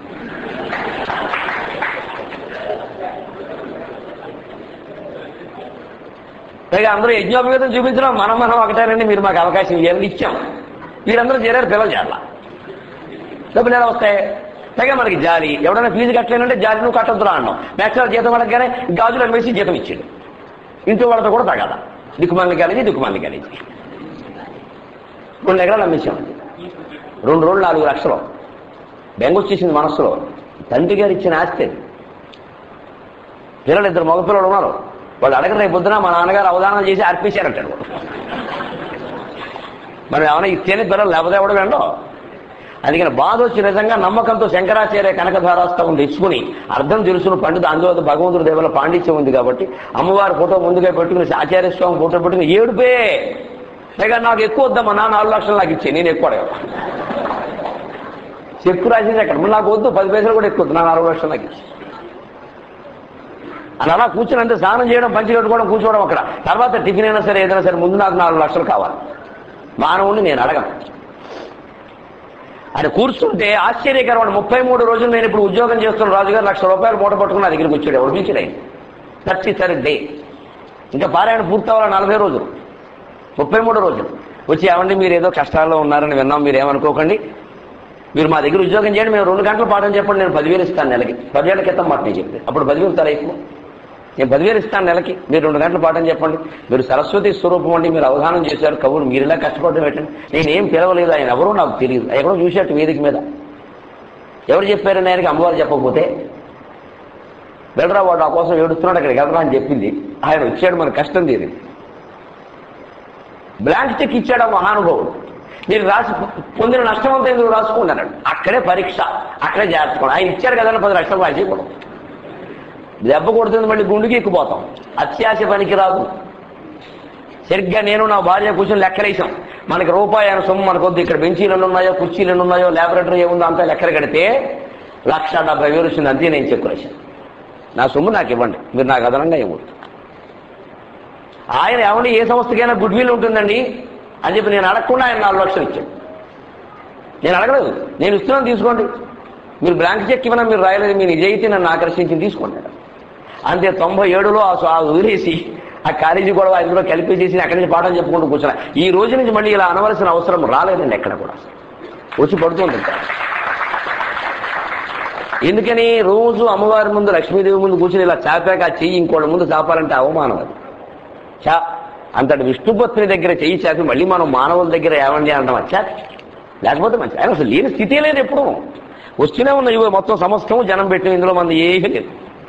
పైగా అందరూ యజ్ఞోపవేదం చూపించడం మనం మనం ఒకటేనండి మీరు మాకు అవకాశం ఇవ్వాలని ఇచ్చాం మీరందరూ చేరారు పిల్లలు చేరాల డబ్బులు ఎలా వస్తాయి పైగా మనకి జాలి ఎవడైనా ఫీజు కట్టలేనంటే జాలి నువ్వు కట్టొద్దురా అన్నాం మ్యాక్సిమం జీతం అడగగానే గాజులు అమ్మేసి జీతం ఇచ్చాడు ఇంట్లో వాళ్ళతో కూడా తగదా దిక్కుమాలిన కాలేజీ దిక్కుమాలిన కాలేజీ రెండు ఎకరాలు అమ్మేసామండి రెండు రోజులు నాలుగు లక్షలు బెంగ వచ్చేసింది మనస్సులో తండ్రి గారు ఇచ్చిన ఆస్తి అది. పిల్లలు ఇద్దరు మగపిల్లలు ఉన్నారు వాళ్ళు అడగరు రేపు పొద్దున మా నాన్నగారు అవధానం చేసి అర్పించారంటాడు వాడు. మనం ఏమైనా ఇస్తేనే పిల్లలు లేకపోతే కూడా వెండో అందుకని బాధ వచ్చి నిజంగా నమ్మకంతో శంకరాచార్య కనకధారాస్తవం తెచ్చుకుని అర్థం తెలుసుకుని పండిత అందులో భగవంతుడి దేవుల పాండిత్యం ఉంది కాబట్టి అమ్మవారి ఫోటో ముందుగా పెట్టుకుని ఆచార్య స్వామి ఫోటో పెట్టుకుని ఏడుపే పైగా నాకు ఎక్కువ వద్దమ్మా నా నాలుగు లక్షలు నాకు ఇచ్చే నేను ఎక్కువ అడగను. చెక్కు రాసింది అక్కడ మరి నాకు వద్దు పది పైసలు కూడా ఎక్కువ వద్దు నా నాలుగు లక్షలు నాకు ఇచ్చి అని అలా కూర్చుని అంతే స్నానం చేయడం పంచి కట్టుకోవడం కూర్చోవడం అక్కడ తర్వాత టిఫిన్ అయినా సరే ఏదైనా సరే ముందు నాకు నాలుగు లక్షలు కావాలి మానవుడిని నేను అడగను ఆయన కూర్చుంటే ఆశ్చర్యకరమైన ముప్పై మూడు రోజులు నేను ఇప్పుడు ఉద్యోగం చేస్తున్న రాజుగారు లక్ష రూపాయలు మూట పట్టుకుని నా దగ్గరికి వచ్చాడు ఎవరు పిలిచిడు ఆయన థర్టీ థర్డ్ డే ఇంకా పారాయణ పూర్తవ్వాలి నలభై రోజులు ముప్పై మూడు రోజులు వచ్చి ఏమండి మీరు ఏదో కష్టాల్లో ఉన్నారని విన్నాం మీరు ఏమనుకోకండి మీరు మా దగ్గర ఉద్యోగం చేయండి మేము రెండు గంటల పాఠం చెప్పండి నేను పదివేలు ఇస్తాను నెలకి పదివేల క్రితం మాట నేను చెప్పి అప్పుడు పదివేలు తర ఎక్కువ నేను పదివేలు ఇస్తాను నెలకి మీరు రెండు గంటల పాఠం చెప్పండి మీరు సరస్వతి స్వరూపం అండి మీరు అవధానం చేశారు కవులు మీరు ఇలా కష్టపడడం పెట్టండి నేనేం పిలవలేదు ఆయన ఎవరో నాకు తెలియదు ఎక్కడో చూసేట్టు వేదిక మీద ఎవరు చెప్పారని ఆయనకి అమ్మవారు చెప్పకపోతే వెళ్ళరా వాడు నా కోసం ఏడుస్తున్నాడు అక్కడికి వెళ్ళరా అని చెప్పింది ఆయన వచ్చాడు మన కష్టం తీరింది బ్లాంక్ చెక్ ఇచ్చాడు ఆ మహానుభావుడు మీరు రాసి పొందిన నష్టం అంతా ఎందుకు రాసుకోండి అన్నాడు అక్కడే పరీక్ష అక్కడే చేర్చుకోండి ఆయన ఇచ్చారు కదా పది లక్షలు రాసేయకూడదు దెబ్బ కొడుతుంది మళ్ళీ గుండుకి ఎక్కిపోతాం అత్యాశ పనికి రాదు సరిగ్గా నేను నా భార్య కూర్చొని లెక్కలేసాం మనకి రూపాయి అయిన సొమ్ము మనకు వద్దు ఇక్కడ బెంచీలు ఎన్ని ఉన్నాయో కుర్చీలు ఎన్ని ఉన్నాయో ల్యాబొరేటరీ ఏముందో అంతా లెక్కలు కడితే లక్ష డెబ్బై వేలు వచ్చింది అంతే నేను చెక్కు రాశాను నా సొమ్ము నాకు ఇవ్వండి మీరు నాకు అదనంగా ఇవ్వద్దు ఆయన ఏమండి ఏ సంస్థకైనా గుడ్ విల్ ఉంటుందండి అని చెప్పి నేను అడగకుండా ఆయన నాలుగు లక్షలు ఇచ్చాడు నేను అడగలేదు నేను ఇస్తున్నాను తీసుకోండి మీరు బ్లాంక్ చెక్ ఇవ్వనా మీరు రాయలేదు మీ నిజాయితీ నన్ను ఆకర్షించి తీసుకోండి అంతే తొంభై ఏడులో ఆ స్వా- వదిలేసి ఆ కాలేజీ కూడా అందులో కలిపేసేసి అక్కడి నుంచి పాఠం చెప్పుకుంటూ కూర్చున్నా ఈ రోజు నుంచి మళ్ళీ ఇలా అనవలసిన అవసరం రాలేదండి ఎక్కడ కూడా వచ్చి పడుతుంది ఎందుకని రోజు అమ్మవారి ముందు లక్ష్మీదేవి ముందు కూర్చుని ఇలా చాపాక ఆ చెయ్యి ఇంకోటి ముందు చాపాలంటే అవమానం అది చా అంతటి విష్ణుపత్ని దగ్గర చెయ్యి చాపి మళ్ళీ మనం మానవుల దగ్గర ఏమండి అంటాం వచ్చా లేకపోతే మంచి ఆయన అసలు లేని స్థితి లేదు ఎప్పుడు వస్తూనే ఉన్న ఇవి మొత్తం సమస్తం జనం పెట్టిన ఇందులో మంది ఏమీ లేదు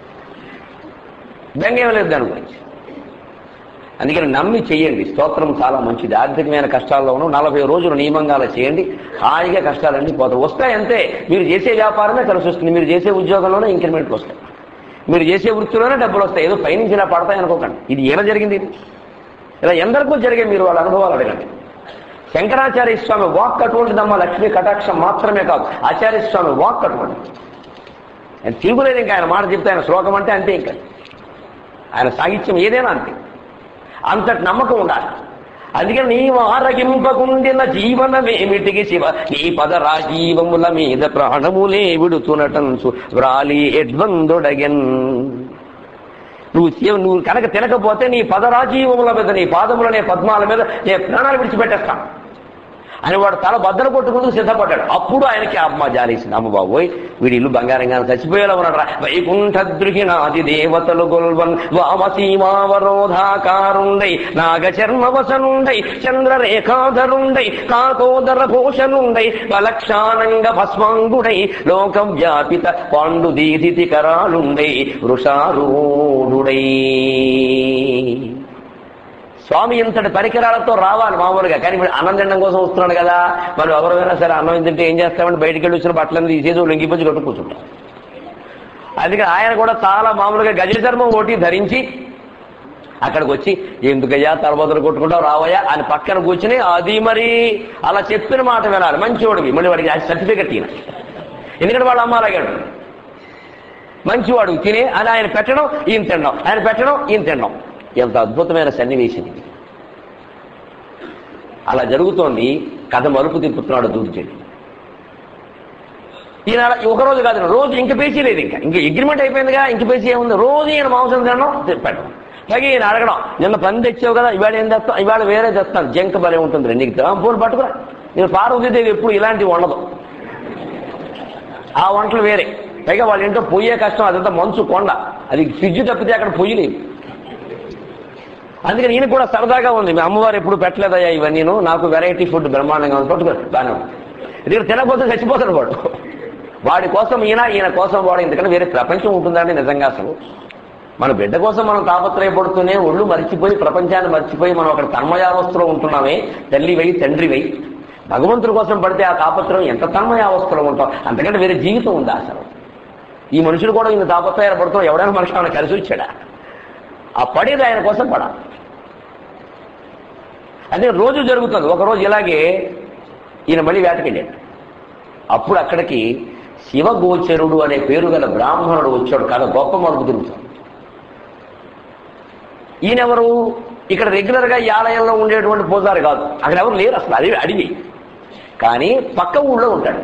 బెంగేం లేదు దాని గురించి అందుకని నమ్మి చేయండి స్తోత్రం చాలా మంచిది ఆర్థికమైన కష్టాల్లోనూ నలభై రోజులు నియమంగా అలా చేయండి హాయిగా కష్టాలన్నీ పోతాయి వస్తాయి అంతే మీరు చేసే వ్యాపారమే కలిసి వస్తుంది మీరు చేసే ఉద్యోగంలోనే ఇంక్రిమెంట్లు వస్తాయి మీరు చేసే వృత్తిలోనే డబ్బులు వస్తాయి ఏదో పైనుంచి ఇలా పడతాయి అనుకోకండి ఇది ఎలా జరిగింది ఇది ఇలా ఎందరికో జరిగే మీరు వాళ్ళ అనుభవాలు అడగండి శంకరాచార్య స్వామి వాక్ అటువంటిదమ్మా లక్ష్మీ కటాక్షం మాత్రమే కాదు ఆచార్య స్వామి వాక్ అటువంటి ఆయన తిరుగులేదు ఇంకా ఆయన మాట చెప్తే ఆయన శ్లోకం అంటే అంతే ఇంకా ఆయన సాహిత్యం ఏదైనా అంతే అంతటి నమ్మకం ఉండాలి అందుకని నీవు ఆరగింపకుండిన జీవనమేమిటికి శివ నీ పద రాజీవముల మీద ప్రాణములే విడుతునటన్సు వ్రాలి ఎడ్వందుడగెన్ నువ్వు శివ- నువ్వు కనుక తినకపోతే నీ పదరాజీవముల మీద నీ పాదములనే పద్మాల మీద నేను ప్రాణాలు విడిచిపెట్టేస్తాను అని వాడు తల బద్దలు కొట్టుకుంటూ సిద్ధపడ్డాడు అప్పుడు ఆయనకి అమ్మ జాలేసింది అమ్మ బాబోయ్ వీడి ఇల్లు బంగారంగా చచ్చిపోయేలా ఉన్నాడు వైకుంఠ దృహినాది దేవతలు గొల్వన్ వామసీమావరోధాకారుండై నాగచర్మవసనుండై చంద్రరేఖాధరుండై కాకోదర భూషణుండై బలక్షానంగ భస్మాంగుడై లోక వ్యాపిత పాండు దీధితి కరాలుండై వృషారూఢుడై స్వామి ఇంతటి పరికరాలతో రావాలి మామూలుగా కానీ ఇప్పుడు అన్నం తినడం కోసం వస్తున్నాడు కదా మరి ఎవరైనా సరే అన్నం తింటే ఏం చేస్తామంటే బయటికి వెళ్ళి వచ్చిన బట్టలను తీసేసి లొంగిపోయి కట్టు కూర్చుంటాం అందుకే ఆయన కూడా చాలా మామూలుగా గజ చర్మం ఒకటి ధరించి అక్కడికి వచ్చి ఎందుకయ్యా తలబద్దలు కొట్టుకుంటావు రావయ్యా అని పక్కన కూర్చుని అది మరి అలా చెప్పిన మాట వినాలి మంచివాడివి మళ్ళీ వాడికి సర్టిఫికెట్ ఈయన ఎందుకంటే వాళ్ళ అమ్మ అలాగాడు మంచివాడు తినే అని ఆయన పెట్టడం ఈయన తినడం ఆయన పెట్టడం ఈయన తినడం ఎంత అద్భుతమైన సన్నివేశం ఇది అలా జరుగుతోంది కథ మలుపు తిప్పుతున్నాడు దూర్జటి ఈయన అలా ఒక రోజు కాదు రోజు ఇంక పేచీ లేదు ఇంకా ఇంక అగ్రిమెంట్ అయిపోయిందిగా ఇంక పేచీ ఏముంది రోజు ఈయన మాంసం తినడం పెట్టడం అలాగే ఈయన అడగడం నిన్న పని తెచ్చావు కదా ఇవాళ ఏం తెస్తాం ఇవాళ వేరే తెస్తాను జంక బలే ఉంటుంది నీకు ఫోన్ పట్టుకురా నేను పార్వతీదేవి ఎప్పుడు ఇలాంటివి ఉండదు ఆ వంటలు వేరే పైగా వాళ్ళ ఇంట్లో పొయ్యే కష్టం అదంతా మంచు కొండ అది ఫ్రిడ్జ్ తప్పితే అక్కడ పొయ్యి లేదు అందుకని ఈయన కూడా సరదాగా ఉంది మీ అమ్మవారు ఎప్పుడు పెట్టలేదయ్యా ఇవన్నీ నాకు వెరైటీ ఫుడ్ బ్రహ్మాండంగా ఉంది పట్టుకో బాగానే ఉంది ఇది తినకపోతే చచ్చిపోతాడు వాడు వాడి కోసం ఈయన ఈయన కోసం వాడు ఎందుకంటే వేరే ప్రపంచం ఉంటుందండి నిజంగా అసలు మన బిడ్డ కోసం మనం తాపత్రయపడుతూనే ఒళ్ళు మర్చిపోయి ప్రపంచాన్ని మర్చిపోయి మనం అక్కడ తన్మయావస్థలో ఉంటున్నామే తల్లివై తండ్రివై భగవంతుడి కోసం పడితే ఆ తాపత్రయం ఎంత తన్మయావస్థలో ఉంటాం అంతకంటే వేరే జీవితం ఉందా అసలు ఈ మనుషులు కూడా ఇంత తాపత్రయాలు పడుతున్నాం ఎవడైనా మనిషి ఆయన కలిసి వచ్చాడా ఆ పడేది ఆయన కోసం పడ అదే రోజు జరుగుతుంది ఒక రోజు ఇలాగే ఈయన మళ్ళీ వేటకెళ్ళాడు అప్పుడు అక్కడికి శివగోచరుడు అనే పేరు గల బ్రాహ్మణుడు వచ్చాడు కాదు గొప్ప మడుపు తిరుగుతాడు ఈయనెవరు ఇక్కడ రెగ్యులర్ గా ఈ ఆలయంలో ఉండేటువంటి పూజారి కాదు అక్కడ ఎవరు లేరు అసలు అది అడిగి కానీ పక్క ఊళ్ళో ఉంటాడు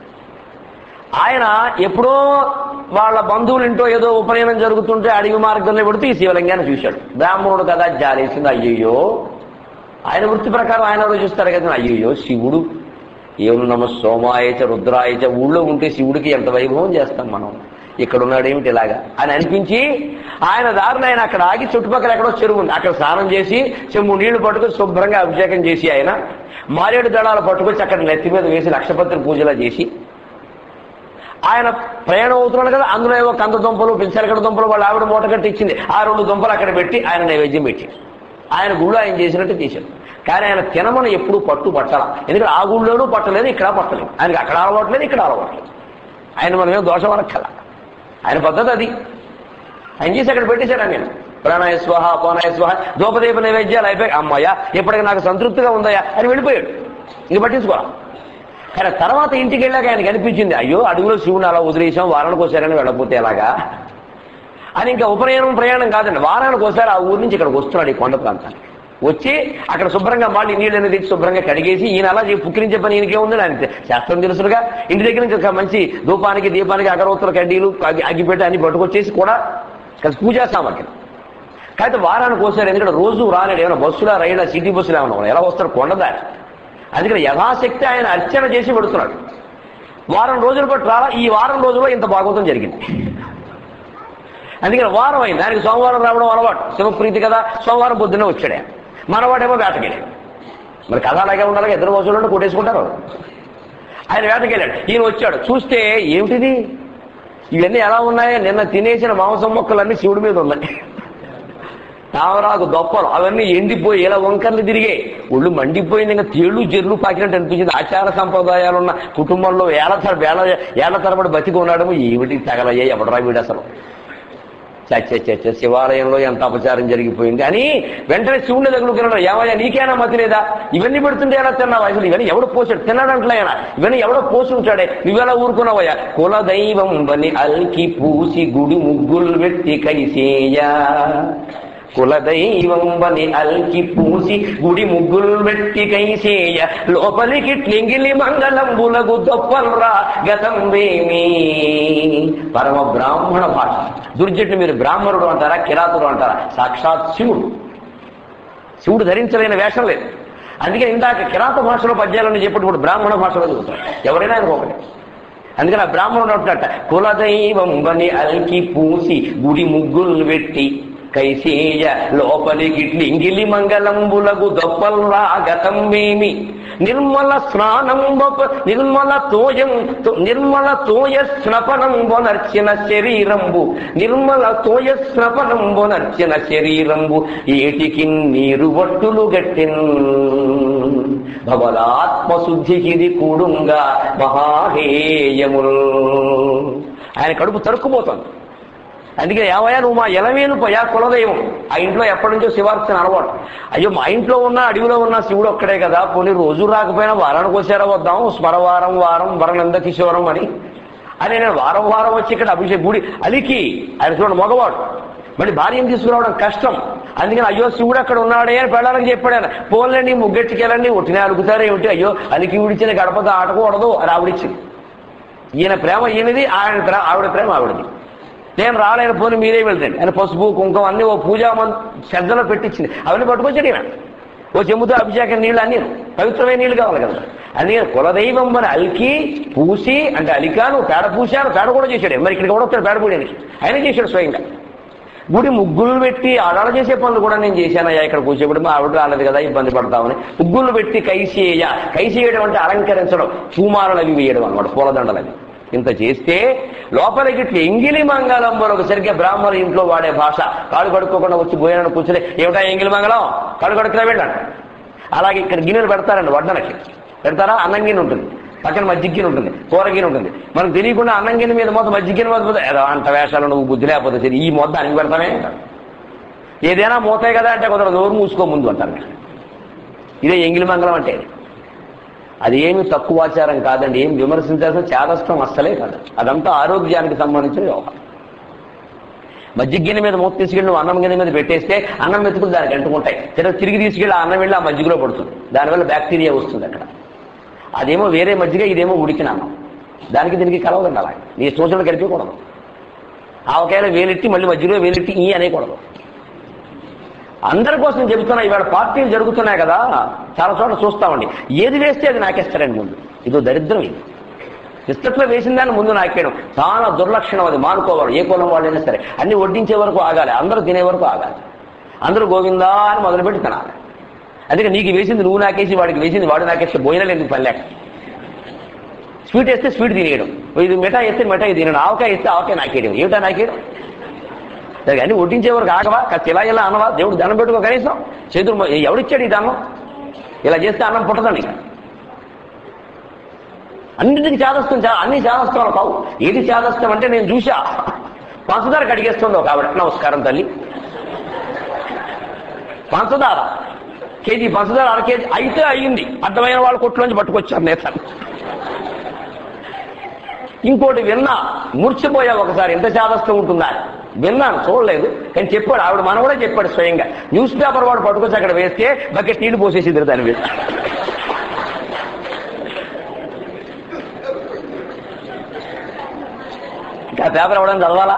ఆయన ఎప్పుడో వాళ్ళ బంధువులు ఇంటో ఏదో ఉపనయనం జరుగుతుంటే అడవి మార్గంలో పెడితే ఈ శివలింగాన్ని చూశాడు బ్రాహ్మణుడు కదా జాలేసింది అయ్యయ్యో ఆయన వృత్తి ప్రకారం ఆయన ఆలోచిస్తారు కదా అయ్యయ్యో శివుడు ఏం నమ సోమాయచ రుద్రాయచ ఊళ్ళో ఉంటే శివుడికి ఎంత వైభవం చేస్తాం మనం ఇక్కడ ఉన్నాడు ఏమిటి ఇలాగా అని అనిపించి ఆయన దారిని ఆయన అక్కడ ఆగి చుట్టుపక్కల ఎక్కడో చెరువు ఉంది అక్కడ స్నానం చేసి చెంబు నీళ్లు పట్టుకొని శుభ్రంగా అభిషేకం చేసి ఆయన మారేడు దళాలు పట్టుకొచ్చి అక్కడ నెత్తి మీద వేసి లక్షపత్రి పూజలా చేసి ఆయన ప్రయాణం అవుతున్నాడు కదా అందులో ఏవో కంద దుంపలు పిచ్చలకడ దుంపలు వాళ్ళ ఆవిడ మూట కట్టి ఇచ్చింది ఆ రెండు దుంపలు అక్కడ పెట్టి ఆయన నైవేద్యం పెట్టి ఆయన గుళ్ళు ఆయన చేసినట్టు తీశాడు కానీ ఆయన తినమని ఎప్పుడు పట్టు పట్టాల ఎందుకంటే ఆ గుళ్ళోనూ పట్టలేదు ఇక్కడ పట్టలేదు ఆయనకి అక్కడ అలవాట్లేదు ఇక్కడ అలవాట్లేదు ఆయన మనమేం దోషం అనక్కల ఆయన పద్ధతి అది ఆయన చేసి అక్కడ పెట్టేశాడు ఆయన ప్రాణాయ స్వహ అపానాయ స్వహ దోపదీప నైవేద్యాలు అయిపోయి అమ్మాయ ఇప్పటికి నాకు సంతృప్తిగా ఉందయ్యా అని వెళ్ళిపోయాడు ఇంక పట్టించుకోవాలి కానీ తర్వాత ఇంటికి వెళ్ళాక ఆయనకి అనిపించింది అయ్యో అడుగులో శివుని అలా వదిలేసాం వారానికి ఒకసారి వెళ్ళకపోతే ఎలాగా అని ఇంకా ఉపనయనం ప్రయాణం కాదండి వారానికి ఒకసారి ఆ ఊరి నుంచి ఇక్కడికి వస్తున్నాడు ఈ కొండ ప్రాంతానికి వచ్చి అక్కడ శుభ్రంగా మళ్ళీ నీళ్ళని తెచ్చి శుభ్రంగా కడిగేసి ఈయన అలా చెప్పి పుక్కిరించే పని ఈయనకే ఉంది ఆయన శాస్త్రం తెలుసుగా ఇంటి దగ్గర నుంచి ఒక మంచి ధూపానికి దీపానికి అగరవత్తుల కడ్డీలు అగ్గి- అగ్గిపెట్టి అన్ని పట్టుకొచ్చేసి కూడా కలిసి పూజా సామగ్రి కాకపోతే వారానికి ఒకసారి ఎందుకంటే రోజు రాలేడు ఏమైనా బస్సులా రైలా సిటీ బస్సులు ఏమైనా ఉన్నాయి. ఎలా వస్తారు కొండదారి అందుకని యథాశక్తి ఆయన అర్చన చేసి పెడుతున్నాడు వారం రోజుల పాటు రాలా ఈ వారం రోజుల్లో ఇంత భాగవతం జరిగింది అందుకని వారం అయింది దానికి సోమవారం రావడం అలవాటు శివప్రీతి కదా సోమవారం పొద్దున్నే వచ్చాడే మనవాడేమో వేటకెళ్ళాడు మరి కథ అలాగే ఉండాలి ఇద్దరు రోజుల్లో కొట్టేసుకుంటారు ఆయన వేటకెళ్ళాడు ఈయన వచ్చాడు చూస్తే ఏమిటిది ఇవన్నీ ఎలా ఉన్నాయో నిన్న తినేసిన మాంసం మొక్కలన్నీ శివుడి మీద ఉన్నాయి తామరాకు దొప్పలు అవన్నీ ఎండిపోయి ఇలా వంకర్లు తిరిగాయి ఒళ్ళు మండిపోయింది ఇంకా తేళ్లు జెర్లు పాకినట్టు అనిపించింది ఆచార సంప్రదాయాలు ఉన్న కుటుంబంలో ఏళ్ల తర వేళ ఏళ్ల తరబడి బతికి ఉన్నాడేమో ఏమిటి తగలయ్యా ఎవడరా వీడు అసలు చచ్చ చచ్చ శివాలయంలో ఎంత అపచారం జరిగిపోయింది అని వెంటనే శివుని తగులుకున్నాడు ఏమయ్యా నీకేనా మతి లేదా ఇవన్నీ పెడుతుంటే ఎలా తిన్నావా అసలు ఇవన్నీ ఎవడు పోసాడు తిన్నాడంట్లేనా ఇవన్నీ ఎవడో పోసి ఉంటాడే నువ్వెలా ఊరుకున్నావయ్యా కుల దైవం బని అల్కి పూసి గుడి ముగ్గులు పెట్టి కైసేయా కులదైవం బని అల్కి పూసి గుడి ముగ్గులు పెట్టి కైసేయ లోపలికి ట్లింగిలి మంగళంబులగు దొప్పల్రా గతం వేమి పరమ బ్రాహ్మణ భాష దుర్జట్టు మీరు బ్రాహ్మణుడు అంటారా కిరాతుడు అంటారా సాక్షాత్ శివుడు శివుడు ధరించలేని వేషం లేదు అందుకే ఇందాక కిరాత భాషలో పద్యాలను చెప్పినప్పుడు బ్రాహ్మణ భాషలో చదువుతాడు ఎవరైనా ఆయన ఒకటి అందుకని ఆ బ్రాహ్మణుడు అంటున్నట్ట కులదైవం బని అల్కి పూసి గుడి ముగ్గులు పెట్టి కైసేయ లోపలికి ఇంగిలి మంగళంబులగు దొప్పల్రా గతంవేమి నిర్మల స్నానంబ నిర్మల తోయం నిర్మల తోయ స్నపనంబొనర్చిన శరీరంబు నిర్మల తోయ స్నపనంబొనర్చిన శరీరంబు ఏటికి నీరు వట్టులు గట్టిన్ భవదాత్మశుద్ధికిది కూడుంగా మహాహేయముల్ ఆయన కడుపు తరుక్కుపోతుంది అందుకే ఏమయ్యా నువ్వు మా ఎలవేను పోయా కులదైవం ఆ ఇంట్లో ఎప్పటి నుంచో శివార్చన అలవాటు అయ్యో మా ఇంట్లో ఉన్న అడవిలో ఉన్న శివుడు ఒక్కడే కదా పోనీ రోజు రాకపోయినా వారానికి వచ్చారా వద్దాం స్మరవారం వారం వరనంద కిశోరం అని అని నేను వారం వారం వచ్చి ఇక్కడ అభిషేక్ గుడి అలికి ఆయన చూడండి మగవాడు మళ్ళీ భార్యను తీసుకురావడం కష్టం అందుకని అయ్యో శివుడు అక్కడ ఉన్నాడే అని పెళ్ళాలని చెప్పాడు ఆయన పోలండి ముగ్గెట్టుకెళ్ళండి ఒట్టినే అలుగుతారు ఏమిటి అయ్యో అలికి విడిచిన గడపతో ఆటకూడదు అని ఆవిడిచ్చింది ఈయన ప్రేమ ఈయనది ఆయన ప్రేమ ఆవిడ ప్రేమ ఆవిడది నేను రాలేని పోని మీరే వెళ్తాండి ఆయన పసుపు కుంకుమ అన్ని ఓ పూజా మం- శ్రద్ధలో పెట్టించింది అవన్నీ పట్టుకొచ్చాడు ఈయన ఓ చెంబుతో అభిషేకం నీళ్ళు అన్ని పవిత్రమైన నీళ్ళు కావాలి కదా అన్ని కులదైవం మరి అలికి పూసి అంటే అలికాను పేడ పూశాను పేడ కూడా చేశాడు మరి ఇక్కడికి కూడా వస్తాడు పేడ పూయడానికి ఆయన చేశాడు స్వయంగా గుడి ముగ్గులు పెట్టి ఆడాడ చేసే పనులు కూడా నేను చేశానయ్యా ఇక్కడ కూర్చోబడి మా ఆవిడ రాలేదు కదా ఇబ్బంది పడతామని ముగ్గులు పెట్టి కైసేయ కైసేయడం అంటే అలంకరించడం పూమాలలు అవి వేయడం అనమాట పూలదండలు అవి ఇంత చేస్తే లోపలికి ఇట్లా ఎంగిలి మంగళం మరొక సరిగ్గా బ్రాహ్మణుల ఇంట్లో వాడే భాష కాళ్ళు కడుక్కోకుండా వచ్చి భోజనాన్ని కూర్చుని ఏమిటా ఎంగిలి మంగళం కాళ్ళు కడుక్కునే వెళ్ళండి అలాగే ఇక్కడ గిన్నెలు పెడతారండి వడ్డనకి పెడతారా అన్నం గిన్నె ఉంటుంది పక్కన మజ్జిగ గిన్నె ఉంటుంది కూర గిన్నె ఉంటుంది మనకు తెలియకుండా అన్నం గిన్నె మీద మొత్తం మజ్జిగ గిన్నె మీద పోతే, ఏదో అంట వేషాలు నువ్వు బుద్ధి లేకపోతే సరే ఈ మొత్తం అన్ని పెడతానే అంటారు. ఏదైనా మూతే కదా అంటే కొందరు నోరు మూసుకో ముందు అంటారు ఇదే ఎంగిలి మంగళం అంటే అది ఏమి తక్కువ ఆచారం కాదండి ఏం విమర్శించాల్సిన చాదస్తం అస్సలే కాదు అదంతా ఆరోగ్యానికి సంబంధించిన వ్యవహారం మజ్జిగ గిన్నె మీద మూత తీసుకెళ్ళి నువ్వు అన్నం గిన్నె మీద పెట్టేస్తే అన్నం మెతుకులు దానికి అంటుకుంటాయి తిరిగి తిరిగి తీసుకెళ్ళి ఆ అన్నం వెళ్ళి ఆ మజ్జిగలో పడుతుంది దానివల్ల బ్యాక్టీరియా వస్తుంది అక్కడ అదేమో వేరే మజ్జిగ ఇదేమో ఉడికిన అన్నం దానికి దీనికి కలవదండి అలా నీ సూచనలు కలిపకూడదు ఆవకాయలు వేలెట్టి మళ్ళీ మధ్యలో వేలెట్టి ఈ అనేకూడదు అందరి కోసం చెబుతున్నా ఇవాళ పార్టీలు జరుగుతున్నాయి కదా చాలా చోట్ల చూస్తామండి ఏది వేస్తే అది నాకేస్తారండి ముందు ఇదో దరిద్రం ఇది ఇస్తట్లో వేసిన దాన్ని ముందు నాకేయడం చాలా దుర్లక్షణం అది మానుకోవాలి ఏ కులం వాళ్ళైనా సరే అన్ని వడ్డించే వరకు ఆగాలి అందరూ తినే వరకు ఆగాలి అందరూ గోవిందా అని మొదలుపెట్టి తినాలి అందుకే నీకు వేసింది నువ్వు నాకేసి వాడికి వేసింది వాడు నాకేస్తే భోజనాలు ఎందుకు పని లేక స్వీట్ వేస్తే స్వీట్ తినేయడం ఇది మిఠాయి వేస్తే మిఠాయి తినడం ఆవకాయ వేస్తే ఆవకాయ నాకేయడం ఏమిటా నాకేయడం దానికి అన్ని వడ్డించే వరకు ఆగవా కాస్త ఇలా ఇలా అనవా దేవుడు దండం పెట్టుకో కనీసం చేతులు మొ- ఎవడిచ్చాడు ఈ దండం ఇలా చేస్తే అన్నం పుట్టదండి అన్నిటికీ చాదస్తం చా- అన్ని చాదస్తాలు కావు ఏది చాదస్తం అంటే నేను చూసా పంచదార కడిగేస్తుంది ఒక ఆవిడ నమస్కారం తల్లి పంచదార కేజీ పంచదార అర కేజీ అయితే అయ్యింది అర్థమైన వాళ్ళ కొట్లోంచి పట్టుకొచ్చారు నేతలు ఇంకోటి విన్నా మూర్చిపోయా ఒకసారి ఎంత చాదస్తం ఉంటుందా అని. విన్నాను చూడలేదు కానీ చెప్పాడు ఆవిడ మన కూడా చెప్పాడు స్వయంగా న్యూస్ పేపర్ వాడు పట్టుకొచ్చి అక్కడ వేస్తే బకెట్ నీళ్లు పోసేసింది దాని మీద ఇంకా పేపర్ ఇవ్వడం చదవాలా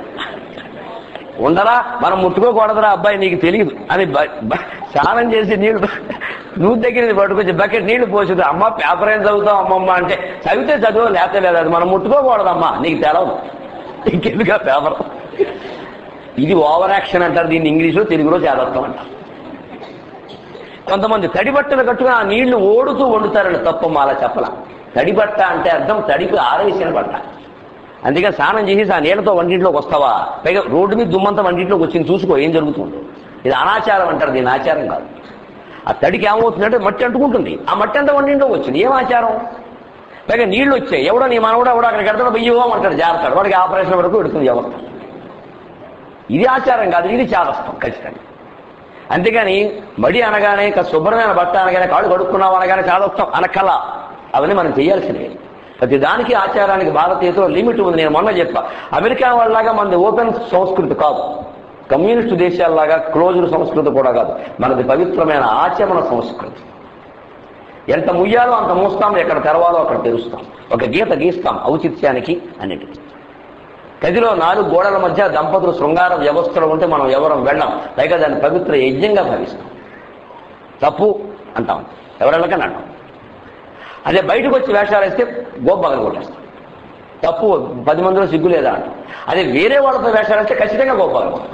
ఉండరా మనం ముట్టుకోకూడదురా అబ్బాయి నీకు తెలియదు అని బ- బ- స్నానం చేసి నీళ్లు నువ్వు దగ్గర పట్టుకొచ్చి బకెట్ నీళ్లు పోసేది అమ్మ పేపర్ ఏం చదువుతావు అమ్మమ్మ అంటే చదివితే చదువు లేకపోతే లేదు అది మనం ముట్టుకోకూడదమ్మా నీకు తెలవదు ఇంకెందుకు ఆ పేపర్ ఇది ఓవర్ యాక్షన్ అంటారు దీన్ని ఇంగ్లీష్లో తెలుగులో చేదత్తం అంటారు కొంతమంది తడి బట్టలు కట్టుకుని ఆ నీళ్లు ఓడుతూ వండుతారని తప్ప అలా చెప్పల తడి బట్ట అంటే అర్థం తడిపి ఆరేసిన బట్ట అందుకే స్నానం చేసి ఆ నీళ్లతో వంటింట్లోకి వస్తావా పైగా రోడ్డు మీద దుమ్మంతా వంటింట్లోకి వచ్చింది చూసుకో ఏం జరుగుతుందో ఇది అనాచారం అంటారు దీని ఆచారం కాదు ఆ తడికి ఏమవుతుందంటే మట్టి అంటుకుంటుంది ఆ మట్టి అంతా వంటింట్లోకి వచ్చింది ఏం ఆచారం పైగా నీళ్లు వచ్చాయి ఎవడో నీ మనవడో ఎవడో అక్కడికి వెళ్తాడో వెయ్యో అంటాడు జాగ్రత్త వాడికి ఆపరేషన్ వరకు పెడుతుంది ఎవరు ఇది ఆచారం కాదు ఇది చాదస్తం ఖచ్చితంగా అంతేగాని మడి అనగానే ఇక శుభ్రమైన బట్ట అనగానే కాళ్ళు కడుక్కున్నావు అనగానే చాదస్తం అనకల అవన్నీ మనం చేయాల్సినవి ప్రతి దానికి ఆచారానికి భారతీయతలో లిమిట్ ఉంది నేను మొన్న చెప్పా అమెరికా వాళ్ళలాగా మనది ఓపెన్ సంస్కృతి కాదు కమ్యూనిస్టు దేశాల్లాగా క్లోజ్డ్ సంస్కృతి కూడా కాదు మనది పవిత్రమైన ఆచరణ సంస్కృతి ఎంత ముయ్యాలో అంత మూస్తాం ఎక్కడ తెరవాలో అక్కడ తెరుస్తాం ఒక గీత గీస్తాం ఔచిత్యానికి అన్నిటికీ గదిలో నాలుగు గోడల మధ్య దంపతులు శృంగార వ్యవస్థలో ఉంటే మనం ఎవరం వెళ్ళాం పైగా దాన్ని పవిత్ర యజ్ఞంగా భావిస్తాం తప్పు అంటాం ఎవరెళ్ళకని అంటాం అదే బయటకు వచ్చి వేషాలు వేస్తే గోపగలు కొట్టేస్తాం తప్పు పది మందిలో సిగ్గు లేదా అంటాం అదే వేరే వాళ్ళతో వేషాలు వేస్తే ఖచ్చితంగా గోపగలు కొడతాం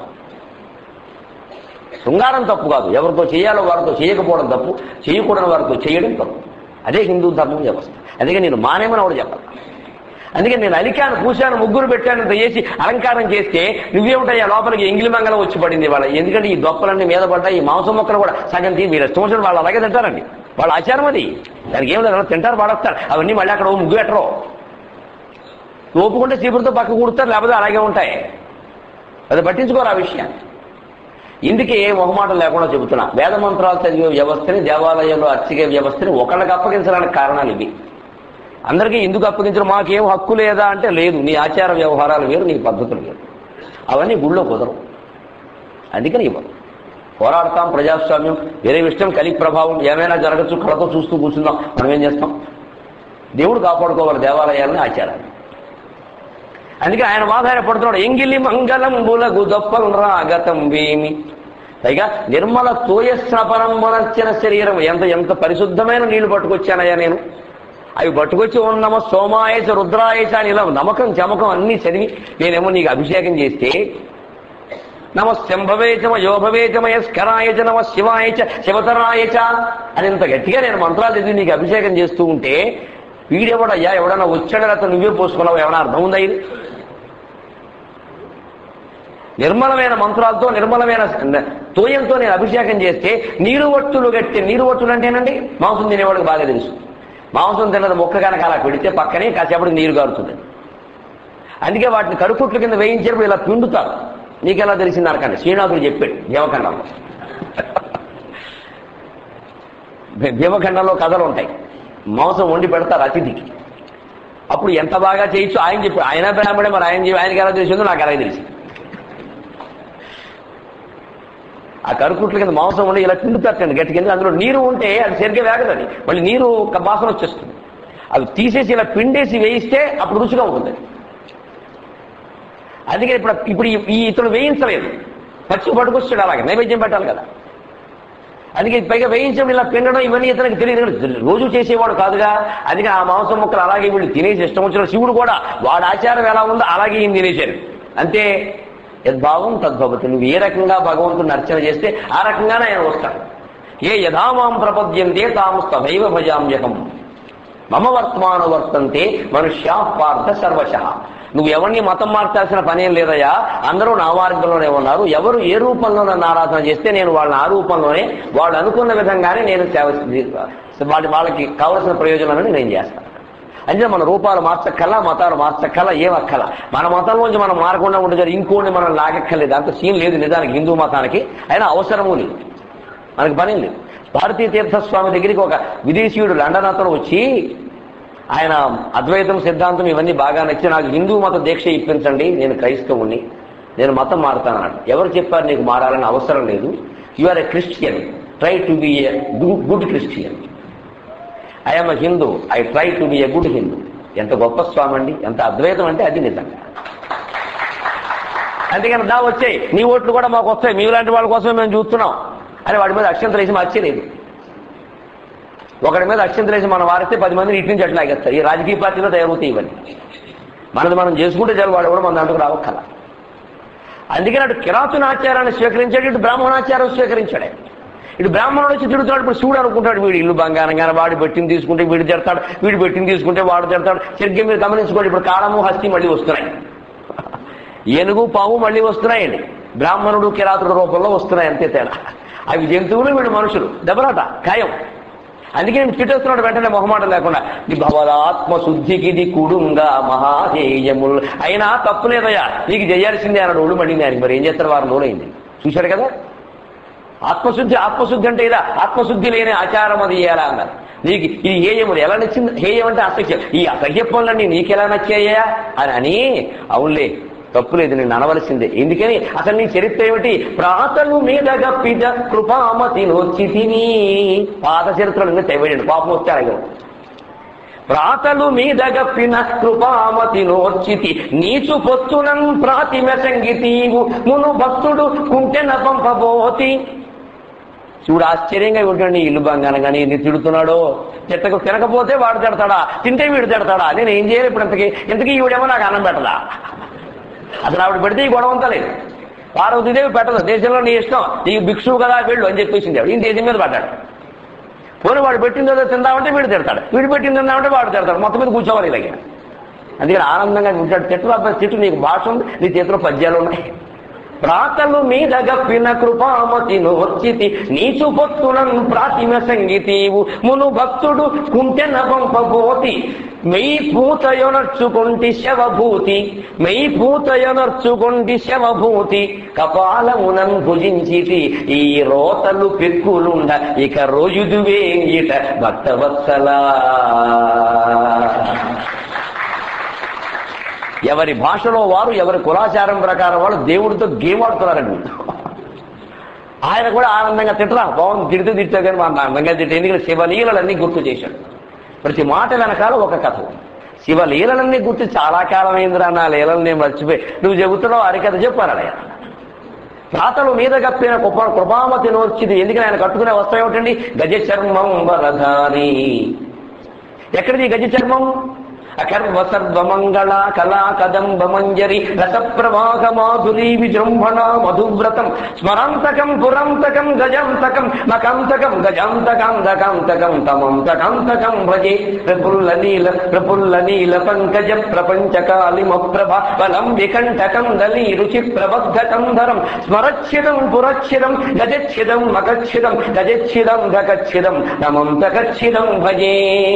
శృంగారం తప్పు కాదు ఎవరితో చేయాలో వారితో చేయకపోవడం తప్పు చేయకూడని వారితో చేయడం తప్పు అదే హిందూ ధర్మం వ్యవస్థ అందుకే నేను మానేమని ఆవిడ చెప్పాలి అందుకే నేను అలికాను పూశాను ముగ్గురు పెట్టాను ఇంత చేసి అలంకారం చేస్తే నువ్వేమిటయ్యా లోపలికి ఎంగిలి మంగళం వచ్చి పడింది వాళ్ళ ఎందుకంటే ఈ దొప్పలన్నీ మీద పడ్డాయి ఈ మాంసం మొక్కలు కూడా సగం తీ మీరు ఇష్టం వచ్చిన వాళ్ళు అలాగే తింటారండి వాళ్ళ ఆచారం అది దానికి ఏం లేదు అలా తింటారు వాడొస్తారు అవన్నీ మళ్ళీ అక్కడ ఓ ముగ్గు పెట్టరు ఒప్పుకుంటే చీపురుతో పక్క కూడుతారు లేకపోతే అలాగే ఉంటాయి అది పట్టించుకోరు ఆ విషయాన్ని ఇందుకే మొహమాటం లేకుండా చెబుతున్నా వేద మంత్రాలు చదివే వ్యవస్థని దేవాలయంలో అర్చకే వ్యవస్థని ఒకళ్ళకి అప్పగించడానికి కారణాలు ఇవి అందరికీ ఎందుకు అప్పగించడం మాకేం హక్కు లేదా అంటే లేదు నీ ఆచార వ్యవహారాలు వేరు నీ పద్ధతులు వేరు అవన్నీ గుళ్ళో కుదరవు అందుకని ఇవ్వరు పోరాడతాం ప్రజాస్వామ్యం వేరే విషయం కలి ప్రభావం ఏమైనా జరగచ్చు కళతో చూస్తూ కూర్చుందాం మనం ఏం చేస్తాం దేవుడు కాపాడుకోవాలి దేవాలయాలని ఆచారాన్ని అందుకే ఆయన వాదాయ పడుతున్నాడు ఎంగిలి మంగళం బులగు దొప్పలు రాగతం వేమి పైగా నిర్మల తోయస్నపరం మొనర్చిన శరీరం ఎంత ఎంత పరిశుద్ధమైన నీళ్లు పట్టుకొచ్చానయ్యా నేను అవి పట్టుకొచ్చి ఓం నమ సోమాయచ రుద్రాయచ అని ఇలా నమ్మకం చమకం అన్ని చదివి నేనేమో నీకు అభిషేకం చేస్తే నమ శంభవేచమ యోభవేచమయ స్కరాయచ నమ శివాయచ శివతరాయచ అని ఇంత గట్టిగా నేను మంత్రాలు చదివి నీకు అభిషేకం చేస్తూ ఉంటే వీడెవడయ్యా ఎవడన్నా వచ్చాడని అతను నువ్వే పోసుకున్నావు ఏమైనా అర్థం ఉందా ఇది నిర్మలమైన మంత్రాలతో నిర్మలమైన తోయంతో నేను అభిషేకం చేస్తే నీరు ఒట్టులు గట్టి నీరు ఒట్టులు అంటేనండి మాంసం తినేవాడికి బాగా తెలుసు మాంసం తిన్నది మొక్క కనుక అలా పెడితే పక్కనే కాసేపటికి నీరు గారుతుంది అందుకే వాటిని కడుపుట్ల కింద వేయించేటప్పుడు ఇలా పిండుతారు నీకెలా తెలిసింది అనకండి శ్రీనాథుడు చెప్పాడు దేవఖండంలో దేవఖండంలో కథలు ఉంటాయి మాంసం వండి పెడతారు అతిథికి అప్పుడు ఎంత బాగా చేయొచ్చు ఆయన చెప్పి ఆయన బ్రాహ్మడే మరి ఆయన చెప్పి ఆయనకి ఎలా తెలిసిందో నాకు ఎలా తెలిసింది ఆ కరుకుట్ల కింద మాంసం ఉండి ఇలా పిండుతారండి గట్టి కింద అందులో నీరు ఉంటే అది సరిగ్గా వేగదని మళ్ళీ నీరు ఒక వాసన వచ్చేస్తుంది అవి తీసేసి ఇలా పిండేసి వేయిస్తే అప్పుడు రుచిగా ఉంటుంది అందుకే ఇప్పుడు ఇప్పుడు ఈ- ఈ ఇతను వేయించలేదు పచ్చి పట్టుకొచ్చాడు అలాగే నైవేద్యం పెట్టాలి కదా అందుకే పైగా వేయించడం ఇలా పిండడం ఇవన్నీ ఇతనికి తెలియదు రోజు చేసేవాడు కాదుగా అందుకే ఆ మాంసం ముక్కలు అలాగే వీళ్ళు తినేసి ఇష్టం వచ్చిన శివుడు కూడా వాడి ఆచారం ఎలా ఉందో అలాగే ఈయన తినేశారు అంతే యద్భావం తద్భవతి నువ్వు ఏ రకంగా భగవంతుని అర్చన చేస్తే ఆ రకంగానే ఆయన వస్తాడు ఏ యథామాం ప్రపద్యంతే తాము తథైవ భజామ్యకం మమ వర్తమాను వర్తంతే మనుష్యా పార్థ సర్వశ నువ్వు ఎవరిని మతం మార్చాల్సిన పనేం లేదయ్యా అందరూ నా మార్గంలోనే ఉన్నారు ఎవరు ఏ రూపంలో నన్ను ఆరాధన చేస్తే నేను వాళ్ళని ఆ రూపంలోనే వాళ్ళు అనుకున్న విధంగానే నేను సేవ వాళ్ళ వాళ్ళకి కావలసిన ప్రయోజనాలను నేను చేస్తాను అంటే మన రూపాలు మార్చక్కల్లా మతాలు మార్చక్కల్లా ఏం అక్కల మన మతంలోంచి మనం మారకుండా ఉండదు ఇంకోటి మనం లాగక్కర్లేదు అంత సీన్ లేదు నిజానికి హిందూ మతానికి అయినా అవసరము లేదు మనకి పని లేదు భారతీయ తీర్థస్వామి దగ్గరికి ఒక విదేశీయుడు లండన్ అతను వచ్చి ఆయన అద్వైతం సిద్ధాంతం ఇవన్నీ బాగా నచ్చి నాకు హిందూ మత దీక్ష ఇప్పించండి నేను క్రైస్తవుణ్ణి నేను మతం మారుతానన్నాడు ఎవరు చెప్పారు నీకు మారాలని అవసరం లేదు you are a Christian try to be a good Christian I'm Hindu I try to be a good Hindu ఎంత గొప్ప స్వామి అండి ఎంత అద్వైతం అంటే అది నిజంగా అందుకని దా వచ్చాయి నీ ఓట్లు కూడా మాకు వస్తాయి మీలాంటి వాళ్ళ కోసమే మేము చూస్తున్నాం అని వాడి మీద అక్షంతలు వేసి మార్చేలేదు ఒకడి మీద అక్షంతలు వేసి మనం వారిస్తే పది మందిని ఇటు నుంచి అట్లా లాగేస్తారు ఈ రాజకీయ పార్టీలో తయారవుతాయి ఇవన్నీ మనది మనం చేసుకుంటే చాలు వాడు కూడా మన దాంట్లో రావక్కల అందుకని అటు కిరాతునాచారాన్ని స్వీకరించాడు ఇటు బ్రాహ్మణాచారం స్వీకరించాడు ఇటు బ్రాహ్మణుడు వచ్చి తిడుతున్నాడు ఇప్పుడు శివుడు అనుకుంటాడు వీడు ఇల్లు బంగారంగానే వాడు పెట్టింది తీసుకుంటే వీడు తిడతాడు వీడు పెట్టింది తీసుకుంటే వాడు తిడతాడు సరిగ్గా మీరు గమనించుకోండి ఇప్పుడు కాళము హస్తి మళ్ళీ వస్తున్నాయి ఏనుగు పాము మళ్ళీ వస్తున్నాయండి బ్రాహ్మణుడు కిరాతుడు రూపంలో వస్తున్నాయి అంతే తేడా అవి జంతువులు వీడు మనుషులు దెబ్బలాట ఖాయం అందుకే నేను తిట్టేస్తున్నాడు వెంటనే మొహమాటం లేకుండా నీ భవదాత్మ శుద్ధికి ఇది కుడుంగా మహాధేయములు అయినా తప్పు లేదయ్యా నీకు చేయాల్సిందే అన్నాడు ఒళ్ళు మళ్ళీ ఆయనకి మరి ఏం చేస్తారు వారం రోజులైంది చూశాడు కదా ఆత్మశుద్ధి ఆత్మశుద్ధి అంటే ఇలా ఆత్మశుద్ధి లేని ఆచారం అది చేయాలా అన్నారు నీకు ఇది హేయములు ఎలా నచ్చింది హేయం అంటే అసహ్యం ఈ అసహ్య పనులన్నీ నీకెలా నచ్చాయా అని అని అవునులే తప్పులేదు నేను అనవలసిందే ఎందుకని అసలు నీ చరిత్ర ఏమిటి ప్రాతలు మీద గప్పిద కృపామతి నోచితిని పాత చరిత్రలు ఇంకా తెవేయండి పాపం వస్తే అలాగే ప్రాతలు మీద గప్పిన కృపామతి నోర్చితి నీచు పొత్తునం ప్రాతిమ సంగీతీవు మును భక్తుడు కుంటెన పంపబోతి చూడు ఆశ్చర్యంగా ఉంటాడు ఇల్లు బంగారం కానీ ఎన్ని తిడుతున్నాడో చెత్తకు తినకపోతే వాడు తిడతాడా తింటే వీడు తిడతాడా నేను ఏం చేయాలి ఇప్పుడు ఇంతకీ ఇంతకీ ఈవిడేమో నాకు అన్నం పెట్టదా అసలు ఆవిడ పెడితే ఈ గొడవ అంతా లేదు పార్వతీదేవి పెట్టదు దేశంలో నీ ఇష్టం నీకు భిక్షువు కదా వెళ్ళు అని చెప్పేసింది ఆవిడ ఈయన దేశం మీద పడ్డాడు పోనీ వాడు పెట్టింది ఏదో తిందామంటే వీడు తిడతాడు వీడు పెట్టింది తిందామంటే వాడు తిడతాడు మొత్తం మీద కూర్చోవాలి ఇలాగే అందుకని ఆనందంగా ఉంటాడు తిట్టు అబ్బాయి తిట్టు నీకు భాష ఉంది నీ చేతిలో పద్యాలు ఉన్నాయి ప్రాతలు మీద గప్పిన కృపామతి నోర్చితి నీచు భక్తులను ప్రాతిమ సంగీతీవు మును భక్తుడు కుంటెన పంపబోతి మెయి పూతయొనర్చుకొంటి శవభూతి మెయి పూతయొనర్చుకొంటి శవభూతి కపాలమునం భుజించితి ఈ రోతలు పెక్కులుండ ఇక రోజుదువే ఇట భక్తవత్సలా ఎవరి భాషలో వారు ఎవరి కులాచారం ప్రకారం వాళ్ళు దేవుడితో గేమ్ ఆడుతున్నారండి ఆయన కూడా ఆనందంగా తిట్టరా బాగుంది తిడితే తిట్టా కానీ మన అందంగా తిట్టే ఎందుకంటే శివలీలలన్నీ గుర్తు చేశాడు ప్రతి మాట వెనకాల ఒక కథ ఉంది. శివలీలలన్నీ గుర్తు చాలా కాలం అయిందిరా నా లీలలు నేను మర్చిపోయి నువ్వు చెబుతున్నావు హరికథ చెప్పాను ఆయన రాతలు మీద కప్పిన కృప కృపామతి నోర్చిది ఎందుకని ఆయన కట్టుకునే వస్త్రం ఏమిటండి గజ చర్మం వరధారి ఎక్కడిది గజ చర్మం అకర్వ సర్వమంగళ కళా కదంబ మంజరి రసప్రవాహ మాధురీ విజృంభణ మధువ్రతం స్మరాంతకం పురంతకం గజంతకం మకంతకం గజాంతకాంతకాంతకం తమంతకాంతకం భజే ప్రఫుల్ల నీల ప్రఫుల్ల నీల పంకజ ప్రపంచకాలిమ ప్రభ బలం వికంఠకం దళీ రుచి ప్రబద్ధకం ధరం స్మరచ్ఛిదం పురచ్ఛిదం గజచ్ఛిదం మకచ్ఛిదం గజచ్ఛిదం గకచ్ఛిదం తమంతకచ్ఛిదం భజే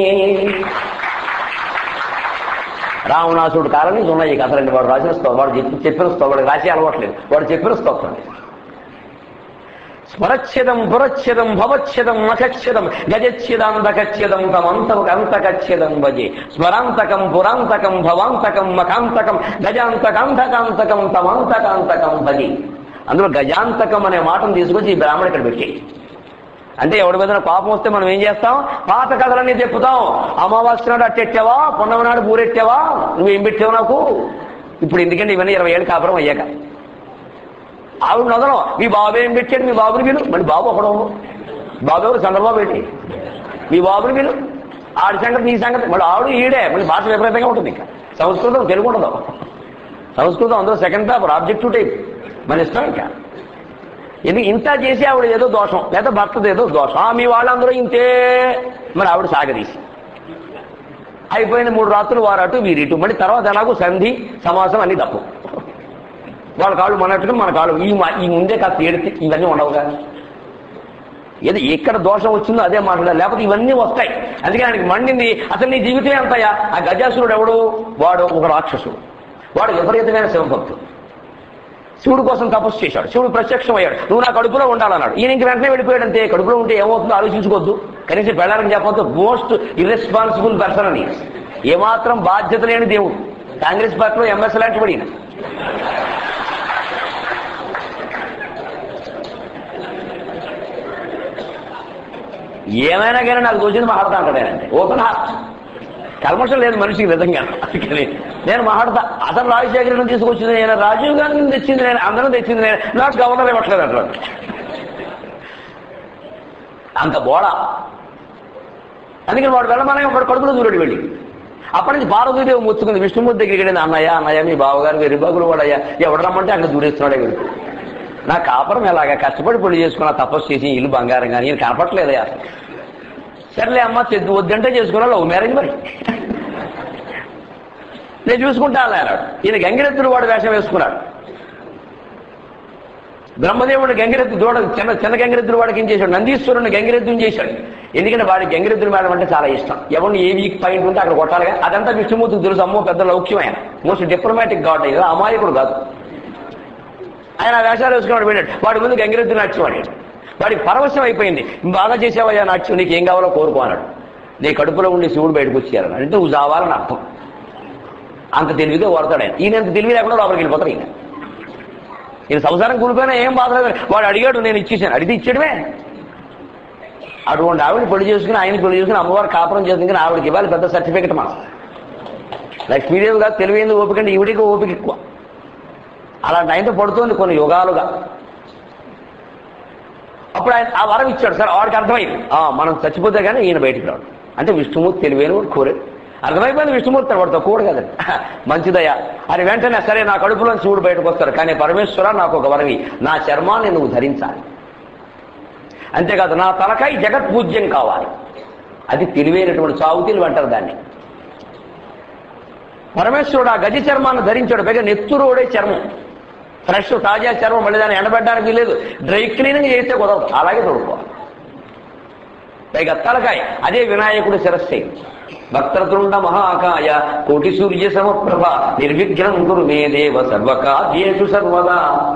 రావణాసుడు కాలం నుంచి ఉన్నాయి ఈ కథలండి వాడు రాసిన స్తోత్రం వాడు చెప్పి చెప్పిన స్తోత్రం వాడు రాసి అలవాట్లేదు వాడు చెప్పిన స్తోత్రం స్మరచ్ఛిదం పురచ్ఛిదం భవచ్ఛిదం మఖచ్ఛిదం గజచ్ఛిదం దకచ్ఛిదం తమంతం అంతకచ్ఛిదం భజే స్మరాంతకం పురాంతకం భవాంతకం మఖాంతకం గజాంతకాంతకాంతకం తమంతకాంతకం భజే అందులో గజాంతకం అనే మాటను తీసుకొచ్చి ఈ బ్రాహ్మణ ఇక్కడ పెట్టి అంటే ఎవడి మీద కోపం వస్తే మనం ఏం చేస్తాం పాత కథలన్నీ చెప్పుతాం అమావాస్య నాడు అట్టెట్టావా పొన్నమ నాడు పూరెట్టావా నువ్వేం పెట్టావు నాకు ఇప్పుడు ఎందుకంటే ఇవన్నీ ఇరవై ఏళ్ళు కాపురం అయ్యాక ఆవిడ నదనం మీ బాబు ఏం పెట్టాడు మీ బాబుని విను మళ్ళీ బాబు ఒకడు బాబు ఎవరు చంద్రబాబు ఏంటి మీ బాబుని విను ఆడి సంగతి నీ సంగతి మళ్ళీ ఆవిడ ఈడే మళ్ళీ భాష విపరీతంగా ఉంటుంది ఇంకా సంస్కృతం తెలుగు ఉండదు సంస్కృతం అందులో సెకండ్ పేపర్ ఆబ్జెక్టివ్ టైప్ మన ఇష్టం ఇంకా ఎందుకు ఇంత చేసి ఆవిడ ఏదో దోషం లేదా భర్తది ఏదో దోషం ఆ, మీ వాళ్ళందరూ ఇంతే మరి ఆవిడ సాగదీసి అయిపోయిన మూడు రాత్రులు వారు అటు వీరు ఇటు మళ్ళీ తర్వాత ఎలాగో సంధి సమాసం అన్ని తప్పు వాళ్ళ కాళ్ళు మనట్టుగా మన కాళ్ళు ఈ మా- ఈ ముందే కాస్త ఏడితే ఇవన్నీ ఉండవుగా ఏదో ఎక్కడ దోషం వచ్చిందో అదే మాట్లాడాలి లేకపోతే ఇవన్నీ వస్తాయి అందుకే ఆయనకి మండింది అసలు నీ జీవితమే అంతయా ఆ గజాసురుడు ఎవడు వాడు ఒక రాక్షసుడు వాడు విపరీతమైన శివభక్తుడు శివుడు కోసం తపస్సు చేశాడు శివుడు ప్రత్యక్షం అయ్యాడు నువ్వు నా కడుపులో ఉండాలన్నాడు ఈయన ఇంక వెంటనే వెళ్ళిపోయాడు అంతే కడుపులో ఉంటే ఏమవుతుందో ఆలోచించుకోవద్దు కనీసం పెళ్ళాలని చెప్పొద్దు మోస్ట్ ఇర్రెస్పాన్సిబుల్ పర్సన్ అని ఏమాత్రం బాధ్యత లేని దేవుడు కాంగ్రెస్ పార్టీలో ఎంఎస్ లాంటి పడిన ఏమైనా కానీ నాకు తోచింది మాట్లాడతా అంటాడు ఆయన అంటే ఓపెన్ హార్ట్ కల్మషం లేదు మనిషికి నిజంగా అందుకని నేను మాట్లాడతా అసలు రాజశేఖరం తీసుకొచ్చింది నేను రాజీవ్ గాంధీని తెచ్చింది నేను అందరం తెచ్చింది నేను నాకు గవర్నర్ ఇవ్వట్లేదు అంటాడు అంత బోడ అందుకని వాడు వెళ్ళమనే వాడు కడుపులో దూరడు వెళ్ళి అప్పటి నుంచి పార్వతీదేవి ముచ్చుకుంది విష్ణుమూర్తి దగ్గరికి వెళ్ళింది అన్నయ్య అన్నయ్య మీ బావగారు వెరిబాగులు వాడయ్యా ఎవడు రమ్మంటే అక్కడ దూరేస్తున్నాడే వీడు నా కాపురం ఎలాగా కష్టపడి పెళ్లి చేసుకున్నా తపస్సు చేసి ఇల్లు బంగారం కానీ ఈయన కనపట్లేదయ్యా అసలు సర్లే అమ్మ చెద్దు వద్దంటే చేసుకున్నా లవ్ మ్యారేజ్ మరి నేను చూసుకుంటా అన్నాడు ఈయన గంగిరెత్తుడు వాడు వేషం వేసుకున్నాడు బ్రహ్మదేవుడు గంగిరెద్దు దూడ చిన్న చిన్న గంగిరెద్దుడు వాడికి ఏం చేశాడు నందీశ్వరుని గంగిరెద్దుని చేశాడు ఎందుకంటే వాడి గంగిరెద్దుని మేడం అంటే చాలా ఇష్టం ఎవరిని ఏ వీక్ పాయింట్ ఉంటే అక్కడ కొట్టాలిగా అదంతా విష్ణుమూర్తికి తెలుసు అమ్మో పెద్ద లౌక్యం ఆయన మోస్ట్ డిప్లొమాటిక్ గాడ్ అయ్యి అమాయకుడు కాదు ఆయన ఆ వేషాలు వేసుకున్నాడు వెళ్ళాడు వాడి ముందు గంగిరెద్దు నాట్యం ఆడాడు వాడికి పరవశం అయిపోయింది బాగా చేసావయ్యా నాట్యం నీకు ఏం కావాలో కోరుకో అన్నాడు నీ కడుపులో ఉండి శివుడు బయటకు వచ్చారని అంటే నువ్వు చావాలని అర్థం అంత తెలివిగా వాడతాడు ఆయన ఈయన అంత తెలివి లేకుండా లోపలికి వెళ్ళిపోతాడు ఈయన ఈయన సంసారం కూలిపోయినా ఏం బాధ లేదు వాడు అడిగాడు నేను ఇచ్చేసాను అడిగితే ఇచ్చాడమే అటువంటి ఆవిడ పెళ్లి చేసుకుని ఆయన పెళ్లి చేసుకుని అమ్మవారు కాపురం చేసుకుని ఆవిడకి ఇవ్వాలి పెద్ద సర్టిఫికెట్ మనం లక్ష్మీదేవి గారు తెలివైంది ఓపిక అంటే ఈవిడికి ఓపిక ఎక్కువ అలాంటి ఆయనతో పడుతోంది కొన్ని యుగాలుగా అప్పుడు ఆయన ఆ వరం ఇచ్చాడు సార్ వాడికి అర్థమైంది ఆ, మనం చచ్చిపోతే కానీ ఈయన బయటికి రాడు అంటే విష్ణుమూర్తి తెలివైన వాడు కోరాడు అర్థమైపోయింది విష్ణుమూర్తి వాడు తక్కువ కదండి మంచిదయ్యా అని వెంటనే సరే నా కడుపులో శివుడు బయటకు వస్తాడు కానీ పరమేశ్వర నాకు ఒక వరవి నా చర్మాన్ని నువ్వు ధరించాలి అంతేకాదు నా తలకాయ జగత్ పూజ్యం కావాలి అది తెలివైనటువంటి చావు తెలివి అంటారు దాన్ని పరమేశ్వరుడు ఆ గజ చర్మాన్ని ధరించాడు పైగా నెత్తురోడే చర్మం ఫ్రెష్ తాజా చర్మం మళ్ళీ దాన్ని ఎండబెట్టడానికి వీలేదు డ్రై క్లీనింగ్ చేస్తే కుదరదు అలాగే తొడుకోవాలి పైగా తలకాయ అదే వినాయకుడు శిరస్సే భక్తృండ మహాకాయ కోటి సూర్య సమప్రభ నిర్విఘ్నం గురు మే దేవ సర్వకార్యేషు సర్వదా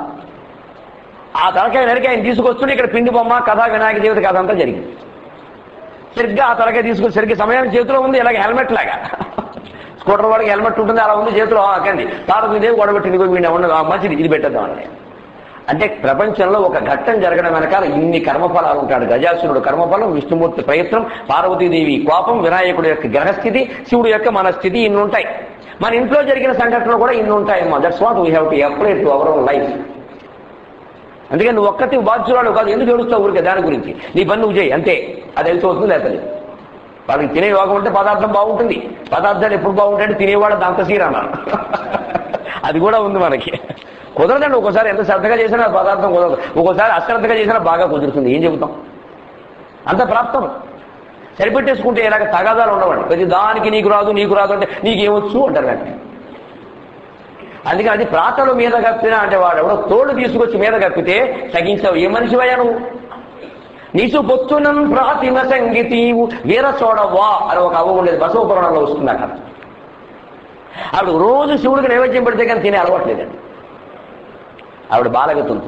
ఆ తలకాయ నరికి ఆయన తీసుకొస్తుంటే ఇక్కడ పిండి బొమ్మ కథ వినాయక దేవత కథ అంతా జరిగింది సరిగ్గా ఆ తలకాయ తీసుకొని సరిగ్గా సమయానికి చేతిలో ఉంది ఇలాగ హెల్మెట్ లాగా స్కూటర్ వాడికి హెల్మెట్ ఉంటుంది అలా ఉంది చేతిలో అక్కండి తారక దేవి గొడవెట్టింది వీడిని ఉన్న మంచిది ఇది పెట్టేద్దాం అని అంటే ప్రపంచంలో ఒక ఘట్టం జరగడం వెనకాల ఇన్ని కర్మఫలాలు ఉంటాడు గజాసురుడు కర్మఫలం విష్ణుమూర్తి ప్రయత్నం పార్వతీదేవి కోపం వినాయకుడు యొక్క గ్రహస్థితి శివుడు యొక్క మన స్థితి ఇన్ని ఉంటాయి మన ఇంట్లో జరిగిన సంఘటనలు కూడా ఇన్ని ఉంటాయమ్మా that's what we have to apply to our own life అందుకని నువ్వు ఒక్కటి బాధ్యురాలు కాదు ఎందుకు ఏడుస్తావు ఊరికే దాని గురించి నీ పని నువ్వు చేయి అంతే అది వెళ్తూ వస్తుంది లేకపోతే వాళ్ళకి తినే యోగం ఉంటే పదార్థం బాగుంటుంది పదార్థాలు ఎప్పుడు బాగుంటాయంటే తినేవాడు దాంత సీరన్నారు అది కూడా ఉంది మనకి కుదరదండి ఒక్కోసారి ఎంత శ్రద్ధగా చేసినా పదార్థం కుదరదు ఒక్కోసారి అశ్రద్ధగా చేసినా బాగా కుదురుతుంది ఏం చెబుతాం అంత ప్రాప్తం సరిపెట్టేసుకుంటే ఇలాగ తగాదాలు ఉండవండి ప్రతి దానికి నీకు రాదు నీకు రాదు అంటే నీకేమొచ్చు అంటారు వెంటనే అందుకని అది ప్రాతలు మీద కప్పినా అంటే వాడు ఎవడో తోడు తీసుకొచ్చి మీద కప్పితే తగ్గించావు ఏ మనిషివయ్యా నువ్వు నీసు పొత్తునం ప్రాతిమ సంగీతీవు వీర చూడవా అని ఒక అవ్వ ఉండేది బసవ పురాణంలో వస్తుంది అక్కడ ఆవిడ రోజు శివుడికి నైవేద్యం పెడితే కానీ తినే అలవాట్లేదండి ఆవిడ బాలగతుంది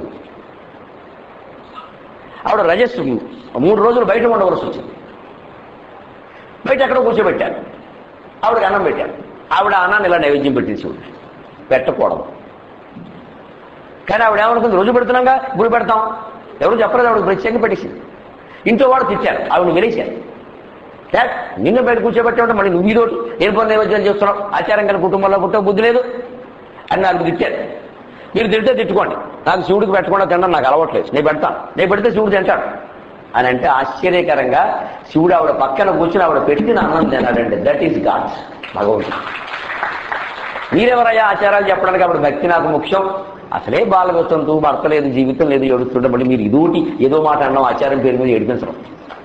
ఆవిడ రజస్సు మూడు రోజులు బయట ఉండవలసి వచ్చింది బయట ఎక్కడో కూర్చోబెట్టాను ఆవిడకి అన్నం పెట్టాను ఆవిడ అన్నాన్ని ఇలా నైవేద్యం పెట్టింది శివుడు పెట్టకూడదు కానీ ఆవిడ ఏమనుకుంది రోజు పెడుతున్నాగా గుడి పెడతాం ఎవరు చెప్పలేదు ఆవిడ ప్రత్యేకంగా పెట్టేసింది ఇంట్లో వాడు తిట్టారు ఆవిడ వెలేశారు డాడ్, నిన్ను బయట కూర్చోబెట్టామంటే మళ్ళీ నువ్వు ఇదోటి నేను పని నైవేద్యాలు చేస్తున్నావు ఆచారం కలిగి కుటుంబంలో పుట్ట బుద్ధి లేదు అని నాకు తిట్టారు మీరు తిడితే తిట్టుకోండి నాకు శివుడికి పెట్టకుండా తినడం నాకు అలవట్లేదు నేను పెడతాను నేను పెడితే శివుడు తింటాడు అని అంటే ఆశ్చర్యకరంగా శివుడు ఆవిడ పక్కన కూర్చుని ఆవిడ పెట్టిన అన్నం తిన్నాడండి దట్ ఈస్ గాడ్ భగవంతుడు మీరెవరయ్యా ఆచారాలు చెప్పడానికి అప్పుడు భక్తి నాకు ముఖ్యం అసలే బాలగొత్తంతూ భర్త లేదు జీవితం లేదు ఏడుస్తుంటే మళ్ళీ మీరు ఇదోటి ఏదో మాట అన్నాం ఆచారం పేరు మీద ఏడిపించడం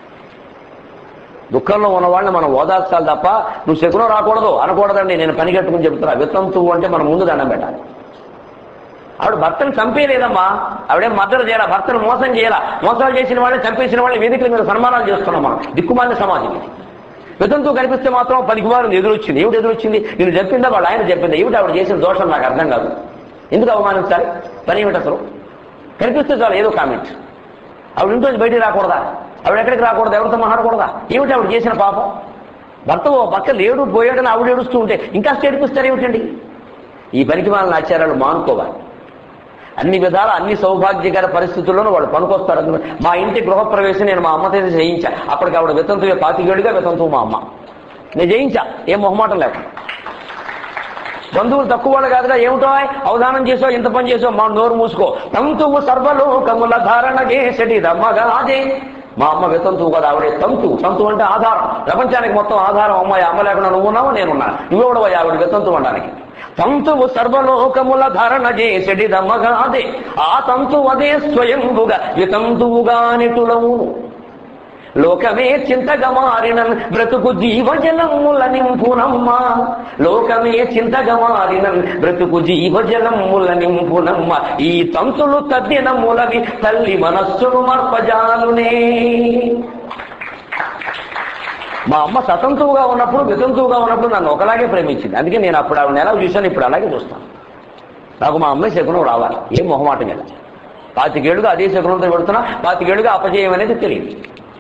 దుఃఖంలో ఉన్న వాళ్ళని మనం ఓదార్చాలి తప్ప నువ్వు శకునం రాకూడదు అనకూడదండి నేను పని కట్టుకుని చెబుతున్నా విత్తంతు అంటే మనం ముందు దండం పెట్టాలి ఆవిడ భర్తను చంపేయలేదమ్మా ఆవిడేం మద్దతు చేయాల భర్తను మోసం చేయాల మోసాలు చేసిన వాళ్ళని చంపేసిన వాళ్ళని వేదికల మీద సన్మానాలు చేస్తున్నాం మనం దిక్కుమాలిన సమాజం ఇది వితంతు కనిపిస్తే మాత్రం పది కుమారులు ఎదురొచ్చింది ఏమిటి ఎదురొచ్చింది నేను చెప్పిందా వాళ్ళు ఆయన చెప్పిందా ఏమిటి ఆవిడ చేసిన దోషం నాకు అర్థం కాదు ఎందుకు అవమానించాలి పని ఏమిటి అసలు కనిపిస్తే చాలు ఏదో కామెంట్ ఆవిడ ఇంట్లో నుంచి బయటికి రాకూడదా ఆవిడ ఎక్కడికి రాకూడదు ఎవరితో మాట్లాడకూడదా ఏమిటి ఆవిడ చేసిన పాపం భర్త ఓ పక్క లేడు పోయాడని ఆవిడ ఏడుస్తూ ఉంటే ఇంకా ఏడిపిస్తారు ఏమిటండి ఈ పనికి వాళ్ళని ఆచారాలు మానుకోవాలి అన్ని విధాల అన్ని సౌభాగ్యకర పరిస్థితుల్లోనూ వాళ్ళు పనికొస్తారు అందులో మా ఇంటి గృహప్రవేశం నేను మా అమ్మతో చేయించా అప్పటికి ఆవిడ వితంతు పాతికేడుగా వితంతు మా అమ్మ నేను చేయించా ఏం మొహమాటం లేకుండా బంధువులు తక్కువ వాళ్ళు కాదుగా ఏమిటో అవధానం చేసావు ఇంత పని చేసావు మా నోరు మూసుకో తంతువు సర్వలోకముల ధారణ చేసటి రమ్మగాదే మా అమ్మ వితంతువు కదా ఆవిడే తంతు తంతు అంటే ఆధారం ప్రపంచానికి మొత్తం ఆధారం అమ్మాయి అమ్మ లేకుండా నువ్వు ఉన్నావు నేనున్నా నువ్వెవడవా ఆవిడ వితంతు అనడానికి తంతువు సర్వలోకముల ధారణ చేసడి దమ్మగాదే ఆ తంతు అదే స్వయంభుగా వితంతువుగా నిటులవును లోకమే చింతగా మారినన్ బ్రతుకు జీవజలముల నింపునమ్మ లోకమే చింతగా మారినన్ బ్రతుకు జీవజలముల నింపునమ్మ ఈ తంతులు తద్దినములవి తల్లి మనస్సును మర్పజాలునే మా అమ్మ స్వతంత్రువుగా ఉన్నప్పుడు వితంతువుగా ఉన్నప్పుడు నన్ను ఒకలాగే ప్రేమించింది అందుకే నేను అప్పుడు ఆవిడ ఎలా చూశాను ఇప్పుడు అలాగే చూస్తాను నాకు మా అమ్మాయి శకునం రావాలి ఏం మొహమాటం కదా పాతికేళ్ళుగా అదే శకునంతో పెడుతున్నా పాతికేళ్ళుగా అపజయం అనేది తెలియదు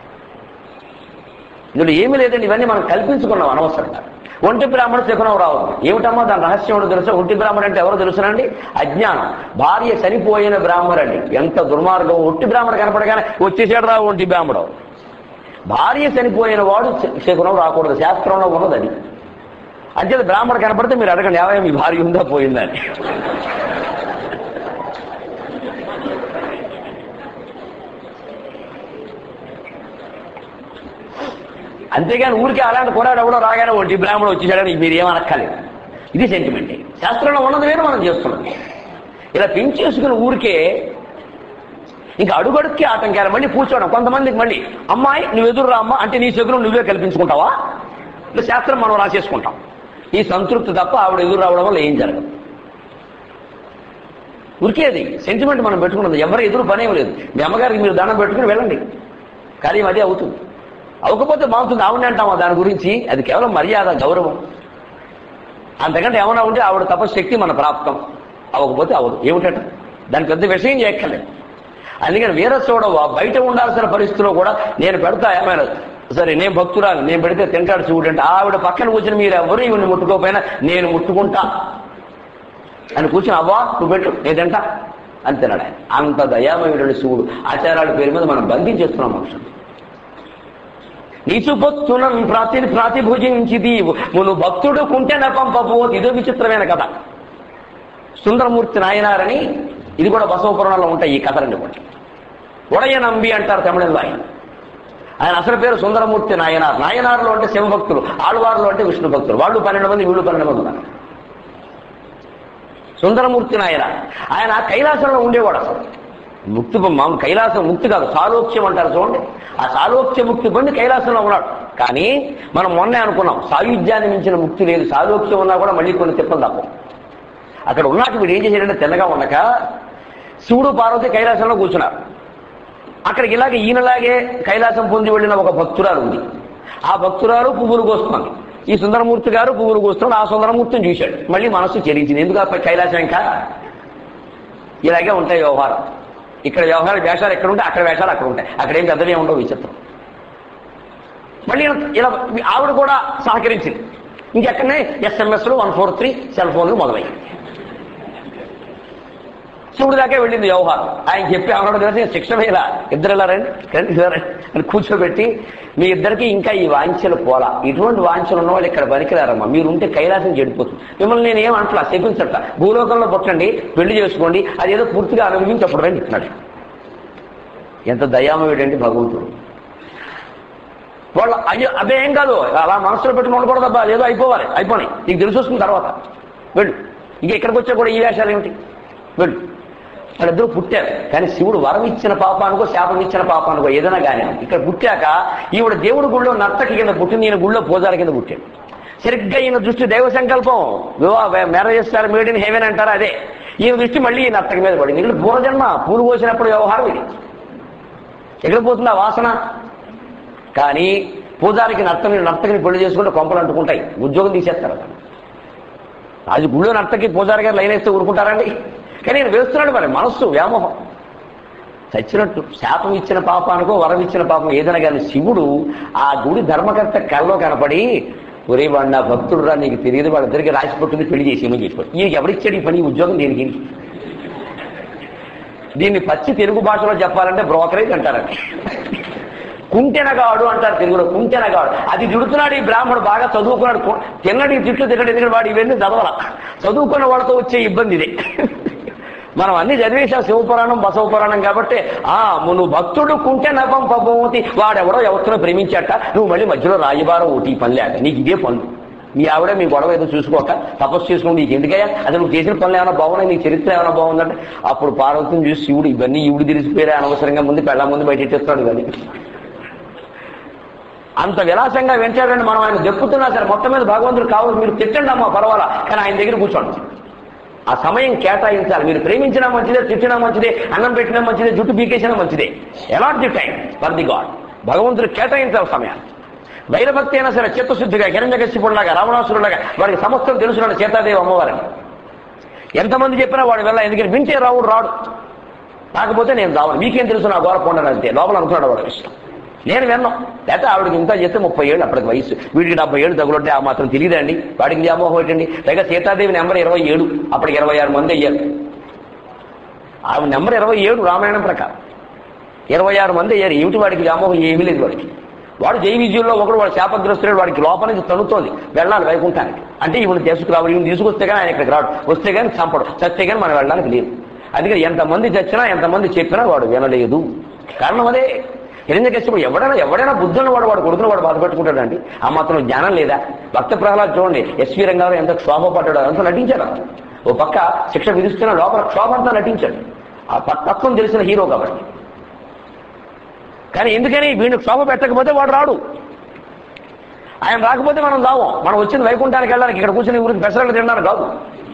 ఇందులో ఏమీ లేదండి ఇవన్నీ మనం కల్పించుకున్నాం అనవసరంగా ఒంటి బ్రాహ్మణ శకునం రావద్దు ఏమిటమ్మా దాని రహస్యం ఏంటో తెలుసా ఒంటి బ్రాహ్మణ అంటే ఎవరో తెలుసునండి అజ్ఞానం భార్య చనిపోయిన బ్రాహ్మణండి ఎంత దుర్మార్గం ఒట్టి బ్రాహ్మణ కనపడగానే వచ్చేసాడు రా ఒంటి బ్రాహ్మణం భార్య చనిపోయిన వాడు శ- శకునం రాకూడదు శాస్త్రంలో ఉన్నది అది అంతే బ్రాహ్మణ కనపడితే మీరు అడగండి ఏమయ్య మీ భార్య ఉందా పోయిందా అని అంతేగాని ఊరికే అలాంటి కురాడు ఎవడో రాగానే ఒంటి బ్రాహ్మణుడు వచ్చేసాడని మీరు ఏమనక్కలేదు ఇది సెంటిమెంట్ శాస్త్రంలో ఉన్నది వేరు మనం చేస్తున్నాం ఇలా పెంచేసుకుని ఊరికే ఇంకా అడుగడుక్కి ఆటంకాలు మళ్ళీ కూర్చోవడం కొంతమందికి మళ్ళీ అమ్మాయి నువ్వు ఎదురు రా అమ్మ అంటే నీ శకునం నువ్వే కల్పించుకుంటావా ఇలా శాస్త్రం మనం రాసేసుకుంటాం ఈ సంతృప్తి తప్ప ఆవిడ ఎదురు రావడం వల్ల ఏం జరగదు ఉరికేది సెంటిమెంట్ మనం పెట్టుకున్నది ఎవరు ఎదురు పనేం లేదు మీ అమ్మగారికి మీరు దండం పెట్టుకుని వెళ్ళండి కార్యం అదే అవుతుంది అవ్వకపోతే బాగుంటుంది ఆవిడ అంటామా దాని గురించి అది కేవలం మర్యాద గౌరవం అంతకంటే ఏమైనా ఉంటే ఆవిడ తపశక్తి మన ప్రాప్తం అవ్వకపోతే అవ్వదు ఏమిటట దాని పెద్ద విషయం చేయక్కర్లేదు అందుకని వీర చూడవ బయట ఉండాల్సిన పరిస్థితిలో కూడా నేను పెడతా ఏమైనా సరే నేను భక్తురాలు నేను పెడితే తింటాడు శివుడు అంటే ఆవిడ పక్కన కూర్చుని మీరు ఎవరు ఇవన్నీ ముట్టుకోకపోయినా నేను ముట్టుకుంటా అని కూర్చుని అవ్వా నువ్వు పెట్టు నేను తింటా అంతేనాడు ఆయన అంత దయామయుడు శివుడు ఆచారాల పేరు మీద మనం బంధించేస్తున్నాం మనుషులు నీచుపొత్తునం ప్రాతి ప్రాతిభుజించి దీవు మును భక్తుడు కుంటెన పంపబోతు ఇదో విచిత్రమైన కథ సుందరమూర్తి నాయనారని ఇది కూడా బసవపురాణంలో ఉంటాయి ఈ కథలన్నీ కూడా ఉడయ నంబి అంటారు తమిళంలో ఆయన ఆయన అసలు పేరు సుందరమూర్తి నాయనార్ నాయనార్లో అంటే శివభక్తులు ఆళ్వార్లో అంటే విష్ణు భక్తులు వాళ్ళు పన్నెండు మంది వీళ్ళు పన్నెండు మంది ఉన్నారు సుందరమూర్తి నాయన ఆయన కైలాసంలో ఉండేవాడు అసలు ముక్తి పొ- మామూలు కైలాసం ముక్తి కాదు సాలోక్యం అంటారు చూడండి ఆ సాలోక్య ముక్తి పొంది కైలాసంలో ఉన్నాడు కానీ మనం మొన్నే అనుకున్నాం సాయుధ్యాన్ని మించిన ముక్తి లేదు సాలోక్యం ఉన్నా కూడా మళ్ళీ కొన్ని తిప్పలు తప్ప అక్కడ ఉన్నాక వీడు ఏం చేశాడంటే తెల్లగా ఉండక శివుడు పార్వతి కైలాసంలో కూర్చున్నారు అక్కడికి ఇలాగ ఈయనలాగే కైలాసం పొంది వెళ్ళిన ఒక భక్తురాలు ఉంది ఆ భక్తురాలు పువ్వులు కోస్తుంది ఈ సుందరమూర్తి గారు పువ్వులు కోస్తున్నాడు ఆ సుందరమూర్తిని చూశాడు మళ్ళీ మనస్సు చెరించింది ఎందుకు ఆ కైలాసం ఇంకా ఇలాగే ఉంటాయి వ్యవహారం ఇక్కడ వ్యవహార వేషాలు ఎక్కడ ఉంటాయి అక్కడ వేషాలు అక్కడ ఉంటాయి అక్కడ ఏం పెద్దవి ఉండవు విచిత్రం మళ్ళీ ఇలా- ఇలా ఆవిడ కూడా సహకరించింది ఇంకెక్కడనే ఎస్ఎంఎస్లు వన్ ఫోర్ త్రీ సెల్ ఫోన్లు మొదలయ్యాయి శివుడి దాకా వెళ్ళింది వ్యవహారం ఆయన చెప్పి అన్నాడు తెలిసి శిక్షణ ఇలా ఇద్దరు ఇలా రండి రండి ఇలా రండి అని కూర్చోబెట్టి మీ ఇద్దరికి ఇంకా ఈ వాంఛలు పోలా ఇటువంటి వాంఛలు ఉన్న వాళ్ళు ఇక్కడ పనికిరారమ్మా మీరు ఉంటే కైలాసం చెడిపోతుంది మిమ్మల్ని నేను ఏం అంటలా చెప్పించట్ల భూలోకంలో పుట్టండి పెళ్లి చేసుకోండి అదేదో పూర్తిగా అనుభవించి అప్పుడు రండి ఇస్తున్నాడు ఎంత దయామయుడండి భగవంతుడు వాళ్ళు అయ్యో అదే ఏం కాదు అలా మనసులో పెట్టుకుని ఉండకూడదబ్బా ఏదో అయిపోవాలి అయిపోయి నీకు తెలిసి వస్తుంది తర్వాత వెళ్ళు ఇక ఇక్కడికి వచ్చా కూడా ఈ వేషాలు ఏమిటి వెళ్ళు వాళ్ళిద్దరూ పుట్టారు కానీ శివుడు వరం ఇచ్చిన పాపానికో శాపం ఇచ్చిన పాపానికో ఏదైనా కానీ ఇక్కడ పుట్టాక ఈవిడ దేవుడి గుళ్ళో నర్తకి కింద పుట్టింది ఈయన గుళ్ళో పూజారి కింద పుట్టాడు సరిగ్గా ఈయన దృష్టి దైవ సంకల్పం మ్యారేజ్ స్టార్ మేడ్ ఇన్ హెవెన్ అంటారా అదే ఈయన దృష్టి మళ్ళీ ఈ నర్తకి మీద పడింది ఇక్కడ పూర్వజన్మ పూలు కోసినప్పుడు వ్యవహారం ఇది ఎక్కడ పోతుంది ఆ వాసన కానీ పూజారికి నర్తని నర్తకిని పెళ్లి చేసుకుంటే కొంపలు అంటుకుంటాయి ఉద్యోగం తీసేస్తారు అతను అది గుళ్ళో నర్తకి పూజారి గారు లైన్ వేస్తే ఊరుకుంటారండి కానీ నేను వేస్తున్నాడు మరి మనస్సు వ్యామోహం చచ్చినట్టు శాపం ఇచ్చిన పాపానికో వరం ఇచ్చిన పాపం ఏదైనా కానీ శివుడు ఆ గుడి ధర్మకర్త కళ్ళలో కనపడి ఒరే వాడు నా భక్తుడు రా నీకు తెలియదు వాళ్ళిద్దరికి రాసి పట్టింది పెళ్లి చేసేమని చెప్పాడు ఈయనకి ఎవరిచ్చాడు ఈ పని ఈ ఉద్యోగం దేనికి దీన్ని పచ్చి తెలుగు భాషలో చెప్పాలంటే బ్రోకరేజ్ అంటారండి కుంటెనగాడు అంటారు తెలుగులో కుంటెనగాడు అది తిడుతున్నాడు ఈ బ్రాహ్మణుడు బాగా చదువుకున్నాడు కు- తిన్నడి తిట్లు తిన్నడి ఎందుకంటే వాడు ఇవన్నీ చదవాల చదువుకున్న వాళ్ళతో వచ్చే ఇబ్బంది ఇదే మనం అన్ని చదివేశాం శివపురాణం బసవ పురాణం కాబట్టి ఆ నువ్వు భక్తుడు కుంటే నపం పపమతి వాడెవడో ఎవరితో ప్రేమించాట నువ్వు మళ్ళీ మధ్యలో రాయబారం ఒకటి ఈ పని లేక నీకు ఇదే పనులు మీ ఆవిడ మీ గొడవ ఏదో చూసుకోక తపస్సు చేసుకుని నీకు ఎందుకయ్యా అసలు నువ్వు చేసిన పనులు ఏమైనా బాగున్నాయి నీ చరిత్ర ఏమైనా బాగుందంటే అప్పుడు పార్వతిని చూసి శివుడు ఇవన్నీ ఈవిడు తెలిసిపోయారా అనవసరంగా ముందు పెళ్ళ ముందు బయట ఎట్టేస్తాడు ఇవన్నీ అంత విలాసంగా వెంటాడండి మనం ఆయన దెప్పుతున్నా సరే మొత్తం మీద భగవంతుడు కావాలి మీరు తిట్టండి అమ్మా పర్వాలా కానీ ఆయన దగ్గర కూర్చోండి ఆ సమయం కేటాయించాలి మీరు ప్రేమించినా మంచిదే తిట్టినా మంచిదే అన్నం పెట్టినా మంచిదే జుట్టు పీకేసినా మంచిదే allot the time for the God భగవంతుడు కేటాయించాలి సమయాన్ని వైరభక్తి అయినా సరే చిత్తశుద్ధిగా హిరణ్యకశిపుడులాగా రావణాసురులాగా వాడికి సమస్తం తెలుసున్నాడు సీతాదేవి అమ్మవారిని ఎంతమంది చెప్పినా వాడు వెళ్ళ ఎందుకంటే వింటే రావుడు రాడు కాకపోతే నేను రావను మీకేం తెలుసు నా గోర పొండను అంతే లోపల అనుకున్నాడు వాడు ఇష్టం నేను విన్నాం లేకపోతే ఆవిడకి ఇంత చెప్తే ముప్పై ఏళ్ళు అప్పటికి వయసు వీడికి డెబ్బై ఏళ్ళు తగులుంటే ఆ మాత్రం తెలియదండి వాడికి వ్యామోహం ఏంటండి పైగా సీతాదేవి నెంబర్ ఇరవై ఏడు అప్పటికి ఇరవై ఆరు మంది అయ్యారు ఆవిడ నెంబర్ ఇరవై ఏడు రామాయణం ప్రకారం ఇరవై ఆరు మంది అయ్యారు ఏమిటి వాడికి వ్యామోహం ఏమీ లేదు వాడికి వాడు జై విజయంలో ఒకడు వాడు శాపగ్రస్తుడు వాడికి లోపల నుంచి తణుతోంది వెళ్ళాలి వైకుంఠానికి అంటే ఈవిని తీసుకురావాలి ఈవిని తీసుకొస్తే కానీ ఆయన ఇక్కడికి రాడు వస్తే కానీ చంపడు చస్తే కానీ మనం వెళ్ళడానికి లేదు అందుకని ఎంతమంది చచ్చినా ఎంతమంది చెప్పినా వాడు వినలేదు కారణం అదే హిరణ్యకశ్యపుడు ఎవడైనా ఎవడైనా బుద్ధున్న వాడు వాడు కొడుకున్న వాడు బాధ పెట్టుకుంటాడండి ఆ మాత్రం జ్ఞానం లేదా భక్త ప్రహ్లాద్ చూడండి ఎస్వి రంగారావు ఎంత క్షోభ పడ్డాడు అంతా నటించాడు అతను. ఓ పక్క శిక్ష విధిస్తున్న లోపల క్షోభ అంతా నటించాడు ఆ ప- తత్వం తెలిసిన హీరో కాబట్టి కానీ ఎందుకని వీడిని క్షోభ పెట్టకపోతే వాడు రాడు ఆయన రాకపోతే మనం రావం మనం వచ్చింది వైకుంఠానికి వెళ్ళడానికి ఇక్కడ కూర్చొని ఊరికి పెసరలు తినడానికి కాదు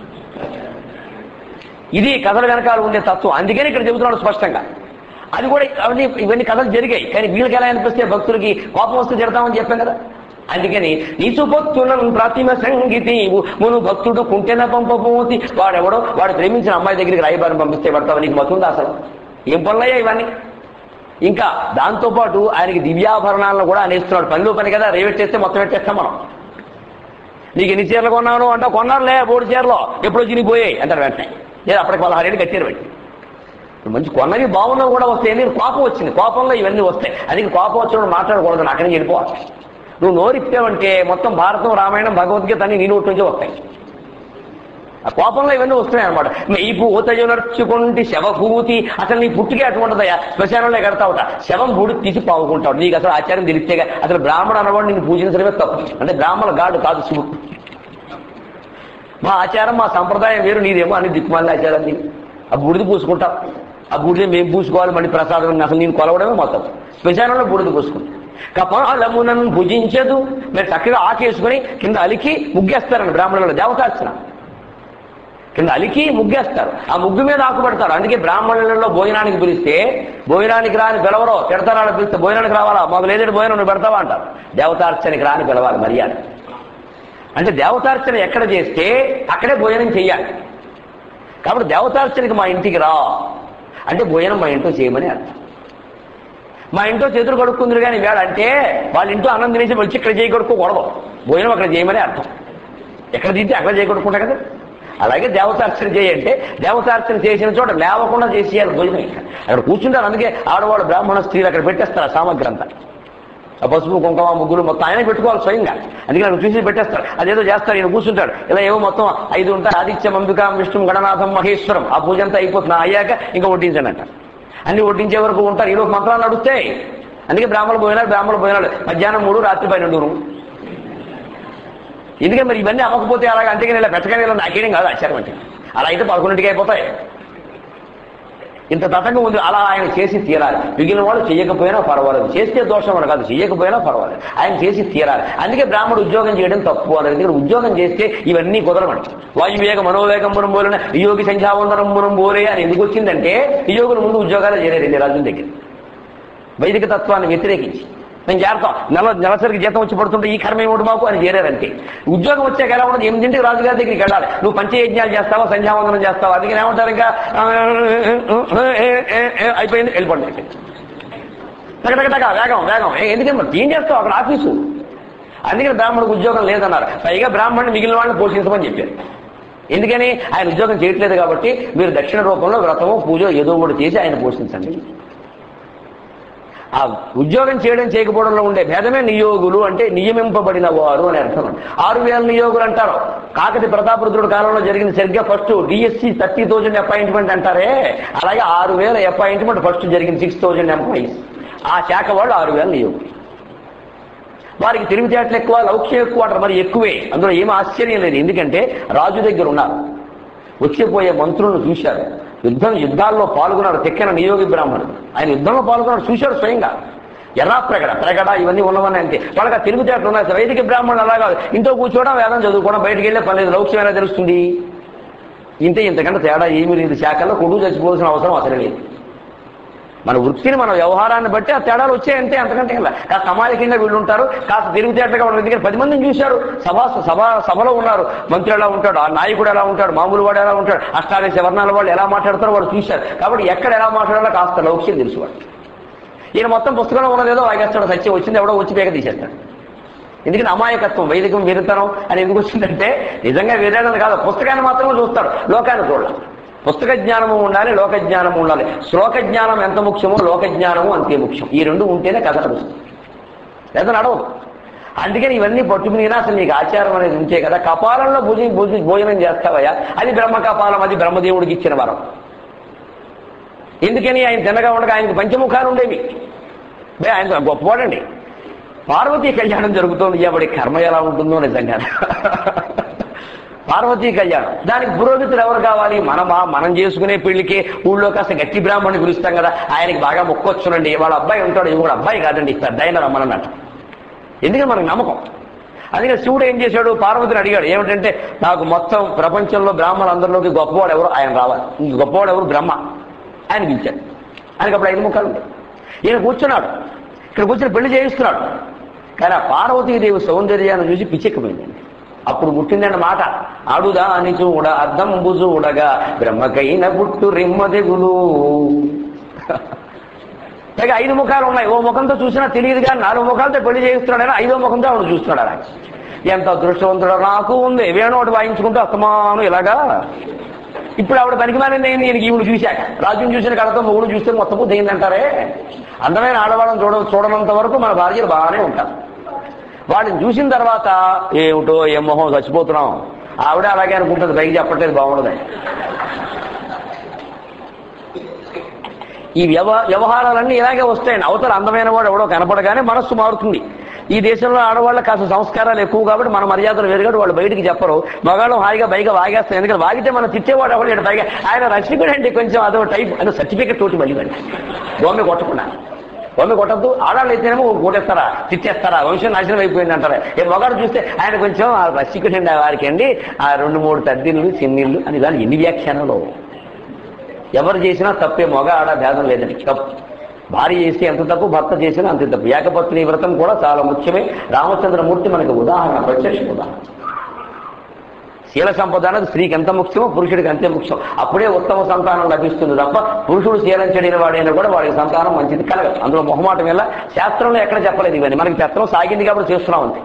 ఇది కథల వెనకాల ఉండే తత్వం అందుకని ఇక్కడ చెబుతున్నాడు స్పష్టంగా అది కూడా అవన్నీ ఇవన్నీ కథలు జరిగాయి కానీ వీళ్ళకి ఎలా అనిపిస్తే భక్తులకి కోపం వస్తే తిడతామని చెప్పాం కదా అందుకని నీచు భక్తులను ప్రతిమ సంగీతి మును భక్తుడు కుంటెన పంపబోతి వాడెవడో వాడు ప్రేమించిన అమ్మాయి దగ్గరికి రాయబారం పంపిస్తే పడతావు నీకు మతుందా అసలు ఏం పనులయ్యా ఇవన్నీ ఇంకా దాంతోపాటు ఆయనకి దివ్యాభరణాలను కూడా అనేస్తున్నాడు పనిలో పని కదా రేవెట్టేస్తే మొత్తం పెట్టేస్తాం మనం నీకు ఎన్ని చీరలు కొన్నాను అంటే కొన్నారులే మూడు చీరలో ఎప్పుడో చినిగిపోయాయి అంటారు వెంటనే లేదు అప్పటికి పదహారు ఏళ్ళు కట్టారు పెట్టి మంచి కొన్నవి బాగున్నవి కూడా వస్తాయి ఎందుకు కోపం వచ్చింది కోపంలో ఇవన్నీ వస్తాయి అది కోపం వచ్చినప్పుడు మాట్లాడకూడదు అక్కడికి వెళ్ళిపోవాలి నువ్వు నోరిప్పావంటే మొత్తం భారతం రామాయణం భగవద్గీత అన్ని నీ నోటి నుంచి వస్తాయి ఆ కోపంలో ఇవన్నీ వస్తున్నాయి అనమాట ఈ పూతయు నడుచుకుంటే శవభూతి అసలు నీ పుట్టికే అటువంటిదయ్యా శ్మశానంలో కడతావుట శవం బూడి తీసి పావుకుంటావు నీకు అసలు ఆచారం తెలిస్తేగా అసలు బ్రాహ్మణ అనవాడు నిన్ను పూజించడమే తప్పు అంటే బ్రాహ్మణ గాడు కాదు శివుడు మా ఆచారం మా సంప్రదాయం వేరు నీదేమో అని దిక్కుమాలి ఆచారం నీది ఆ బూడిద పూసుకుంటాం ఆ బూడిద మేము పూసుకోవాలి మళ్ళీ ప్రసాదం అసలు నేను కొలవడమే మొత్తం శ్మశానంలో బూడిద పూసుకుంటాం కపాలమునన్ భుజించదు మీరు చక్కగా ఆకేసుకుని కింద అలికి ముగ్గేస్తారండి బ్రాహ్మణుల దేవతార్చన కింద అలికి ముగ్గేస్తారు ఆ ముగ్గు మీద ఆకు పెడతారు అందుకే బ్రాహ్మణులలో భోజనానికి పిలిస్తే భోజనానికి రాని పిలవరో తిడతారాని పిలిస్తే భోజనానికి రావాలా మాకు లేదంటే భోజనం నువ్వు పెడతావా అంటారు దేవతార్చనకి రాని పిలవాలి మర్యాద అంటే దేవతార్చన ఎక్కడ చేస్తే అక్కడే భోజనం చెయ్యాలి కాబట్టి దేవతార్చనకి మా ఇంటికి రా అంటే భోజనం మా ఇంట్లో చేయమని అర్థం మా ఇంట్లో చేతులు కడుక్కుందరు కానీ వేళ అంటే వాళ్ళ ఇంట్లో అన్నం తినేసి వచ్చి ఇక్కడ చేయి కడుక్కోకూడదు భోజనం అక్కడ చేయమని అర్థం ఎక్కడ తింటే అక్కడ చేయి కడుక్కుంటా కదా అలాగే దేవతార్చన చేయంటే దేవతార్చన చేసిన చోట లేవకుండా చేసేయాలి భోజనం ఇక్కడ అక్కడ కూర్చుంటారు అందుకే ఆడవాళ్ళు బ్రాహ్మణ స్త్రీలు అక్కడ పెట్టేస్తారు ఆ సామగ్రి అంతా ఆ పసుపు కుంకుమ ముగ్గులు మొత్తం ఆయన పెట్టుకోవాలి స్వయంగా అందుకే ఆయన చూసి పెట్టేస్తారు అదేదో చేస్తారు ఈయన కూర్చుంటాడు ఇలా ఏవో మొత్తం ఐదు ఉంటాయి ఆదిత్యం అంబిక విష్ణు గణనాథం మహేశ్వరం ఆ పూజ అంతా అయిపోతుంది అయ్యాక ఇంకా వడ్డించండి అంట అన్ని వడ్డించే వరకు ఉంటారు ఈరోజు మంత్రాలు నడుస్తాయి అందుకే బ్రాహ్మణులు పోయినాడు బ్రాహ్మణులు పోయినాడు మధ్యాహ్నం మూడు రాత్రి పన్నెండు ఎందుకంటే మరి ఇవన్నీ అమ్మకపోతే అలాగే అంతేగాని ఇలా పెట్టగానే ఇలా నాకేం కాదు ఆచారం అంటే అలా అయితే పదకొండింటికి అయిపోతాయి ఇంత తతంగం ఉంది అలా ఆయన చేసి తీరాలి మిగిలిన వాళ్ళు చేయకపోయినా పర్వాలేదు చేస్తే దోషం అని కాదు చేయకపోయినా పర్వాలేదు ఆయన చేసి తీరాలి అందుకే బ్రాహ్మణుడు ఉద్యోగం చేయడం తప్పు అన్నది ఎందుకంటే ఉద్యోగం చేస్తే ఇవన్నీ కుదరమంట వాయువేగ మనోవేగం మనం పోలిన యోగి సంధ్యావందనం మనం పోలే అని ఎందుకు వచ్చిందంటే యోగుల ముందు ఉద్యోగాలు చేయలేదు రాజుల దగ్గర వైదిక తత్వాన్ని వ్యతిరేకించి మేము చేరతాం నెల నెలసరికి జీతం వచ్చి పడుతుంటే ఈ కర్మ ఏమిటి మాకు అని చేరారంటే ఉద్యోగం వచ్చాక ఎలా ఉండదు ఎనిమిదింటికి రాజుగారి దగ్గరికి వెళ్ళాలి నువ్వు పంచయజ్ఞాలు చేస్తావా సంధ్యావందనం చేస్తావా అందుకని ఏమంటారు ఇంకా అయిపోయింది వెళ్ళిపోండి టక వేగం వేగం ఏ, ఎందుకని మరి ఏం చేస్తావు అక్కడ ఆఫీసు అందుకని బ్రాహ్మణుడికి ఉద్యోగం లేదన్నారు పైగా బ్రాహ్మణుడు మిగిలిన వాళ్ళని పోషించమని చెప్పారు ఎందుకని ఆయన ఉద్యోగం చేయట్లేదు కాబట్టి మీరు దక్షిణ రూపంలో వ్రతము పూజ ఏదో ఒకటి చేసి ఆయన పోషించండి ఆ ఉద్యోగం చేయడం చేయకపోవడంలో ఉండే భేదమే నియోగులు అంటే నియమింపబడిన వారు అని అర్థం ఆరు వేల నియోగులు అంటారు కాకతి ప్రతాపరుద్రుడు కాలంలో జరిగింది సరిగ్గా first DSC thirty thousand appointment అంటారే అలాగే ఆరు వేల అపాయింట్మెంట్ ఫస్ట్ జరిగింది సిక్స్ థౌజండ్ ఎంప్లాయీస్ ఆ శాఖ వాళ్ళు ఆరు వేల నియోగులు వారికి తెలివితేటలు ఎక్కువ లౌక్యం ఎక్కువ అంటారు మరి ఎక్కువే అందులో ఏం ఆశ్చర్యం లేదు ఎందుకంటే రాజు దగ్గర ఉన్నారు వచ్చిపోయే మంత్రులను చూశారు యుద్ధం యుద్ధాల్లో పాల్గొన్నాడు తెక్కిన నియోగి బ్రాహ్మణుడు ఆయన యుద్ధంలో పాల్గొన్నాడు చూశాడు స్వయంగా ఎర్రా ప్రగడ ప్రగడ ఇవన్నీ ఉన్నవన్నీ అంతే వాళ్ళకి ఆ తెలుగుతేటలు ఉన్నాయి అసలు వైదిక బ్రాహ్మణులు అలా కాదు ఇంట్లో కూర్చోవడం వేదం చదువుకోవడం బయటికి వెళ్ళే పని లేదు లౌక్యం ఎలా తెలుస్తుంది ఇంతే ఇంతకంటే తేడా ఏమీ లేదు శాఖల్లో కొడుకు చచ్చిపోవాల్సిన అవసరం అసలు లేదు మన వృత్తిని మన వ్యవహారాన్ని బట్టి ఆ తేడాలు వచ్చాయి అంతే అంతకంటే ఇలా కాస్త సమాజకంగా వీళ్ళు ఉంటారు కాస్త తిరుగుతేటగా ఉండదు ఎందుకంటే పది మందిని చూశారు సభ సభ సభలో ఉన్నారు మంత్రి ఎలా ఉంటాడు ఆ నాయకుడు ఎలా ఉంటాడు మామూలు వాడు ఎలా ఉంటాడు అష్టాదశ వర్ణాల వాళ్ళు ఎలా మాట్లాడతారో వాళ్ళు చూశారు కాబట్టి ఎక్కడ ఎలా మాట్లాడాలో కాస్త లౌక్యం తెలుసు వాడు ఈయన మొత్తం పుస్తకంలో ఉన్నదేదో వాగేస్తాడు సత్యం వచ్చింది ఎవడో వచ్చి పేక తీసేస్తాడు ఎందుకంటే అమాయకత్వం వైదికం వీరుతనం అని ఎందుకు వచ్చిందంటే నిజంగా వీరేదని కాదు పుస్తకాన్ని మాత్రమే చూస్తాడు లోకాన్ని చూడాలి పుస్తక జ్ఞానము ఉండాలి లోక జ్ఞానము ఉండాలి శ్లోక జ్ఞానం ఎంత ముఖ్యమో లోక జ్ఞానము అంతే ముఖ్యం ఈ రెండు ఉంటేనే కథ నడుస్తుంది లేదా నడవదు అందుకని ఇవన్నీ పట్టుకునినా అసలు నీకు ఆచారం అనేది ఉంటే కదా కపాలంలో భుజ భుజ భోజనం చేస్తావయ్యా అది బ్రహ్మ కపాలం అది బ్రహ్మదేవుడికి ఇచ్చిన వరం ఎందుకని ఆయన తినగా ఉండగా ఆయనకి పంచముఖాలు ఉండేవి బే ఆయన గొప్పవాడండి పార్వతీ కళ్యాణం జరుగుతోంది ఎవడి కర్మ ఎలా ఉంటుందో నిజంగా పార్వతీ కళ్యాణం దానికి పురోహితులు ఎవరు కావాలి మనమా మనం చేసుకునే పెళ్లికి ఊళ్ళో కాస్త గట్టి బ్రాహ్మణ్ణి పిలుస్తాం కదా ఆయనకి బాగా మొక్కొచ్చునండి వాళ్ళ అబ్బాయి ఉంటాడు ఇవి కూడా అబ్బాయి కాదండి పెద్ద ఆయన రమ్మనన్నట్టు ఎందుకంటే మనకు నమ్మకం అందుకని శివుడు ఏం చేశాడు పార్వతిని అడిగాడు ఏమిటంటే నాకు మొత్తం ప్రపంచంలో బ్రాహ్మణులందరిలోకి గొప్పవాడు ఎవరు ఆయన రావాలి ఇంక గొప్పవాడు ఎవరు బ్రహ్మ ఆయన పిలిచాడు ఆయనకి అప్పుడు ఐదు ముఖాలు ఉంటాయి ఈయన కూర్చున్నాడు ఇక్కడ కూర్చొని పెళ్లి చేయిస్తున్నాడు కానీ ఆ పార్వతీదేవి సౌందర్యాన్ని చూసి పిచ్చెక్కిపోయిందండి అప్పుడు పుట్టిందండి మాట అడుదా అని చూడ అద్దంబు చూడగా బ్రహ్మకైన పుట్టు రిమ్మ తెగులు పైగా ఐదు ముఖాలు ఉన్నాయి ఓ ముఖంతో చూసినా తెలియదు కానీ నాలుగు ముఖాలతో పెళ్లి చేయిస్తున్నాడని ఐదో ముఖంతో ఆవిడ చూస్తున్నాడు అలా ఎంత అదృష్టవంతుడో నాకు ఉంది వేణు ఒకటి వాయించుకుంటూ అస్తమానం ఇలాగా ఇప్పుడు ఆవిడ పనికిమాలింది అయింది ఈయనకి ఈవిడ చూశాక రాజుని చూసిన కడతో మొగుడు చూస్తే మొత్తం బుద్ధి అంటారే అందమైన ఆడవాళ్ళని చూడ చూడనంత వరకు మన భార్యలు బాగానే ఉంటారు వాళ్ళని చూసిన తర్వాత ఏమిటో ఏం మొహం చచ్చిపోతున్నాం ఆవిడ అలాగే అనుకుంటుంది పైకి చెప్పట్లేదు బాగుండదని ఈ వ్యవ వ్యవహారాలన్నీ ఇలాగే వస్తాయండి అవతల అందమైన వాడు ఎవడో కనపడగానే మనస్సు మారుతుంది ఈ దేశంలో ఆడవాళ్ళ కాస్త సంస్కారాలు ఎక్కువ కాబట్టి మన మర్యాదలు వేరు కాబట్టి వాళ్ళు బయటికి చెప్పరు మగాళ్ళు హాయిగా బయగా వాగేస్తాం ఎందుకంటే వాగితే మనం తిట్టేవాడు ఎవరు లేడు పైగా ఆయన రక్షకుడు అంటే కొంచెం అదో టైప్ అని సర్టిఫికెట్ తోటి మళ్ళీ వాడి బొమ్మ కొట్టకుండా బొమ్మ కొట్టద్దు ఆడాళ్ళు అయితేనేమో కొట్టేస్తారా తిట్టేస్తారా వంశం నాశనం అయిపోయింది అంటారా ఏ మగాడు చూస్తే ఆయన కొంచెం ఆ రక్షకుడు అండి వారికి అండి ఆ రెండు మూడు తద్దిళ్ళు చిన్నిళ్ళు అని దాని ఎన్ని వ్యాఖ్యానాలు ఎవరు చేసినా తప్పే మగ ఆడ భేదం లేదండి తప్పు భార్య చేస్తే ఎంత తప్పు భర్త చేసినా అంత తప్పు ఏకపత్ని వ్రతం కూడా చాలా ముఖ్యమే రామచంద్రమూర్తి మనకి ఉదాహరణ ప్రత్యక్ష ఉదాహరణ శీల సంపద అనేది స్త్రీకి ఎంత ముఖ్యమో పురుషుడికి అంతే ముఖ్యం అప్పుడే ఉత్తమ సంతానం లభిస్తుంది తప్ప పురుషుడు శీలం చెడిన వాడైనా కూడా వాడికి సంతానం మంచిది కలగదు అందులో మొహమాటం వల్ల శాస్త్రంలో ఎక్కడ చెప్పలేదు ఇవన్నీ మనకి శాస్త్రం సాగింది కాబట్టి చేస్తున్నాం అంతే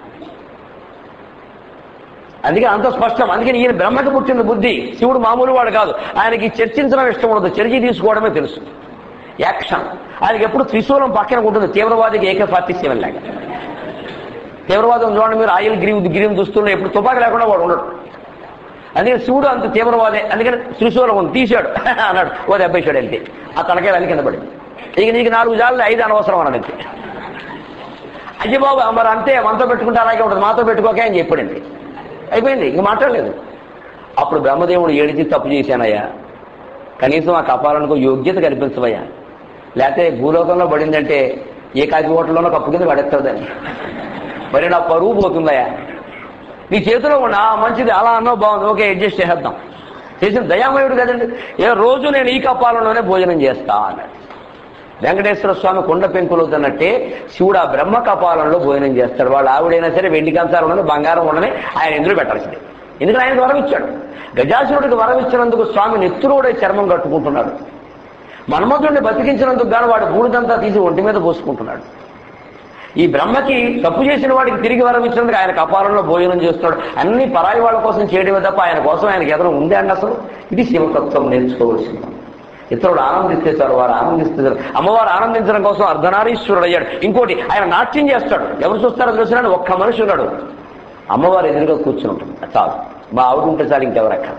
అందుకే అంత స్పష్టం అందుకని ఈయన బ్రహ్మకి పుట్టిన బుద్ధి శివుడు మామూలు వాడు కాదు ఆయనకి చర్చించడం ఇష్టం ఉండదు చర్య తీసుకోవడమే తెలుసు యాక్షన్ ఆయనకి ఎప్పుడు త్రిశూలం పక్కన ఉంటుంది తీవ్రవాదికి ఏకే ఫార్టీ సెవెన్ లాగా తీవ్రవాదం చూడండి మీరు ఆయిల్ గ్రీమ్ గ్రీమ్ దుస్తుల్లో ఎప్పుడు తుపాకి లేకుండా వాడు ఉండడు అందుకని శివుడు అంత తీవ్రవాదే అందుకని త్రిశూలం ఉంది తీశాడు అన్నాడు ఓ దెబ్బేశాడు వెళ్తే ఆ తలకాయ వెళ్ళి కింద పడింది ఇక నీకు నాలుగు జాలు ఐదు అనవసరం అన్నాడు అంతే అయ్య బాబు మరి అంతే మనతో పెట్టుకుంటే అలాగే ఉంటుంది మాతో పెట్టుకోకే అని చెప్పాడండి అయిపోయింది ఇంక మాట్లాడలేదు అప్పుడు బ్రహ్మదేవుడు ఏడిచి తప్పు చేశానయ్యా కనీసం ఆ కపాలకు యోగ్యత కల్పించవయ్యా లేకపోతే భూలోకంలో పడిందంటే ఏ కాకి హోటల్లోనో కప్పు కింద పడేస్తుందని మరి నా పరువు పోతుందయ్యా నీ చేతిలో ఉన్న "ఆ, మంచిది అలా అన్నో బాగుంది ఓకే అడ్జస్ట్ చేసేద్దాం చేసిన దయామయుడు కదండి ఏ రోజు నేను ఈ కపాలంలోనే భోజనం చేస్తా అన్నాడు వెంకటేశ్వర స్వామి కొండ పెంకులు అన్నట్టే శివుడు ఆ బ్రహ్మ కపాలంలో భోజనం చేస్తాడు వాళ్ళు ఆవిడైనా సరే వెండి కంచాలు ఉండని బంగారం ఉండని ఆయన ఎందులో పెట్టాల్సిందే ఎందుకంటే ఆయనకు వరం ఇచ్చాడు గజాసురుడికి వరం ఇచ్చినందుకు స్వామి నెత్తురుడే చర్మం కట్టుకుంటున్నాడు మన్మధుడిని బతికించినందుకు గాను వాడు బూడిదంతా తీసి ఒంటి మీద పోసుకుంటున్నాడు ఈ బ్రహ్మకి తప్పు చేసిన వాడికి తిరిగి వరం ఇచ్చినందుకు ఆయన కపాలంలో భోజనం చేస్తున్నాడు అన్ని పరాయి వాళ్ళ కోసం చేయడమే తప్ప ఆయన కోసం ఆయనకి ఎదురు ఉందే అండి అసలు ఇది శివతత్వం నేర్చుకోవాల్సింది ఇతరుడు ఆనందిస్తే చాలు వారు ఆనందిస్తే చాలు అమ్మవారు ఆనందించడం కోసం అర్ధనారీశ్వరుడు అయ్యాడు ఇంకోటి ఆయన నాట్యం చేస్తాడు ఎవరు చూస్తారో తెలిసినాడు ఒక్క మనిషి ఉన్నాడు అమ్మవారు ఎదురుగా కూర్చుని ఉంటుంది చాలు మా ఆవిడ ఉంటే చాలు ఇంకెవరు అక్కడ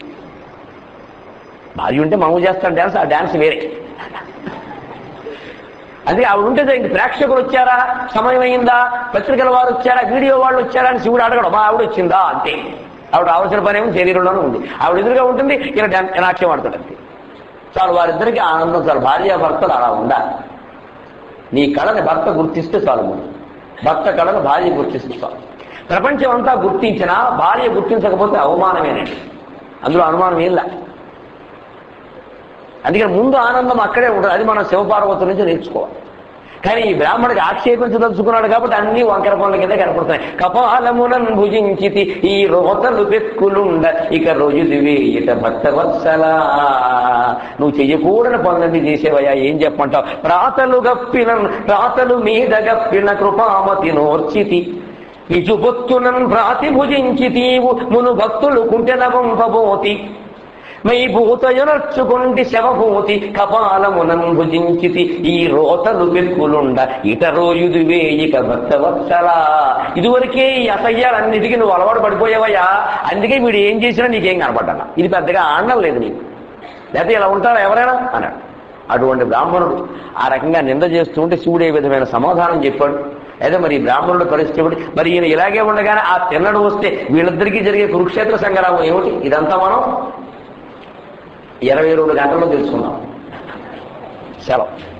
భార్య ఉంటే మామూలు చేస్తాడు డ్యాన్స్ ఆ డ్యాన్స్ వేరే అందుకే ఆవిడ ఉంటే ఇంక ప్రేక్షకులు వచ్చారా సమయం అయిందా పత్రికల వారు వచ్చారా వీడియో వాళ్ళు వచ్చారా అని శివుడు అడగడం మా ఆవిడ వచ్చిందా అంతే ఆవిడ రావాల్సిన పని ఏమో శరీరంలోనే ఉంది ఆవిడ ఎదురుగా ఉంటుంది ఇలా డ్యాన్ నాట్యం ఆడతాడు అంతే చాలు వారిద్దరికి ఆనందం చాలు భార్య భర్తలు అలా ఉండాలి నీ కళని భర్త గుర్తిస్తే చాలు ముందు భర్త కళను భార్య గుర్తిస్తే చాలు ప్రపంచం అంతా గుర్తించినా భార్య గుర్తించకపోతే అవమానమేనండి అందులో అనుమానం ఏం లే అందుకని ముందు ఆనందం అక్కడే ఉంటుంది అది మనం శివపార్వతుల నుంచి నేర్చుకోవాలి కానీ ఈ బ్రాహ్మడికి ఆక్షేపించదలుచుకున్నాడు కాబట్టి అన్ని వంకర పనుల కింద కనపడుతున్నాయి కపాలములను భుజించితి ఈ రోతలు పెక్కులుండ ఇక రోజు దివేయట భక్తవత్సలా నువ్వు చెయ్యకూడని పనులన్నీ చేసేవయ్యా ఏం చెప్పంటావు ప్రాతలు గప్పిన ప్రాతలు మీద గప్పిన కృపామతి నోర్చితి నిజుబొత్తునన్ భ్రాతి భుజించితీవు మును భక్తులు కుంటెనవంపబోతి మై భూతయనర్చుకుంటి శవభూతి కపాలమునం భుజించితి ఈ రోతలు పెక్కులుండ ఇతరోయుదు వేయిక భక్తవత్సలా ఇదివరకే ఈ అసహ్యాలన్నిటికీ నువ్వు అలవాటు పడిపోయావయ్యా అందుకే వీడు ఏం చేసినా నీకేం కనపడ్డా ఇది పెద్దగా ఆడడం లేదు నీకు లేకపోతే ఇలా ఉంటారా ఎవరైనా అన్నాడు అటువంటి బ్రాహ్మణుడు ఆ రకంగా నింద చేస్తూ ఉంటే శివుడు ఏ విధమైన సమాధానం చెప్పాడు అయితే మరి ఈ బ్రాహ్మణుడు పరిస్థితి ఏమిటి మరి ఈయన ఇలాగే ఉండగానే ఆ తిన్నడు వస్తే వీళ్ళిద్దరికీ జరిగే కురుక్షేత్ర సంగ్రామం ఏమిటి ఇదంతా మనం ఇరవై రెండు గంటల్లో తెలుసుకున్నాం సెలవు